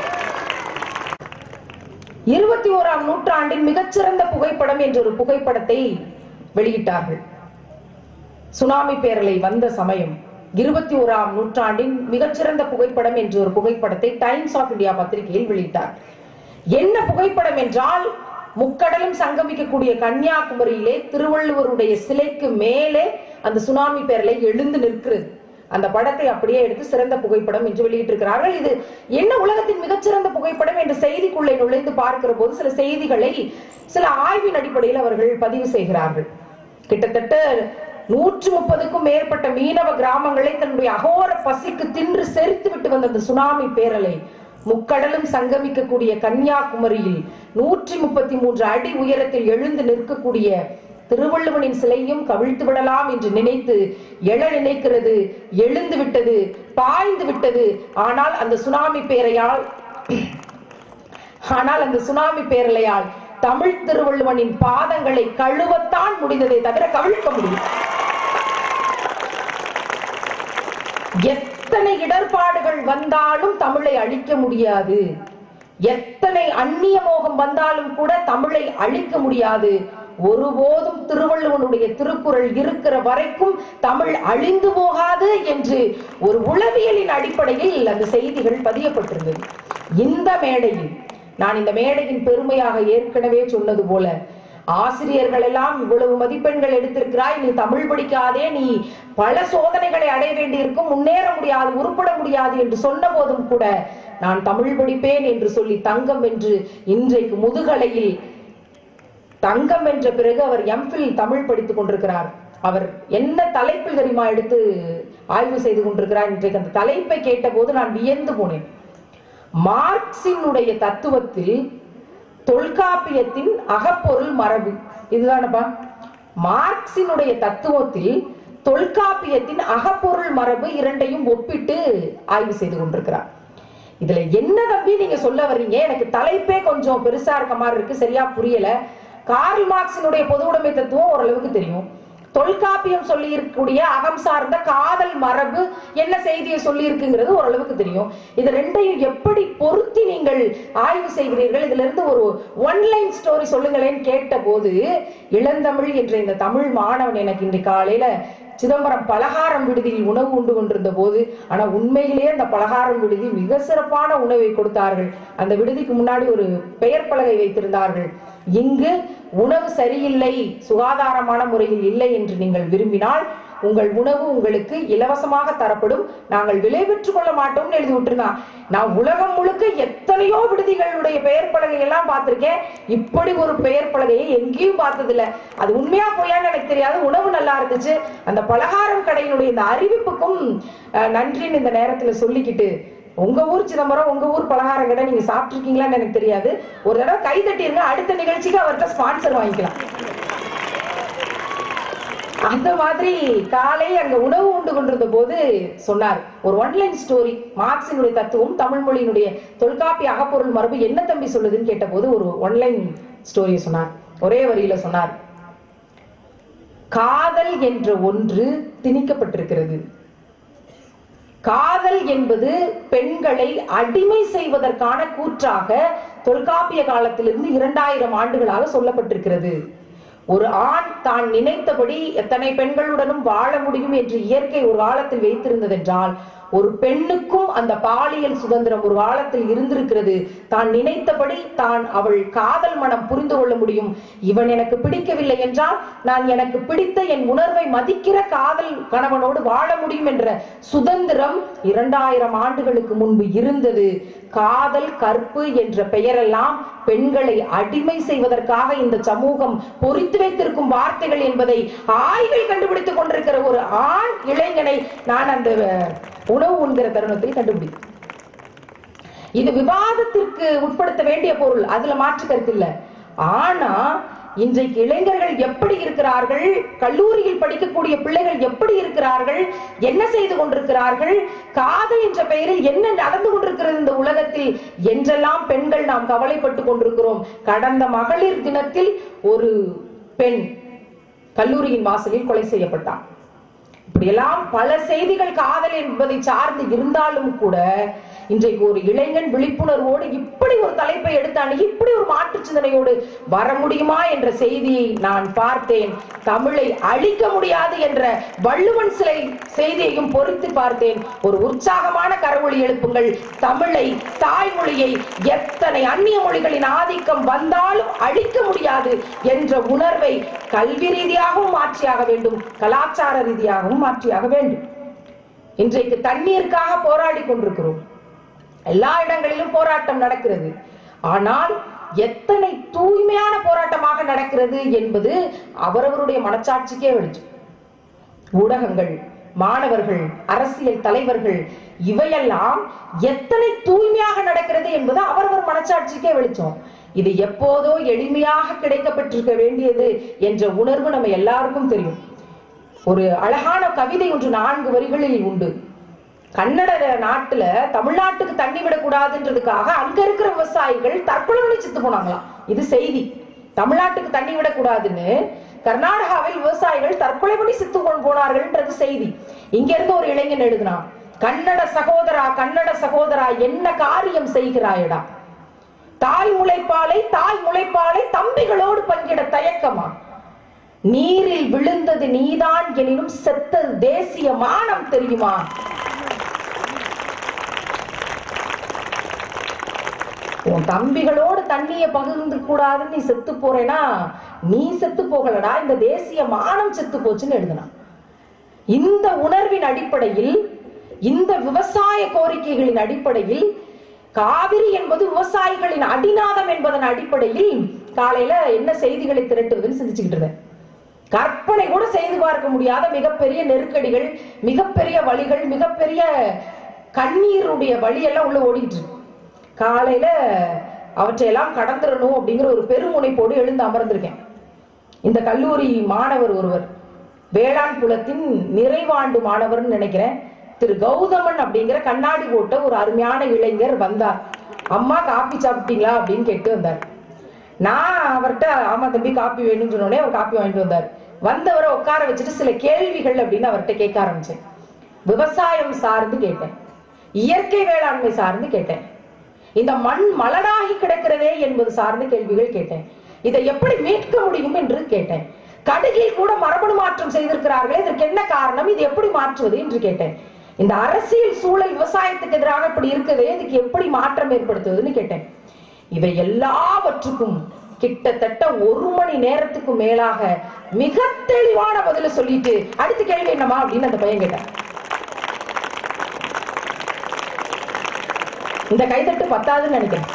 இருபத்தி ஓராம் நூற்றாண்டின் மிகச்சிறந்த புகைப்படம் என்ற ஒரு புகைப்படத்தை வெளியிட்டார்கள் சுனாமி பேரலை வந்த சமயம் இருபத்தி ஓராம் நூற்றாண்டின் மிகச்சிறந்த புகைப்படம் என்ற ஒரு புகைப்படத்தை டைம்ஸ் ஆஃப் இந்தியா பத்திரிகையில் வெளியிட்டார் என்ன புகைப்படம் என்றால் முக்கடலும் சங்கமிக்கக்கூடிய கன்னியாகுமரியிலே திருவள்ளுவருடைய சிலைக்கு மேலே அந்த சுனாமி பேரலை எழுந்து நிற்கிறது அந்த படத்தை அப்படியே எடுத்து சிறந்த புகைப்படம் என்று வெளியிட்டிருக்கிறார்கள் இது என்ன உலகத்தின் மிகச்சிறந்த புகைப்படம் என்ற செய்திக்குள்ளே நுழைந்து பார்க்கிற போது சில செய்திகளை சில ஆய்வின் அடிப்படையில் அவர்கள் பதிவு செய்கிறார்கள் கிட்டத்தட்ட நூற்று முப்பதுக்கும் மேற்பட்ட மீனவ கிராமங்களை தன்னுடைய அகோர பசிக்கு தின்று செரித்து விட்டு வந்த அந்த சுனாமி பேரலை முக்கடலும் சங்கமிக்கக்கூடிய கன்னியாகுமரியில் நூற்றி முப்பத்தி மூன்று அடி உயரத்தில் எழுந்து நிற்கக்கூடிய திருவள்ளுவனின் சிலையும் கவிழ்த்து விடலாம் என்று நினைத்து எழ நினைக்கிறது எழுந்து விட்டது பாய்ந்து விட்டது ஆனால் அந்த சுனாமி பேரையால் ஆனால் அந்த சுனாமி பேரலையால் தமிழ் திருவள்ளுவனின் பாதங்களை கழுவத்தான் முடிந்ததை தவிர கவிழ்க்க முடியும் எத்தனை இடர்பாடுகள் வந்தாலும் தமிழை அழிக்க முடியாது எத்தனை அந்நிய மோகம் வந்தாலும் கூட தமிழை அழிக்க முடியாது ஒருபோதும் திருவள்ளுவனுடைய திருக்குறள் இருக்கிற வரைக்கும் தமிழ் அழிந்து போகாது என்று ஒரு உளவியலின் அடிப்படையில் அந்த செய்திகள் பதியப்பட்டிருந்தது இந்த மேடையில் நான் இந்த மேடையின் பெருமையாக ஏற்கனவே சொன்னது போல ஆசிரியர்கள் எல்லாம் இவ்வளவு மதிப்பெண்கள் எடுத்திருக்கிறாய் நீ தமிழ் படிக்காதே நீ பல சோதனைகளை அடைய வேண்டியிருக்கும் முன்னேற முடியாது உருப்பட முடியாது என்று சொன்ன போதும் கூட நான் தமிழ் படிப்பேன் என்று சொல்லி தங்கம் என்று இன்றைக்கு முதுகலையில் தங்கம் என்ற பிறகு அவர் எம்ஃபில் தமிழ் படித்துக் கொண்டிருக்கிறார் அவர் என்ன தலைப்பில் தெரியுமா எடுத்து ஆய்வு செய்து கொண்டிருக்கிறார் இன்றைக்கு அந்த தலைப்பை கேட்டபோது நான் வியந்து போனேன் மார்க்சினுடைய தத்துவத்தில் தொல்காப்பியத்தின் அகப்பொருள் மரபு இதுதானப்பா மார்க்சினுடைய தத்துவத்தில் தொல்காப்பியத்தின் அகப்பொருள் மரபு இரண்டையும் ஒப்பிட்டு ஆய்வு செய்து கொண்டிருக்கிறார் இதுல என்ன தம்பி நீங்க சொல்ல வர்றீங்க எனக்கு தலைப்பே கொஞ்சம் பெருசா இருக்க மாதிரி இருக்கு சரியா புரியல கார்ல் மார்க்சினுடைய பொது உடைமை தத்துவம் ஓரளவுக்கு தெரியும் தொல்காப்பியம் சொல்லி இருக்கக்கூடிய அகம் சார்ந்த காதல் மரபு என்ன செய்தியை சொல்லி இருக்குங்கிறது ஓரளவுக்கு தெரியும் இது ரெண்டையும் எப்படி பொருத்தி நீங்கள் ஆய்வு செய்கிறீர்கள் இதுல இருந்து ஒரு ஒன்லைன் ஸ்டோரி சொல்லுங்களேன்னு கேட்ட போது இளந்தமிழ் என்ற இந்த தமிழ் மாணவன் எனக்கு இன்றைக்கு காலையில சிதம்பரம் பலகாரம் விடுதியில் உணவு உண்டு கொண்டிருந்த போது ஆனா உண்மையிலேயே அந்த பலகாரம் விடுதி மிக சிறப்பான உணவை கொடுத்தார்கள் அந்த விடுதிக்கு முன்னாடி ஒரு பெயர் பலகை வைத்திருந்தார்கள் இங்கு உணவு சரியில்லை சுகாதாரமான முறையில் இல்லை என்று நீங்கள் விரும்பினால் உங்கள் உணவு உங்களுக்கு இலவசமாக தரப்படும் நாங்கள் விலை பெற்றுக் கொள்ள மாட்டோம்னு எழுதி விட்டுருந்தான் நான் உலகம் முழுக்க எத்தனையோ விடுதிகளுடைய பெயர் பலகை எல்லாம் பார்த்திருக்கேன் இப்படி ஒரு பெயர் பலகையை எங்கேயும் பார்த்ததில்ல அது உண்மையா பொய்யான்னு எனக்கு தெரியாது உணவு நல்லா இருந்துச்சு அந்த பலகாரம் கடையினுடைய இந்த அறிவிப்புக்கும் அஹ், நன்றின்னு இந்த நேரத்துல சொல்லிக்கிட்டு உங்க ஊர் சிதம்பரம் உங்க ஊர் பலகாரம் கடை நீங்க சாப்பிட்டிருக்கீங்களான்னு எனக்கு தெரியாது ஒரு தடவை கை தட்டிருங்க அடுத்த நிகழ்ச்சிக்கு அவர்கிட்ட ஸ்பான்சர் வாங்கிக்கலாம் அந்த மாதிரி காலை அங்க உணவு உண்டு கொண்டிருந்த போது சொன்னார் ஒரு ஒன்லைன் ஸ்டோரி மார்க்சினுடைய தத்துவம் தமிழ் மொழியினுடைய தொல்காப்பிய அகப்பொருள் மரபு என்ன தம்பி சொல்லுதுன்னு கேட்டபோது ஒரு ஒன்லைன் ஸ்டோரியை சொன்னார் ஒரே வரியில சொன்னார் காதல் என்ற ஒன்று திணிக்கப்பட்டிருக்கிறது காதல் என்பது பெண்களை அடிமை செய்வதற்கான கூற்றாக தொல்காப்பிய காலத்திலிருந்து இரண்டாயிரம் ஆண்டுகளாக சொல்லப்பட்டிருக்கிறது ஒரு ஆண் தான் நினைத்தபடி எத்தனை பெண்களுடனும் வாழ முடியும் என்று இயற்கை ஒரு காலத்தில் வைத்திருந்ததென்றால் ஒரு பெண்ணுக்கும் அந்த பாலியல் சுதந்திரம் ஒரு காலத்தில் இருந்திருக்கிறது தான் நினைத்தபடி தான் அவள் காதல் மனம் புரிந்து கொள்ள முடியும் இவன் எனக்கு பிடிக்கவில்லை என்றால் நான் எனக்கு பிடித்த என் உணர்வை மதிக்கிற காதல் கணவனோடு வாழ முடியும் என்ற சுதந்திரம் இரண்டாயிரம் ஆண்டுகளுக்கு முன்பு இருந்தது காதல் கற்பு என்ற பெயரெல்லாம் பெண்களை அடிமை செய்வதற்காக இந்த சமூகம் பொறித்து வைத்திருக்கும் வார்த்தைகள் என்பதை ஆய்வில் கண்டுபிடித்துக் கொண்டிருக்கிற ஒரு ஆண் இளைஞனை நான் அந்த உணவு உண்கிற தருணத்தில் கண்டுபிடித்தேன் இது விவாதத்திற்கு உட்படுத்த வேண்டிய பொருள் அதுல மாற்று கருத்து இல்ல ஆனா இன்றைக்கு இளைஞர்கள் எப்படி இருக்கிறார்கள் கல்லூரியில் படிக்கக்கூடிய பிள்ளைகள் எப்படி இருக்கிறார்கள் என்ன செய்து கொண்டிருக்கிறார்கள் காதல் என்ற பெயரில் என்ன நடந்து கொண்டிருக்கிறது இந்த உலகத்தில் என்றெல்லாம் பெண்கள் நாம் கவலைப்பட்டு கொண்டிருக்கிறோம் கடந்த மகளிர் தினத்தில் ஒரு பெண் கல்லூரியின் வாசலில் கொலை செய்யப்பட்டார் இப்படியெல்லாம் பல செய்திகள் காதல் என்பதை சார்ந்து இருந்தாலும் கூட இன்றைக்கு ஒரு இளைஞன் விழிப்புணர்வோடு இப்படி ஒரு தலைப்பை எடுத்தாண்டு இப்படி ஒரு மாற்று சிந்தனையோடு வர முடியுமா என்ற செய்தியை நான் பார்த்தேன் தமிழை அழிக்க முடியாது என்ற வள்ளுவன் சிலை செய்தியையும் பொறுத்து பார்த்தேன் ஒரு உற்சாகமான கரவொளி எழுப்புங்கள் தமிழை தாய்மொழியை எத்தனை அந்நிய மொழிகளின் ஆதிக்கம் வந்தாலும் அழிக்க முடியாது என்ற உணர்வை கல்வி ரீதியாகவும் மாற்றியாக வேண்டும் கலாச்சார ரீதியாகவும் மாற்றியாக வேண்டும் இன்றைக்கு தண்ணீருக்காக போராடி கொண்டிருக்கிறோம் எல்லா இடங்களிலும் போராட்டம் நடக்கிறது ஆனால் எத்தனை தூய்மையான போராட்டமாக நடக்கிறது என்பது அவரவருடைய மனச்சாட்சிக்கே வெளிச்சம் ஊடகங்கள் மாணவர்கள் அரசியல் தலைவர்கள் இவையெல்லாம் எத்தனை தூய்மையாக நடக்கிறது என்பது அவரவர் மனச்சாட்சிக்கே வெளிச்சம் இது எப்போதோ எளிமையாக கிடைக்கப்பட்டிருக்க வேண்டியது என்ற உணர்வு நம்ம எல்லாருக்கும் தெரியும் ஒரு அழகான கவிதை ஒன்று நான்கு வரிகளில் உண்டு கன்னட நாட்டுல தமிழ்நாட்டுக்கு தண்ணி விடக்கூடாதுன்றதுக்காக அங்க இருக்கிற விவசாயிகள் தற்கொலை பண்ணி செத்து போனாங்களாம் இது செய்தி தமிழ்நாட்டுக்கு தண்ணி விடக்கூடாதுன்னு கர்நாடகாவில் விவசாயிகள் தற்கொலை பண்ணி செத்து கொண்டு போனார்கள்ன்றது செய்தி இங்க இருந்து ஒரு இளைஞன் எழுதினான் கன்னட சகோதரா கன்னட சகோதரா என்ன காரியம் செய்கிறாயடா தாய் முளைப்பாலை தாய் முளைப்பாலை தம்பிகளோடு பங்கிட தயக்கமா நீரில் விழுந்தது நீதான் எனினும் செத்தது தேசிய மானம் தெரியுமா உன் தம்பிகளோடு தண்ணிய பகிர்ந்து கூடாதுன்னு நீ செத்து போறேனா நீ செத்து போகலடா இந்த தேசிய மானம் செத்து போச்சுன்னு எழுதினான் இந்த உணர்வின் அடிப்படையில் இந்த விவசாய கோரிக்கைகளின் அடிப்படையில் காவிரி என்பது விவசாயிகளின் அடிநாதம் என்பதன் அடிப்படையில் காலையில என்ன செய்திகளை திரட்டுவதுன்னு சிந்திச்சுக்கிட்டு இருந்தேன் கற்பனை கூட செய்து பார்க்க முடியாத மிகப்பெரிய நெருக்கடிகள் மிகப்பெரிய வழிகள் மிகப்பெரிய கண்ணீருடைய வழியெல்லாம் உள்ள ஓடிட்டு இருக்கு காலையில அவற்றையெல்லாம் கடந்துடணும் அப்படிங்கிற ஒரு பெருமுனைப்போடு எழுந்து அமர்ந்திருக்கேன் இந்த கல்லூரி மாணவர் ஒருவர் வேளாண் குலத்தின் நிறைவாண்டு மாணவர்னு நினைக்கிறேன் திரு கௌதமன் அப்படிங்கிற கண்ணாடி போட்ட ஒரு அருமையான இளைஞர் வந்தார் அம்மா காப்பி சாப்பிட்டீங்களா அப்படின்னு கேட்டு வந்தார் நான் அவர்கிட்ட ஆமா தம்பி காப்பி வேணும்னு சொன்னோடனே அவர் காப்பி வாங்கிட்டு வந்தார் வந்தவரை உட்கார வச்சுட்டு சில கேள்விகள் அப்படின்னு அவர்கிட்ட கேட்க ஆரம்பிச்சேன் விவசாயம் சார்ந்து கேட்டேன் இயற்கை வேளாண்மை சார்ந்து கேட்டேன் இந்த மண் மலடாகி கிடக்கிறதே என்பது சார்ந்த கேள்விகள் கேட்டேன் இதை எப்படி மீட்க முடியும் என்று கேட்டேன் கடுகில் கூட மரபணு மாற்றம் செய்திருக்கிறார்களே இதற்கு என்ன காரணம் இது எப்படி மாற்றுவது என்று கேட்டேன் இந்த அரசியல் சூழல் விவசாயத்துக்கு எதிராக இப்படி இருக்கவே இதுக்கு எப்படி மாற்றம் ஏற்படுத்துவதுன்னு கேட்டேன் இவை எல்லாவற்றுக்கும் கிட்டத்தட்ட ஒரு மணி நேரத்துக்கு மேலாக மிக தெளிவான பதில சொல்லிட்டு அடுத்த கேள்வி என்னமா அப்படின்னு அந்த பையன் கேட்டான் இந்த கைதட்டு பத்தாதுன்னு நினைக்கிறேன்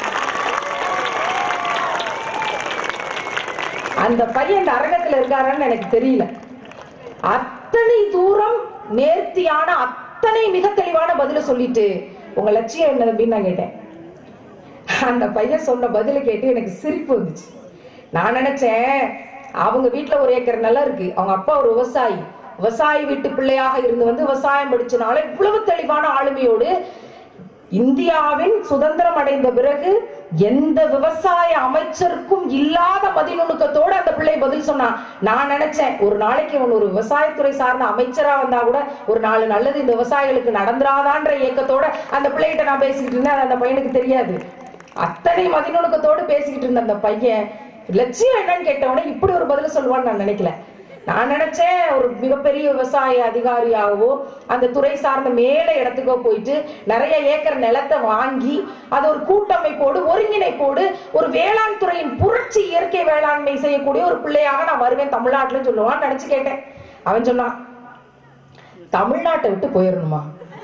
அந்த பையன் இந்த அரங்கத்துல இருக்காரான்னு எனக்கு தெரியல அத்தனை தூரம் நேர்த்தியான அத்தனை மிக தெளிவான பதில சொல்லிட்டு உங்க லட்சியம் என்ன அப்படின்னு நான் கேட்டேன் அந்த பையன் சொன்ன பதில கேட்டு எனக்கு சிரிப்பு வந்துச்சு நான் நினைச்சேன் அவங்க வீட்டுல ஒரு ஏக்கர் நிலம் இருக்கு அவங்க அப்பா ஒரு விவசாயி விவசாயி வீட்டு பிள்ளையாக இருந்து வந்து விவசாயம் படிச்சனால இவ்வளவு தெளிவான ஆளுமையோடு இந்தியாவின் சுதந்திரம் அடைந்த பிறகு எந்த விவசாய அமைச்சருக்கும் இல்லாத பதிநுணுக்கத்தோட அந்த பிள்ளை பதில் சொன்னான் நான் நினைச்சேன் ஒரு நாளைக்கு இவன் ஒரு விவசாயத்துறை சார்ந்த அமைச்சரா வந்தா கூட ஒரு நாலு நல்லது இந்த விவசாயிகளுக்கு நடந்துராதான்ற இயக்கத்தோட அந்த பிள்ளைகிட்ட நான் பேசிக்கிட்டு இருந்தேன் அது அந்த பையனுக்கு தெரியாது அத்தனை மதிநுணுக்கத்தோடு பேசிக்கிட்டு இருந்த அந்த பையன் லட்சியம் என்னன்னு கேட்டவனே இப்படி ஒரு பதில் சொல்லுவான்னு நான் நினைக்கல நான் நினைச்சேன் ஒரு மிகப்பெரிய விவசாய அதிகாரியாகவோ அந்த துறை சார்ந்த மேல இடத்துக்கோ போயிட்டு நிறைய ஏக்கர் நிலத்தை வாங்கி அது ஒரு கூட்டமைப்போடு ஒருங்கிணைப்போடு ஒரு வேளாண் துறையின் புரட்சி இயற்கை வேளாண்மை செய்யக்கூடிய ஒரு பிள்ளையாக நான் வருவேன் தமிழ்நாட்டுல சொல்லுவான்னு நினைச்சு கேட்டேன் அவன் சொன்னான் தமிழ்நாட்டை விட்டு போயிடணுமா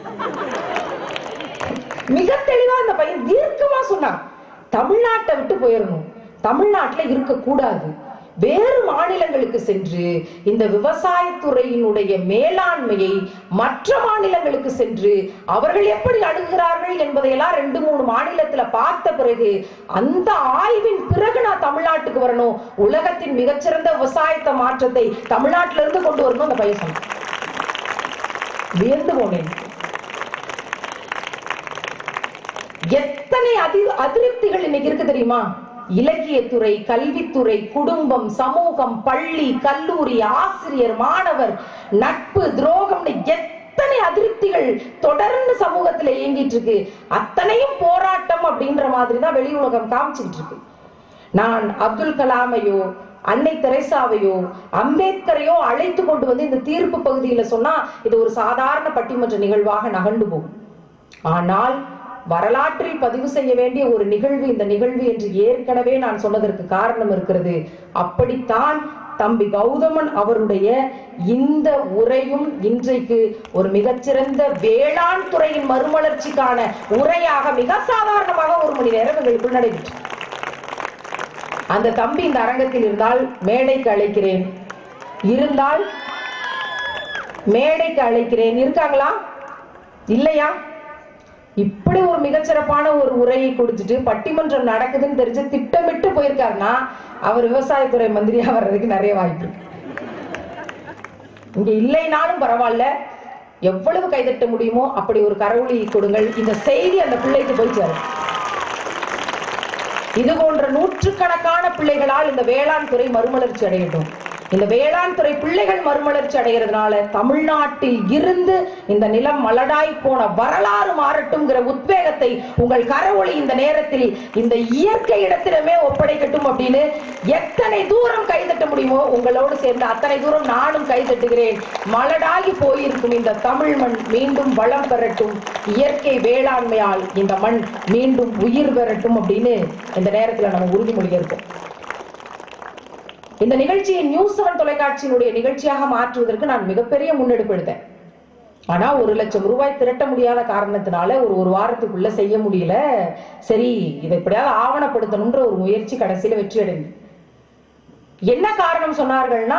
மிக தெளிவா அந்த பையன் தீர்க்கமா சொன்னான் தமிழ்நாட்டை விட்டு போயிடணும் தமிழ்நாட்டுல இருக்கக்கூடாது வேறு மாநிலங்களுக்கு சென்று இந்த விவசாயத்துறையினுடைய மேலாண்மையை மற்ற மாநிலங்களுக்கு சென்று அவர்கள் எப்படி அணுகிறார்கள் என்பதையெல்லாம் ரெண்டு மூணு மாநிலத்துல பார்த்த பிறகு அந்த ஆய்வின் பிறகு நான் தமிழ்நாட்டுக்கு வரணும் உலகத்தின் மிகச்சிறந்த விவசாயத்தை மாற்றத்தை தமிழ்நாட்டில இருந்து கொண்டு வரணும் அந்த பையன் சொன்னான் வியந்து போனேன் எத்தனை அதி அதிருப்திகள் இன்னைக்கு இருக்கு தெரியுமா இலக்கியத்துறை கல்வித்துறை குடும்பம் சமூகம் பள்ளி கல்லூரி ஆசிரியர் மாணவர் நட்பு துரோகம்னு எத்தனை அதிருப்திகள் தொடர்ந்து சமூகத்துல இயங்கிட்டு இருக்கு அத்தனையும் போராட்டம் அப்படின்ற மாதிரி தான் வெளி உலகம் காமிச்சுக்கிட்டு இருக்கு நான் அப்துல் கலாமையோ அன்னை தெரேசாவையோ அம்பேத்கரையோ அழைத்து கொண்டு வந்து இந்த தீர்ப்பு பகுதியில சொன்னா இது ஒரு சாதாரண பட்டிமன்ற நிகழ்வாக நகண்டு போகும் ஆனால் வரலாற்றில் பதிவு செய்ய வேண்டிய ஒரு நிகழ்வு இந்த நிகழ்வு என்று ஏற்கனவே நான் சொன்னதற்கு காரணம் இருக்கிறது அப்படித்தான் தம்பி கௌதமன் அவருடைய இந்த உரையும் இன்றைக்கு ஒரு மிகச்சிறந்த வேளாண் துறையின் மறுமலர்ச்சிக்கான உரையாக மிக சாதாரணமாக ஒரு மணி நேரம் எங்களுக்குள் நடைபெற்று அந்த தம்பி இந்த அரங்கத்தில் இருந்தால் மேடைக்கு அழைக்கிறேன் இருந்தால் மேடைக்கு அழைக்கிறேன் இருக்காங்களா இல்லையா இப்படி ஒரு மிகச்சிறப்பான ஒரு உரையை கொடுத்துட்டு பட்டிமன்றம் நடக்குதுன்னு தெரிஞ்சு திட்டமிட்டு போயிருக்காருன்னா அவர் விவசாயத்துறை மந்திரியா வர்றதுக்கு நிறைய வாய்ப்பு இருக்கு இங்க இல்லைனாலும் பரவாயில்ல எவ்வளவு கைதட்ட முடியுமோ அப்படி ஒரு கரவொலி கொடுங்கள் இந்த செய்தி அந்த பிள்ளைக்கு போய் சேரும் இது போன்ற நூற்றுக்கணக்கான பிள்ளைகளால் இந்த வேளாண் துறை மறுமலர்ச்சி அடையட்டும் இந்த வேளாண் துறை பிள்ளைகள் மறுமலர்ச்சி அடைகிறதுனால தமிழ்நாட்டில் இருந்து இந்த நிலம் மலடாய் போன வரலாறு மாறட்டும்ங்கிற உத்வேகத்தை உங்கள் கரவொளி இந்த நேரத்தில் இந்த இயற்கை இடத்திலுமே ஒப்படைக்கட்டும் அப்படின்னு எத்தனை தூரம் கைதட்ட முடியுமோ உங்களோடு சேர்ந்து அத்தனை தூரம் நானும் கைதட்டுகிறேன் மலடாகி போயிருக்கும் இந்த தமிழ் மண் மீண்டும் வளம் பெறட்டும் இயற்கை வேளாண்மையால் இந்த மண் மீண்டும் உயிர் பெறட்டும் அப்படின்னு இந்த நேரத்துல நம்ம உறுதிமொழி இருக்கோம் இந்த நிகழ்ச்சியை நியூஸ் செவன் தொலைக்காட்சியினுடைய நிகழ்ச்சியாக மாற்றுவதற்கு நான் மிகப்பெரிய முன்னெடுப்பு எடுத்தேன் ஆனா ஒரு லட்சம் ரூபாய் திரட்ட முடியாத காரணத்தினால ஒரு ஒரு வாரத்துக்குள்ள செய்ய முடியல சரி இதை எப்படியாவது ஆவணப்படுத்தணும்ன்ற ஒரு முயற்சி கடைசியில வெற்றி அடைந்தது என்ன காரணம் சொன்னார்கள்னா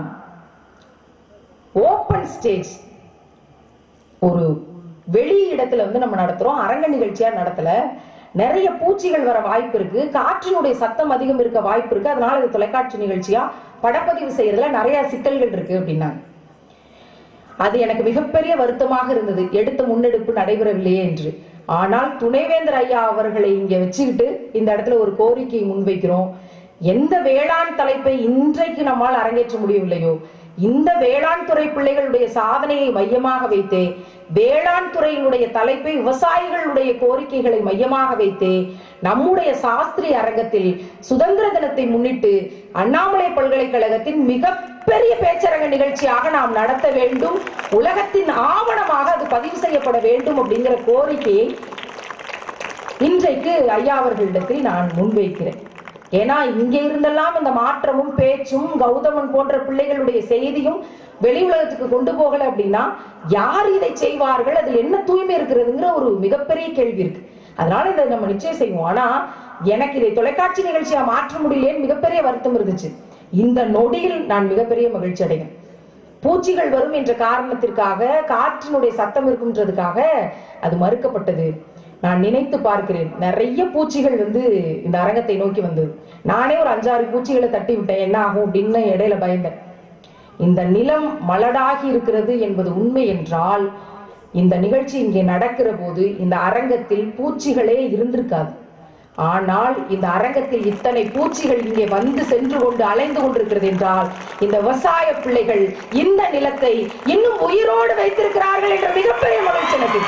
ஓப்பன் ஸ்டேஜ் ஒரு வெளி இடத்துல வந்து நம்ம நடத்துறோம் அரங்க நிகழ்ச்சியா நடத்தல நிறைய பூச்சிகள் வர வாய்ப்பு இருக்கு காற்றினுடைய சத்தம் அதிகம் இருக்க வாய்ப்பு இருக்கு அதனால இது தொலைக்காட்சி நிகழ்ச்சியா படப்பதிவு செய்யறதுல நிறைய சிக்கல்கள் இருக்கு அப்படின்னாங்க அது எனக்கு மிகப்பெரிய வருத்தமாக இருந்தது எடுத்த முன்னெடுப்பு நடைபெறவில்லையே என்று ஆனால் துணைவேந்தர் ஐயா அவர்களை இங்க வச்சுக்கிட்டு இந்த இடத்துல ஒரு கோரிக்கையை முன்வைக்கிறோம் எந்த வேளாண் தலைப்பை இன்றைக்கு நம்மால் அரங்கேற்ற முடியவில்லையோ இந்த வேளாண் துறை பிள்ளைகளுடைய சாதனையை மையமாக வைத்தே வேளாண் துறையினுடைய தலைப்பை விவசாயிகளுடைய கோரிக்கைகளை மையமாக வைத்தே நம்முடைய சாஸ்திரி அரங்கத்தில் சுதந்திர தினத்தை முன்னிட்டு அண்ணாமலை பல்கலைக்கழகத்தின் மிகப்பெரிய பேச்சரங்க நிகழ்ச்சியாக நாம் நடத்த வேண்டும் உலகத்தின் ஆவணமாக அது பதிவு செய்யப்பட வேண்டும் அப்படிங்கிற கோரிக்கையை இன்றைக்கு ஐயா அவர்களிடத்தில் நான் முன்வைக்கிறேன் ஏன்னா இங்க இருந்தெல்லாம் இந்த மாற்றமும் பேச்சும் கௌதமன் போன்ற பிள்ளைகளுடைய செய்தியும் வெளி உலகத்துக்கு கொண்டு போகல அப்படின்னா யார் இதை செய்வார்கள் அதில் என்ன தூய்மை இருக்கிறதுங்கிற ஒரு மிகப்பெரிய கேள்வி இருக்கு அதனால இதை நம்ம நிச்சயம் செய்வோம் ஆனா எனக்கு இதை தொலைக்காட்சி நிகழ்ச்சியா மாற்ற முடியலேன்னு மிகப்பெரிய வருத்தம் இருந்துச்சு இந்த நொடியில் நான் மிகப்பெரிய மகிழ்ச்சி அடைகிறேன் பூச்சிகள் வரும் என்ற காரணத்திற்காக காற்றினுடைய சத்தம் இருக்குன்றதுக்காக அது மறுக்கப்பட்டது நான் நினைத்து பார்க்கிறேன் நிறைய பூச்சிகள் வந்து இந்த அரங்கத்தை நோக்கி வந்தது நானே ஒரு அஞ்சாறு பூச்சிகளை தட்டி விட்டேன் என்ன ஆகும் அப்படின்னு இடையில பயந்தேன் இந்த நிலம் மலடாகி இருக்கிறது என்பது உண்மை என்றால் இந்த நிகழ்ச்சி இங்கே நடக்கிற போது இந்த அரங்கத்தில் பூச்சிகளே இருந்திருக்காது ஆனால் இந்த அரங்கத்தில் இத்தனை பூச்சிகள் இங்கே வந்து சென்று கொண்டு அலைந்து கொண்டிருக்கிறது என்றால் இந்த விவசாய பிள்ளைகள் இந்த நிலத்தை இன்னும் உயிரோடு வைத்திருக்கிறார்கள் என்ற மிகப்பெரிய மகிழ்ச்சி எனக்கு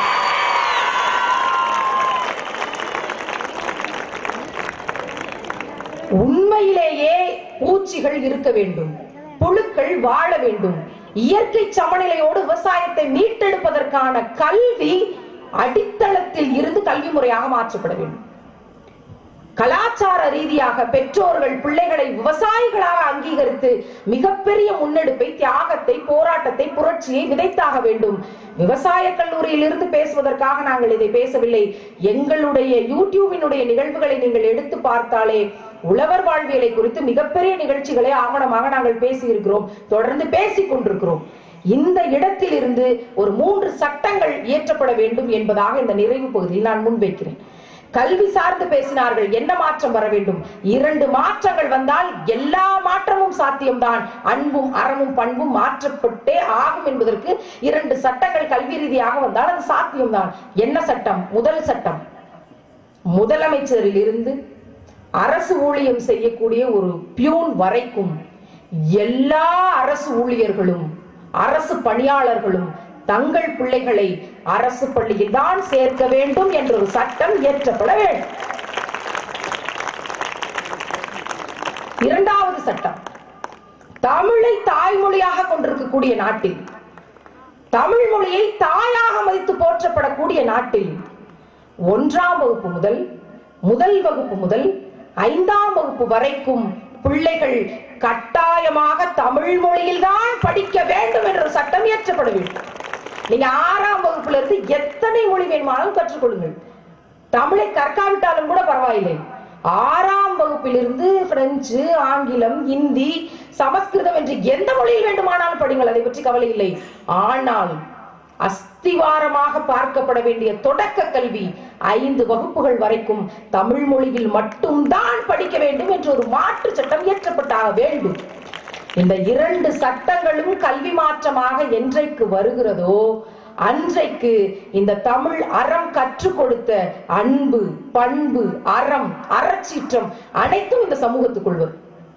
உண்மையிலேயே பூச்சிகள் இருக்க வேண்டும் புழுக்கள் வாழ வேண்டும் இயற்கை சமநிலையோடு விவசாயத்தை மீட்டெடுப்பதற்கான கல்வி அடித்தளத்தில் இருந்து கல்வி முறையாக மாற்றப்பட வேண்டும் கலாச்சார ரீதியாக பெற்றோர்கள் பிள்ளைகளை விவசாயிகளாக அங்கீகரித்து மிகப்பெரிய முன்னெடுப்பை தியாகத்தை போராட்டத்தை புரட்சியை விதைத்தாக வேண்டும் விவசாய கல்லூரியில் இருந்து பேசுவதற்காக நாங்கள் இதை பேசவில்லை எங்களுடைய யூடியூபினுடைய நிகழ்வுகளை நீங்கள் எடுத்து பார்த்தாலே உழவர் வாழ்வியலை குறித்து மிகப்பெரிய நிகழ்ச்சிகளை ஆவணமாக நாங்கள் பேசி இருக்கிறோம் தொடர்ந்து பேசிக் கொண்டிருக்கிறோம் இந்த இடத்தில் இருந்து ஒரு மூன்று சட்டங்கள் இயற்றப்பட வேண்டும் என்பதாக இந்த நிறைவு பகுதியில் நான் முன்வைக்கிறேன் கல்வி சார்ந்து பேசினார்கள் என்ன மாற்றம் வர வேண்டும் இரண்டு மாற்றங்கள் வந்தால் எல்லா மாற்றமும் சாத்தியம்தான் அன்பும் அறமும் பண்பும் மாற்றப்பட்டே ஆகும் என்பதற்கு இரண்டு சட்டங்கள் கல்வி ரீதியாக வந்தால் அது சாத்தியம்தான் என்ன சட்டம் முதல் சட்டம் முதலமைச்சரில் இருந்து அரசு ஊழியம் செய்யக்கூடிய ஒரு பியூன் வரைக்கும் எல்லா அரசு ஊழியர்களும் அரசு பணியாளர்களும் தங்கள் பிள்ளைகளை அரசு பள்ளியில் தான் சேர்க்க வேண்டும் என்ற ஒரு சட்டம் இயற்றப்பட வேண்டும் இரண்டாவது சட்டம் தமிழை தாய்மொழியாக கொண்டிருக்கக்கூடிய நாட்டில் தமிழ் மொழியை தாயாக மதித்து போற்றப்படக்கூடிய நாட்டில் ஒன்றாம் வகுப்பு முதல் முதல் வகுப்பு முதல் ஐந்தாம் வகுப்பு வரைக்கும் பிள்ளைகள் கட்டாயமாக தமிழ் மொழியில் தான் படிக்க வேண்டும் என்ற ஒரு சட்டம் இயற்றப்பட வேண்டும் நீங்க ஆறாம் வகுப்புல இருந்து எத்தனை மொழி வேணுமானாலும் கற்றுக்கொள்ளுங்கள் தமிழை கற்காவிட்டாலும் கூட பரவாயில்லை ஆறாம் வகுப்பு வகுப்பிலிருந்து பிரெஞ்சு ஆங்கிலம் இந்தி சமஸ்கிருதம் என்று எந்த மொழியில் வேண்டுமானாலும் படிங்கள் அதை பற்றி கவலை இல்லை ஆனால் அஸ்திவாரமாக பார்க்கப்பட வேண்டிய தொடக்க கல்வி ஐந்து வகுப்புகள் வரைக்கும் தமிழ் மொழியில் மட்டும்தான் படிக்க வேண்டும் என்று ஒரு மாற்று சட்டம் இயற்றப்பட்டாக வேண்டும் இந்த இரண்டு சட்டங்களும் கல்வி மாற்றமாக என்றைக்கு வருகிறதோ அன்றைக்கு இந்த தமிழ் அறம் கற்றுக் கொடுத்த அன்பு பண்பு அறம் அறச்சீற்றம் அனைத்தும் இந்த சமூகத்துக்குள் வரும்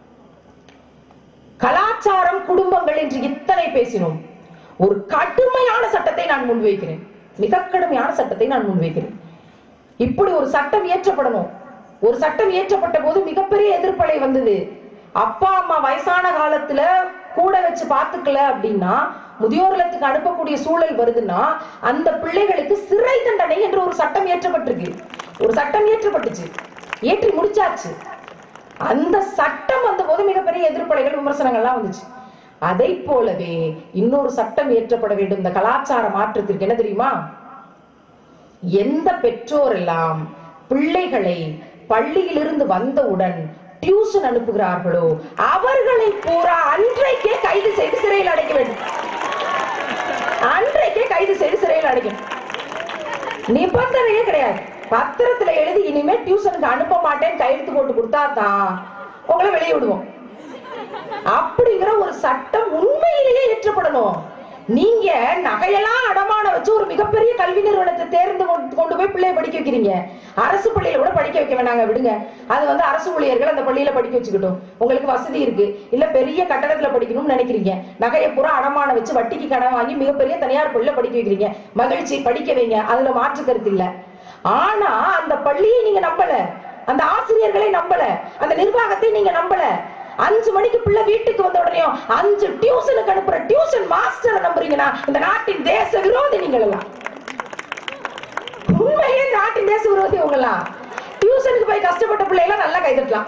கலாச்சாரம் குடும்பங்கள் என்று இத்தனை பேசினோம் ஒரு கடுமையான சட்டத்தை நான் முன்வைக்கிறேன் மிக கடுமையான சட்டத்தை நான் முன்வைக்கிறேன் இப்படி ஒரு சட்டம் இயற்றப்படணும் ஒரு சட்டம் இயற்றப்பட்ட போது மிகப்பெரிய எதிர்ப்பலை வந்தது அப்பா அம்மா வயசான காலத்துல கூட வச்சு பாத்துக்கல அப்படின்னா முதியோர் இல்லத்துக்கு அனுப்பக்கூடிய சூழல் வருதுன்னா அந்த பிள்ளைகளுக்கு சிறை தண்டனை என்று ஒரு சட்டம் இயற்றப்பட்டிருக்கு ஒரு சட்டம் இயற்றப்பட்டுச்சு ஏற்றி முடிச்சாச்சு அந்த சட்டம் வந்த போது மிகப்பெரிய எதிர்ப்பலைகள் விமர்சனங்கள்லாம் வந்துச்சு அதை போலவே இன்னொரு சட்டம் இயற்றப்பட வேண்டும் இந்த கலாச்சார மாற்றத்திற்கு என்ன தெரியுமா எந்த பெற்றோர் எல்லாம் பிள்ளைகளை பள்ளியிலிருந்து வந்தவுடன் டியூஷன் அனுப்புகிறார்களோ அவர்களை பூரா அன்றைக்கே கைது செய்து சிறையில் அடைக்க வேண்டும் அன்றைக்கே கைது செய்து சிறையில் அடைக்கணும் நிபந்தனையே கிடையாது பத்திரத்துல எழுதி இனிமே டியூஷனுக்கு அனுப்ப மாட்டேன் கையெழுத்து போட்டு கொடுத்தா தான் உங்களை வெளியே விடுவோம் அப்படிங்கிற ஒரு சட்டம் உண்மையிலேயே ஏற்றப்படணும் நீங்க நகையெல்லாம் அடமான வச்சு ஒரு மிகப்பெரிய கல்வி நிறுவனத்தை தேர்ந்து கொண்டு- கொண்டு போய் பிள்ளைய படிக்க வைக்கிறீங்க அரசு பள்ளியில கூட படிக்க வைக்க வேணாங்க விடுங்க அது வந்து அரசு ஊழியர்கள் அந்த பள்ளியில படிக்க வச்சுக்கிட்டும் உங்களுக்கு வசதி இருக்கு இல்ல பெரிய கட்டடத்துல படிக்கணும்னு நினைக்கிறீங்க நகையை பூரா அடமான வச்சு வட்டிக்கு கடன் வாங்கி மிகப்பெரிய தனியார் பள்ளியில படிக்க வைக்கிறீங்க மகிழ்ச்சி படிக்க வைங்க அதுல மாற்று கருத்து இல்ல ஆனா அந்த பள்ளியை நீங்க நம்பல அந்த ஆசிரியர்களை நம்பல அந்த நிர்வாகத்தை நீங்க நம்பல அஞ்சு மணிக்கு பிள்ளை வீட்டுக்கு வந்த உடனே அஞ்சு டியூஷனுக்கு அனுப்புற டியூஷன் மாஸ்டரை நம்புறீங்கன்னா இந்த நாட்டின் தேச விரோதி நீங்கள் எல்லாம் உண்மையிலே இந்த நாட்டின் தேச விரோதி உங்கெல்லாம் டியூஷனுக்கு போய் கஷ்டப்பட்ட பிள்ளைகளை நல்லா கைதட்டலாம்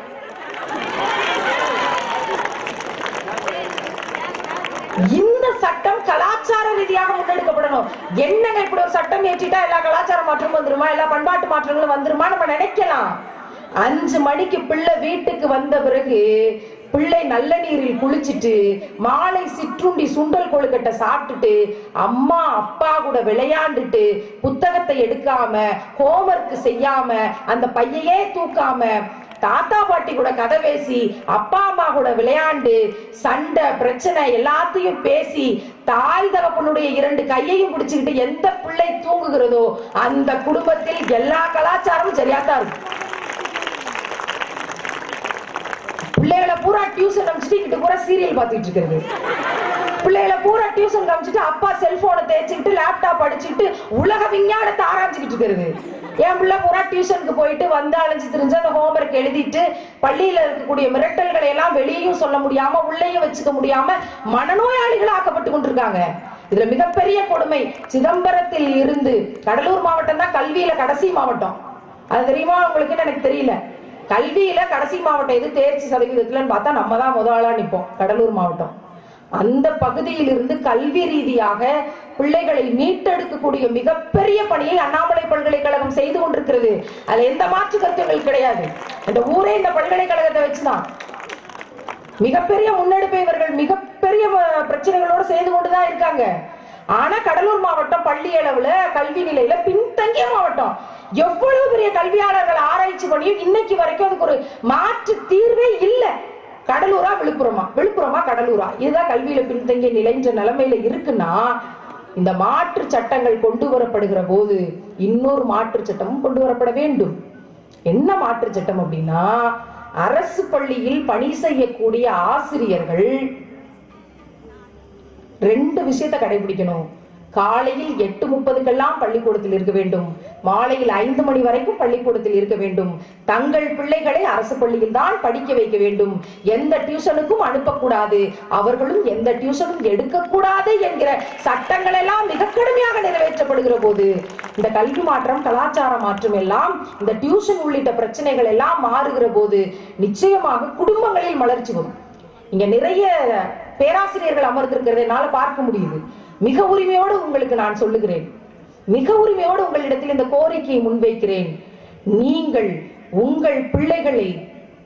இந்த சட்டம் கலாச்சார ரீதியாக முன்னெடுக்கப்படணும் என்னங்க இப்படி ஒரு சட்டம் ஏற்றிட்டா எல்லா கலாச்சார மாற்றமும் வந்துருமா எல்லா பண்பாட்டு மாற்றங்களும் வந்துருமா நம்ம நினைக்கலாம் அஞ்சு மணிக்கு பிள்ளை வீட்டுக்கு வந்த பிறகு பிள்ளை நல்ல நீரில் குளிச்சிட்டு மாலை சிற்றுண்டி சுண்டல் கொழுக்கட்டை சாப்பிட்டுட்டு அம்மா அப்பா கூட விளையாண்டுட்டு புத்தகத்தை எடுக்காம ஹோம்ஒர்க் செய்யாம அந்த பையையே தூக்காம தாத்தா பாட்டி கூட கதை பேசி அப்பா அம்மா கூட விளையாண்டு சண்டை பிரச்சனை எல்லாத்தையும் பேசி தாய் தகப்பனுடைய இரண்டு கையையும் பிடிச்சுக்கிட்டு எந்த பிள்ளை தூங்குகிறதோ அந்த குடும்பத்தில் எல்லா கலாச்சாரமும் சரியாத்தான் இருக்கும் பிள்ளைகளை பூரா டியூஷன் அனுப்பிச்சிட்டு இங்கிட்டு பூரா சீரியல் பார்த்துட்டு இருக்கிறது பிள்ளைகளை பூரா டியூஷன் காமிச்சிட்டு அப்பா செல்போனை தேய்ச்சிக்கிட்டு லேப்டாப் அடிச்சுக்கிட்டு உலக விஞ்ஞானத்தை ஆராய்ச்சிக்கிட்டு இருக்கிறது என் பிள்ளை பூரா டியூஷனுக்கு போயிட்டு வந்து அலைஞ்சு திரிஞ்சு அந்த ஹோம்ஒர்க் எழுதிட்டு பள்ளியில இருக்கக்கூடிய மிரட்டல்களை எல்லாம் வெளியேயும் சொல்ல முடியாம உள்ளேயும் வச்சுக்க முடியாம மனநோயாளிகள் ஆக்கப்பட்டு கொண்டிருக்காங்க இதுல மிகப்பெரிய கொடுமை சிதம்பரத்தில் இருந்து கடலூர் மாவட்டம் தான் கல்வியில கடைசி மாவட்டம் அது தெரியுமா உங்களுக்குன்னு எனக்கு தெரியல கல்வியில கடைசி மாவட்டம் எது தேர்ச்சி சதவீதத்துலன்னு பார்த்தா நம்ம தான் முதல் ஆளா நிப்போம் கடலூர் மாவட்டம் அந்த பகுதியில் இருந்து கல்வி ரீதியாக பிள்ளைகளை மீட்டெடுக்கக்கூடிய மிகப்பெரிய பணியை அண்ணாமலை பல்கலைக்கழகம் செய்து கொண்டிருக்கிறது அதுல எந்த மாற்று கருத்துகள் கிடையாது இந்த ஊரே இந்த பல்கலைக்கழகத்தை வச்சுதான் மிகப்பெரிய முன்னெடுப்பை இவர்கள் மிகப்பெரிய அஹ், பிரச்சனைகளோட செய்து கொண்டுதான் இருக்காங்க ஆனா கடலூர் மாவட்டம் பள்ளி அளவுல கல்வி நிலையில பின்தங்கிய மாவட்டம் எவ்வளவு பெரிய கல்வியாளர்கள் ஆராய்ச்சி பண்ணியும் இன்னைக்கு வரைக்கும் அதுக்கு ஒரு மாற்று தீர்வே இல்ல கடலூரா விழுப்புரமா விழுப்புரமா கடலூரா இதுதான் கல்வியில பின்தங்கிய நிலைன்ற நிலைமையில இருக்குன்னா இந்த மாற்று சட்டங்கள் கொண்டு வரப்படுகிற போது இன்னொரு மாற்று சட்டமும் கொண்டு வரப்பட வேண்டும் என்ன மாற்று சட்டம் அப்படின்னா அரசு பள்ளியில் பணி செய்யக்கூடிய ஆசிரியர்கள் ரெண்டு விஷயத்தை கடைபிடிக்கணும் காலையில் எட்டு முப்பதுக்கெல்லாம் பள்ளிக்கூடத்தில் இருக்க வேண்டும் மாலையில் ஐந்து மணி வரைக்கும் பள்ளிக்கூடத்தில் இருக்க வேண்டும் தங்கள் பிள்ளைகளை அரசு பள்ளியில் தான் படிக்க வைக்க வேண்டும் எந்த டியூஷனுக்கும் அனுப்பக்கூடாது அவர்களும் எந்த டியூஷனும் எடுக்கக்கூடாது என்கிற சட்டங்கள் எல்லாம் மிக கடுமையாக நிறைவேற்றப்படுகிற போது இந்த கல்வி மாற்றம் கலாச்சார மாற்றம் எல்லாம் இந்த டியூஷன் உள்ளிட்ட பிரச்சனைகள் எல்லாம் மாறுகிற போது நிச்சயமாக குடும்பங்களில் மலர்ச்சி வரும் இங்க நிறைய பேராசிரியர்கள் அமர்ந்திருக்கிறதை என்னால பார்க்க முடியுது மிக உரிமையோடு உங்களுக்கு நான் சொல்லுகிறேன் மிக உரிமையோடு உங்களிடத்தில் இந்த கோரிக்கையை முன்வைக்கிறேன் நீங்கள் உங்கள் பிள்ளைகளை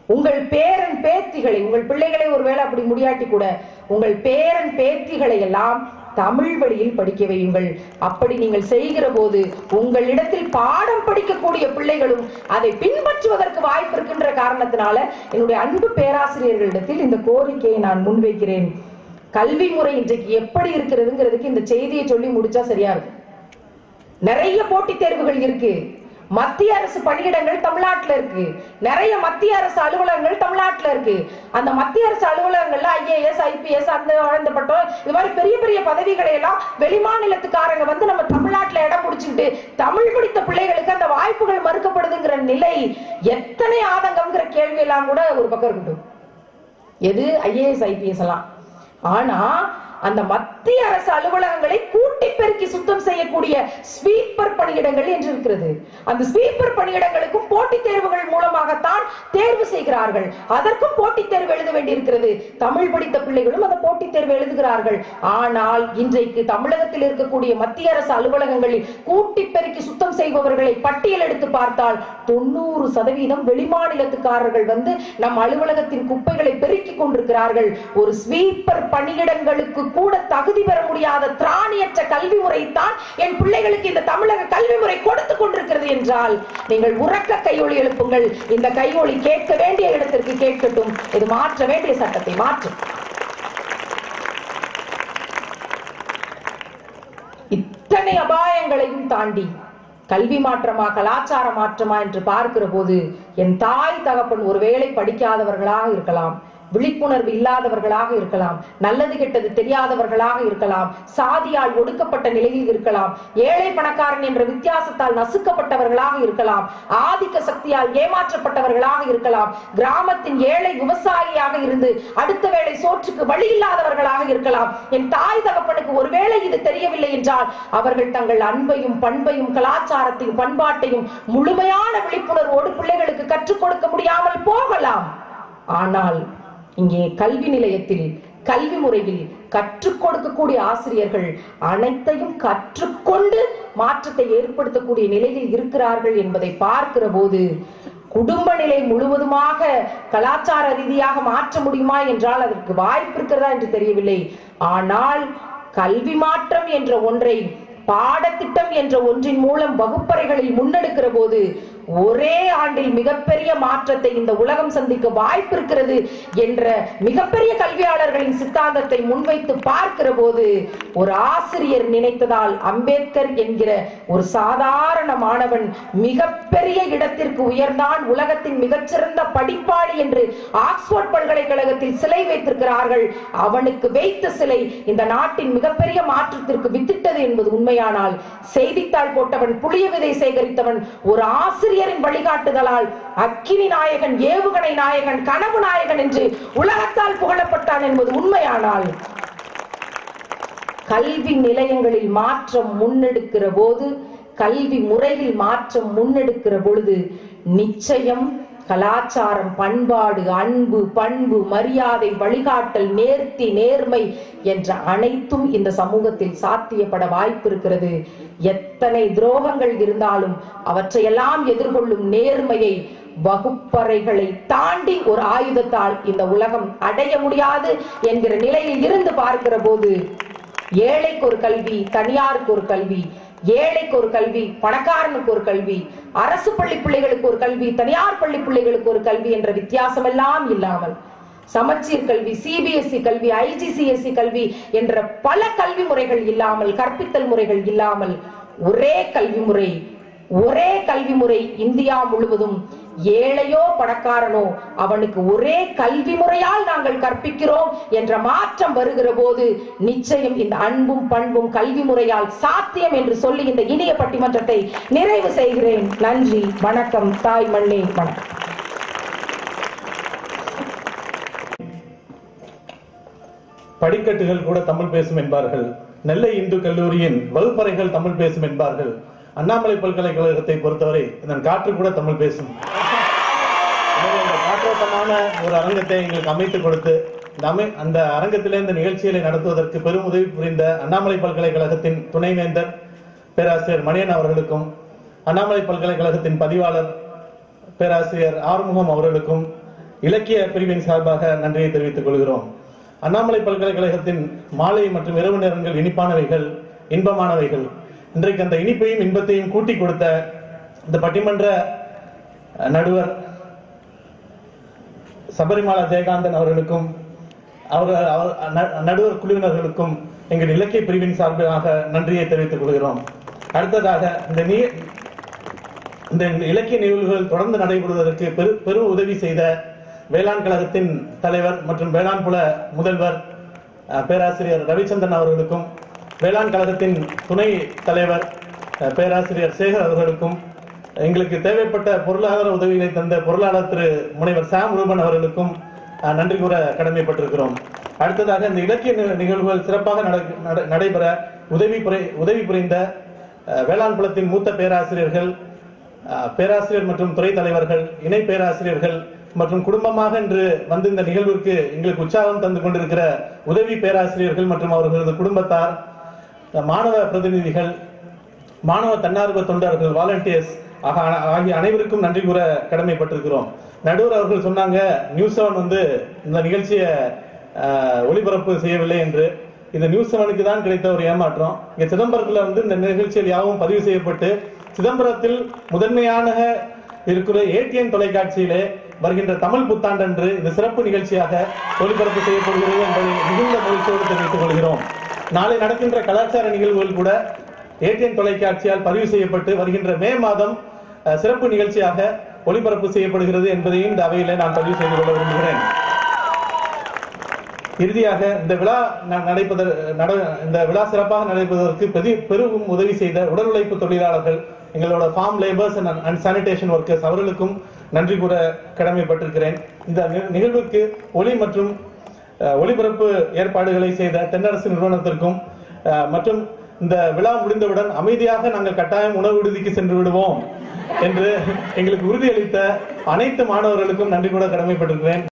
உங்கள் பேரன் பேத்திகளை உங்கள் பிள்ளைகளை ஒருவேளை அப்படி முடியாட்டி கூட உங்கள் பேரன் பேத்திகளை எல்லாம் தமிழ் வழியில் படிக்க வையுங்கள் அப்படி நீங்கள் செய்கிற போது உங்களிடத்தில் பாடம் படிக்கக்கூடிய பிள்ளைகளும் அதை பின்பற்றுவதற்கு வாய்ப்பு இருக்கின்ற காரணத்தினால என்னுடைய அன்பு பேராசிரியர்களிடத்தில் இந்த கோரிக்கையை நான் முன்வைக்கிறேன் கல்வி முறை இன்றைக்கு எப்படி இருக்கிறதுங்கிறதுக்கு இந்த செய்தியை சொல்லி முடிச்சா சரியா இருக்கும் நிறைய போட்டித் தேர்வுகள் இருக்கு மத்திய அரசு பணியிடங்கள் தமிழ்நாட்டுல இருக்கு நிறைய மத்திய அரசு அலுவலகங்கள் தமிழ்நாட்டுல இருக்கு அந்த மத்திய அரசு அலுவலகங்கள்ல ஐஏஎஸ் ஐபிஎஸ் அந்த வளர்ந்த பட்டம் இது மாதிரி பெரிய பெரிய பதவிகளை எல்லாம் வெளிமாநிலத்துக்காரங்க வந்து நம்ம தமிழ்நாட்டுல இடம் பிடிச்சிக்கிட்டு தமிழ் படித்த பிள்ளைகளுக்கு அந்த வாய்ப்புகள் மறுக்கப்படுதுங்கிற நிலை எத்தனை ஆதங்கம்ங்கிற கேள்வி எல்லாம் கூட ஒரு பக்கம் இருக்கட்டும் எது ஐஏஎஸ் ஐபிஎஸ் எல்லாம் ஆனா அந்த மத்திய அரசு அலுவலகங்களை கூட்டி பெருக்கி சுத்தம் செய்யக்கூடிய ஸ்வீப்பர் பணியிடங்கள் என்று இருக்கிறது அந்த ஸ்வீப்பர் பணியிடங்களுக்கும் போட்டித் தேர்வுகள் மூலமாகத்தான் தேர்வு செய்கிறார்கள் அதற்கும் போட்டித் தேர்வு எழுத வேண்டியிருக்கிறது தமிழ் படித்த பிள்ளைகளும் அந்த போட்டித் தேர்வு எழுதுகிறார்கள் ஆனால் இன்றைக்கு தமிழகத்தில் இருக்கக்கூடிய மத்திய அரசு அலுவலகங்களில் கூட்டி பெருக்கி சுத்தம் செய்பவர்களை பட்டியல் எடுத்து பார்த்தால் தொண்ணூறு சதவீதம் வெளிமாநிலத்துக்காரர்கள் வந்து நம் அலுவலகத்தின் குப்பைகளை பெருக்கிக் கொண்டிருக்கிறார்கள் ஒரு ஸ்வீப்பர் பணியிடங்களுக்கு கூட தகுதி பெற முடியாத திராணியற்ற கல்வி முறைத்தான் என் பிள்ளைகளுக்கு இந்த தமிழக கல்வி முறை கொடுத்து கொண்டிருக்கிறது என்றால் நீங்கள் உறக்க கையொலி எழுப்புங்கள் இந்த கையொலி கேட்க வேண்டிய இடத்திற்கு கேட்கட்டும் இது மாற்ற வேண்டிய சட்டத்தை மாற்றும் இத்தனை அபாயங்களையும் தாண்டி கல்வி மாற்றமா கலாச்சார மாற்றமா என்று பார்க்கிற போது என் தாய் தகப்பன் ஒருவேளை படிக்காதவர்களாக இருக்கலாம் விழிப்புணர்வு இல்லாதவர்களாக இருக்கலாம் நல்லது கெட்டது தெரியாதவர்களாக இருக்கலாம் சாதியால் ஒடுக்கப்பட்ட நிலையில் இருக்கலாம் ஏழை பணக்காரன் என்ற வித்தியாசத்தால் நசுக்கப்பட்டவர்களாக இருக்கலாம் ஆதிக்க சக்தியால் ஏமாற்றப்பட்டவர்களாக இருக்கலாம் கிராமத்தின் ஏழை விவசாயியாக இருந்து அடுத்த வேளை சோற்றுக்கு வழி இல்லாதவர்களாக இருக்கலாம் என் தாய் தகப்பனுக்கு ஒருவேளை இது தெரியவில்லை என்றால் அவர்கள் தங்கள் அன்பையும் பண்பையும் கலாச்சாரத்தையும் பண்பாட்டையும் முழுமையான விழிப்புணர்வோடு பிள்ளைகளுக்கு கற்றுக் கொடுக்க முடியாமல் போகலாம் ஆனால் இங்கே கல்வி நிலையத்தில் கல்வி முறையில் கற்றுக் கொடுக்கக்கூடிய ஆசிரியர்கள் அனைத்தையும் கற்றுக்கொண்டு மாற்றத்தை ஏற்படுத்தக்கூடிய நிலையில் இருக்கிறார்கள் என்பதை பார்க்கிற போது குடும்ப நிலை முழுவதுமாக கலாச்சார ரீதியாக மாற்ற முடியுமா என்றால் அதற்கு வாய்ப்பு இருக்கிறதா என்று தெரியவில்லை ஆனால் கல்வி மாற்றம் என்ற ஒன்றை பாடத்திட்டம் என்ற ஒன்றின் மூலம் வகுப்பறைகளில் முன்னெடுக்கிற போது ஒரே ஆண்டில் மிகப்பெரிய மாற்றத்தை இந்த உலகம் சந்திக்க வாய்ப்பு இருக்கிறது என்ற மிகப்பெரிய கல்வியாளர்களின் சித்தாந்தத்தை முன்வைத்து பார்க்கிற போது ஒரு ஆசிரியர் நினைத்ததால் அம்பேத்கர் என்கிற ஒரு சாதாரண மாணவன் மிகப்பெரிய இடத்திற்கு உயர்ந்தான் உலகத்தின் மிகச்சிறந்த படிப்பாளி என்று ஆக்ஸ்போர்ட் பல்கலைக்கழகத்தில் சிலை வைத்திருக்கிறார்கள் அவனுக்கு வைத்த சிலை இந்த நாட்டின் மிகப்பெரிய மாற்றத்திற்கு வித்திட்டது என்பது உண்மையானால் செய்தித்தாள் போட்டவன் புளிய விதை சேகரித்தவன் ஒரு ஆசிரியரின் வழிகாட்டுதலால் அக்கினி நாயகன் ஏவுகணை நாயகன் கனவு நாயகன் என்று உலகத்தால் புகழப்பட்டான் என்பது உண்மையானால் கல்வி நிலையங்களில் மாற்றம் முன்னெடுக்கிற போது கல்வி முறையில் மாற்றம் முன்னெடுக்கிற பொழுது நிச்சயம் கலாச்சாரம் பண்பாடு அன்பு பண்பு மரியாதை வழிகாட்டல் நேர்த்தி நேர்மை என்ற அனைத்தும் இந்த சமூகத்தில் சாத்தியப்பட வாய்ப்பு இருக்கிறது எத்தனை துரோகங்கள் இருந்தாலும் அவற்றையெல்லாம் எதிர்கொள்ளும் நேர்மையை வகுப்பறைகளை தாண்டி ஒரு ஆயுதத்தால் இந்த உலகம் அடைய முடியாது என்கிற நிலையில் இருந்து பார்க்கிற போது ஏழைக்கு ஒரு கல்வி தனியாருக்கு ஒரு கல்வி ஏழைக்கு ஒரு கல்வி பணக்காரனுக்கு ஒரு கல்வி அரசு பள்ளி பிள்ளைகளுக்கு ஒரு கல்வி தனியார் பள்ளி பிள்ளைகளுக்கு ஒரு கல்வி என்ற வித்தியாசம் எல்லாம் இல்லாமல் சமச்சீர் கல்வி சிபிஎஸ்இ கல்வி ஐஜிசிஎஸ்இ கல்வி என்ற பல கல்வி முறைகள் இல்லாமல் கற்பித்தல் முறைகள் இல்லாமல் ஒரே கல்வி முறை ஒரே கல்வி முறை இந்தியா முழுவதும் ஏழையோ பணக்காரனோ அவனுக்கு ஒரே கல்வி முறையால் நாங்கள் கற்பிக்கிறோம் என்ற மாற்றம் வருகிற போது நிச்சயம் இந்த அன்பும் பண்பும் கல்வி முறையால் சாத்தியம் என்று சொல்லி இந்த இனிய பட்டிமன்றத்தை நிறைவு செய்கிறேன் நன்றி வணக்கம் தாய் மண்ணே வணக்கம் படிக்கட்டுகள் கூட தமிழ் பேசும் என்பார்கள் நெல்லை இந்து கல்லூரியின் வகுப்பறைகள் தமிழ் பேசும் என்பார்கள் அண்ணாமலை பல்கலைக்கழகத்தை பொறுத்தவரை இதன் காற்று கூட தமிழ் பேசும் எனவே இந்த காற்றோட்டமான ஒரு அரங்கத்தை எங்களுக்கு அமைத்துக் கொடுத்து இந்த அமை அந்த அரங்கத்திலே இந்த நிகழ்ச்சிகளை நடத்துவதற்கு பெரும் உதவி புரிந்த அண்ணாமலை பல்கலைக்கழகத்தின் துணைவேந்தர் பேராசிரியர் மணியன் அவர்களுக்கும் அண்ணாமலை பல்கலைக்கழகத்தின் பதிவாளர் பேராசிரியர் ஆறுமுகம் அவர்களுக்கும் இலக்கிய பிரிவின் சார்பாக நன்றியை தெரிவித்துக் கொள்கிறோம் அண்ணாமலை பல்கலைக்கழகத்தின் மாலை மற்றும் இரவு நேரங்கள் இனிப்பானவைகள் இன்பமானவைகள் இன்றைக்கு அந்த இனிப்பையும் இன்பத்தையும் கூட்டி கொடுத்த இந்த பட்டிமன்ற அஹ், நடுவர் சபரிமாலா ஜெயகாந்தன் அவர்களுக்கும் அவர் அவர் ந- நடுவர் குழுவினர்களுக்கும் எங்கள் இலக்கிய பிரிவின் சார்பாக நன்றியை தெரிவித்துக் கொள்கிறோம் அடுத்ததாக இந்த நீ இந்த இலக்கிய நிகழ்வுகள் தொடர்ந்து நடைபெறுவதற்கு பெரு பெரும் உதவி செய்த வேளாண் கழகத்தின் தலைவர் மற்றும் வேளாண் புல முதல்வர் அஹ், பேராசிரியர் ரவிச்சந்திரன் அவர்களுக்கும் வேளாண் கழகத்தின் துணை தலைவர் அஹ், பேராசிரியர் சேகர் அவர்களுக்கும் எங்களுக்கு தேவைப்பட்ட பொருளாதார உதவிகளை தந்த பொருளாளர் திரு முனைவர் சாம் ரூபன் அவர்களுக்கும் அஹ், நன்றி கூற கடமைப்பட்டிருக்கிறோம் அடுத்ததாக இந்த இலக்கிய நி- நிகழ்வுகள் சிறப்பாக நட- நட- நடைபெற உதவி புரி- உதவி புரிந்த அஹ், வேளாண் புலத்தின் மூத்த பேராசிரியர்கள் அஹ், பேராசிரியர் மற்றும் துறை தலைவர்கள் இணை பேராசிரியர்கள் மற்றும் குடும்பமாக இன்று வந்து இந்த நிகழ்விற்கு எங்களுக்கு உற்சாகம் தந்து கொண்டிருக்கிற உதவி பேராசிரியர்கள் மற்றும் அவர்களது குடும்பத்தார் அஹ், மாணவ பிரதிநிதிகள் மாணவ தன்னார்வ தொண்டர்கள் வாலண்டியர்ஸ் ஆகிய அனைவருக்கும் நன்றி கூற கடமைப்பட்டிருக்கிறோம் நடுவர் அவர்கள் சொன்னாங்க நியூஸ் செவன் வந்து இந்த நிகழ்ச்சியை அஹ், ஒளிபரப்பு செய்யவில்லை என்று இது நியூஸ் செவனுக்கு தான் கிடைத்த ஒரு ஏமாற்றம் இங்க சிதம்பரத்துல வந்து இந்த நிகழ்ச்சிகள் யாவும் பதிவு செய்யப்பட்டு சிதம்பரத்தில் முதன்மையான இருக்கிற ஏடிஎன் தொலைக்காட்சியிலே வருகின்ற தமிழ் புத்தாண்டன்று இது சிறப்பு நிகழ்ச்சியாக ஒளிபரப்பு செய்யப்படுகிறது என்பதை மிகுந்த மகிழ்ச்சியோடு தெரிவித்துக் கொள்கிறோம் நாளை நடக்கின்ற கலாச்சார நிகழ்வுகள் கூட ஏடிஎன் தொலைக்காட்சியால் பதிவு செய்யப்பட்டு வருகின்ற மே மாதம் அஹ், சிறப்பு நிகழ்ச்சியாக ஒளிபரப்பு செய்யப்படுகிறது என்பதையும் இந்த அவையிலே நான் பதிவு செய்து கொள்ள விரும்புகிறேன் இறுதியாக இந்த விழா ந- நடைபெற நட இந்த விழா சிறப்பாக நடைபெறுவதற்கு பெரிய பெரும் உதவி செய்த உடல் உழைப்பு தொழிலாளர்கள் எங்களோட farm labours and sanitation workers அவர்களுக்கும் நன்றி கூற கடமைப்பட்டிருக்கிறேன் இந்த நி- நிகழ்வுக்கு ஒளி மற்றும் அஹ், ஒளிபரப்பு ஏற்பாடுகளை செய்த தென்னரசு நிறுவனத்திற்கும் அஹ், மற்றும் இந்த விழா முடிந்தவுடன் அமைதியாக நாங்கள் கட்டாயம் உணவு விடுதிக்கு சென்று விடுவோம் என்று எங்களுக்கு உறுதியளித்த அனைத்து மாணவர்களுக்கும் நன்றி கூட கடமைப்பட்டிருக்கிறேன்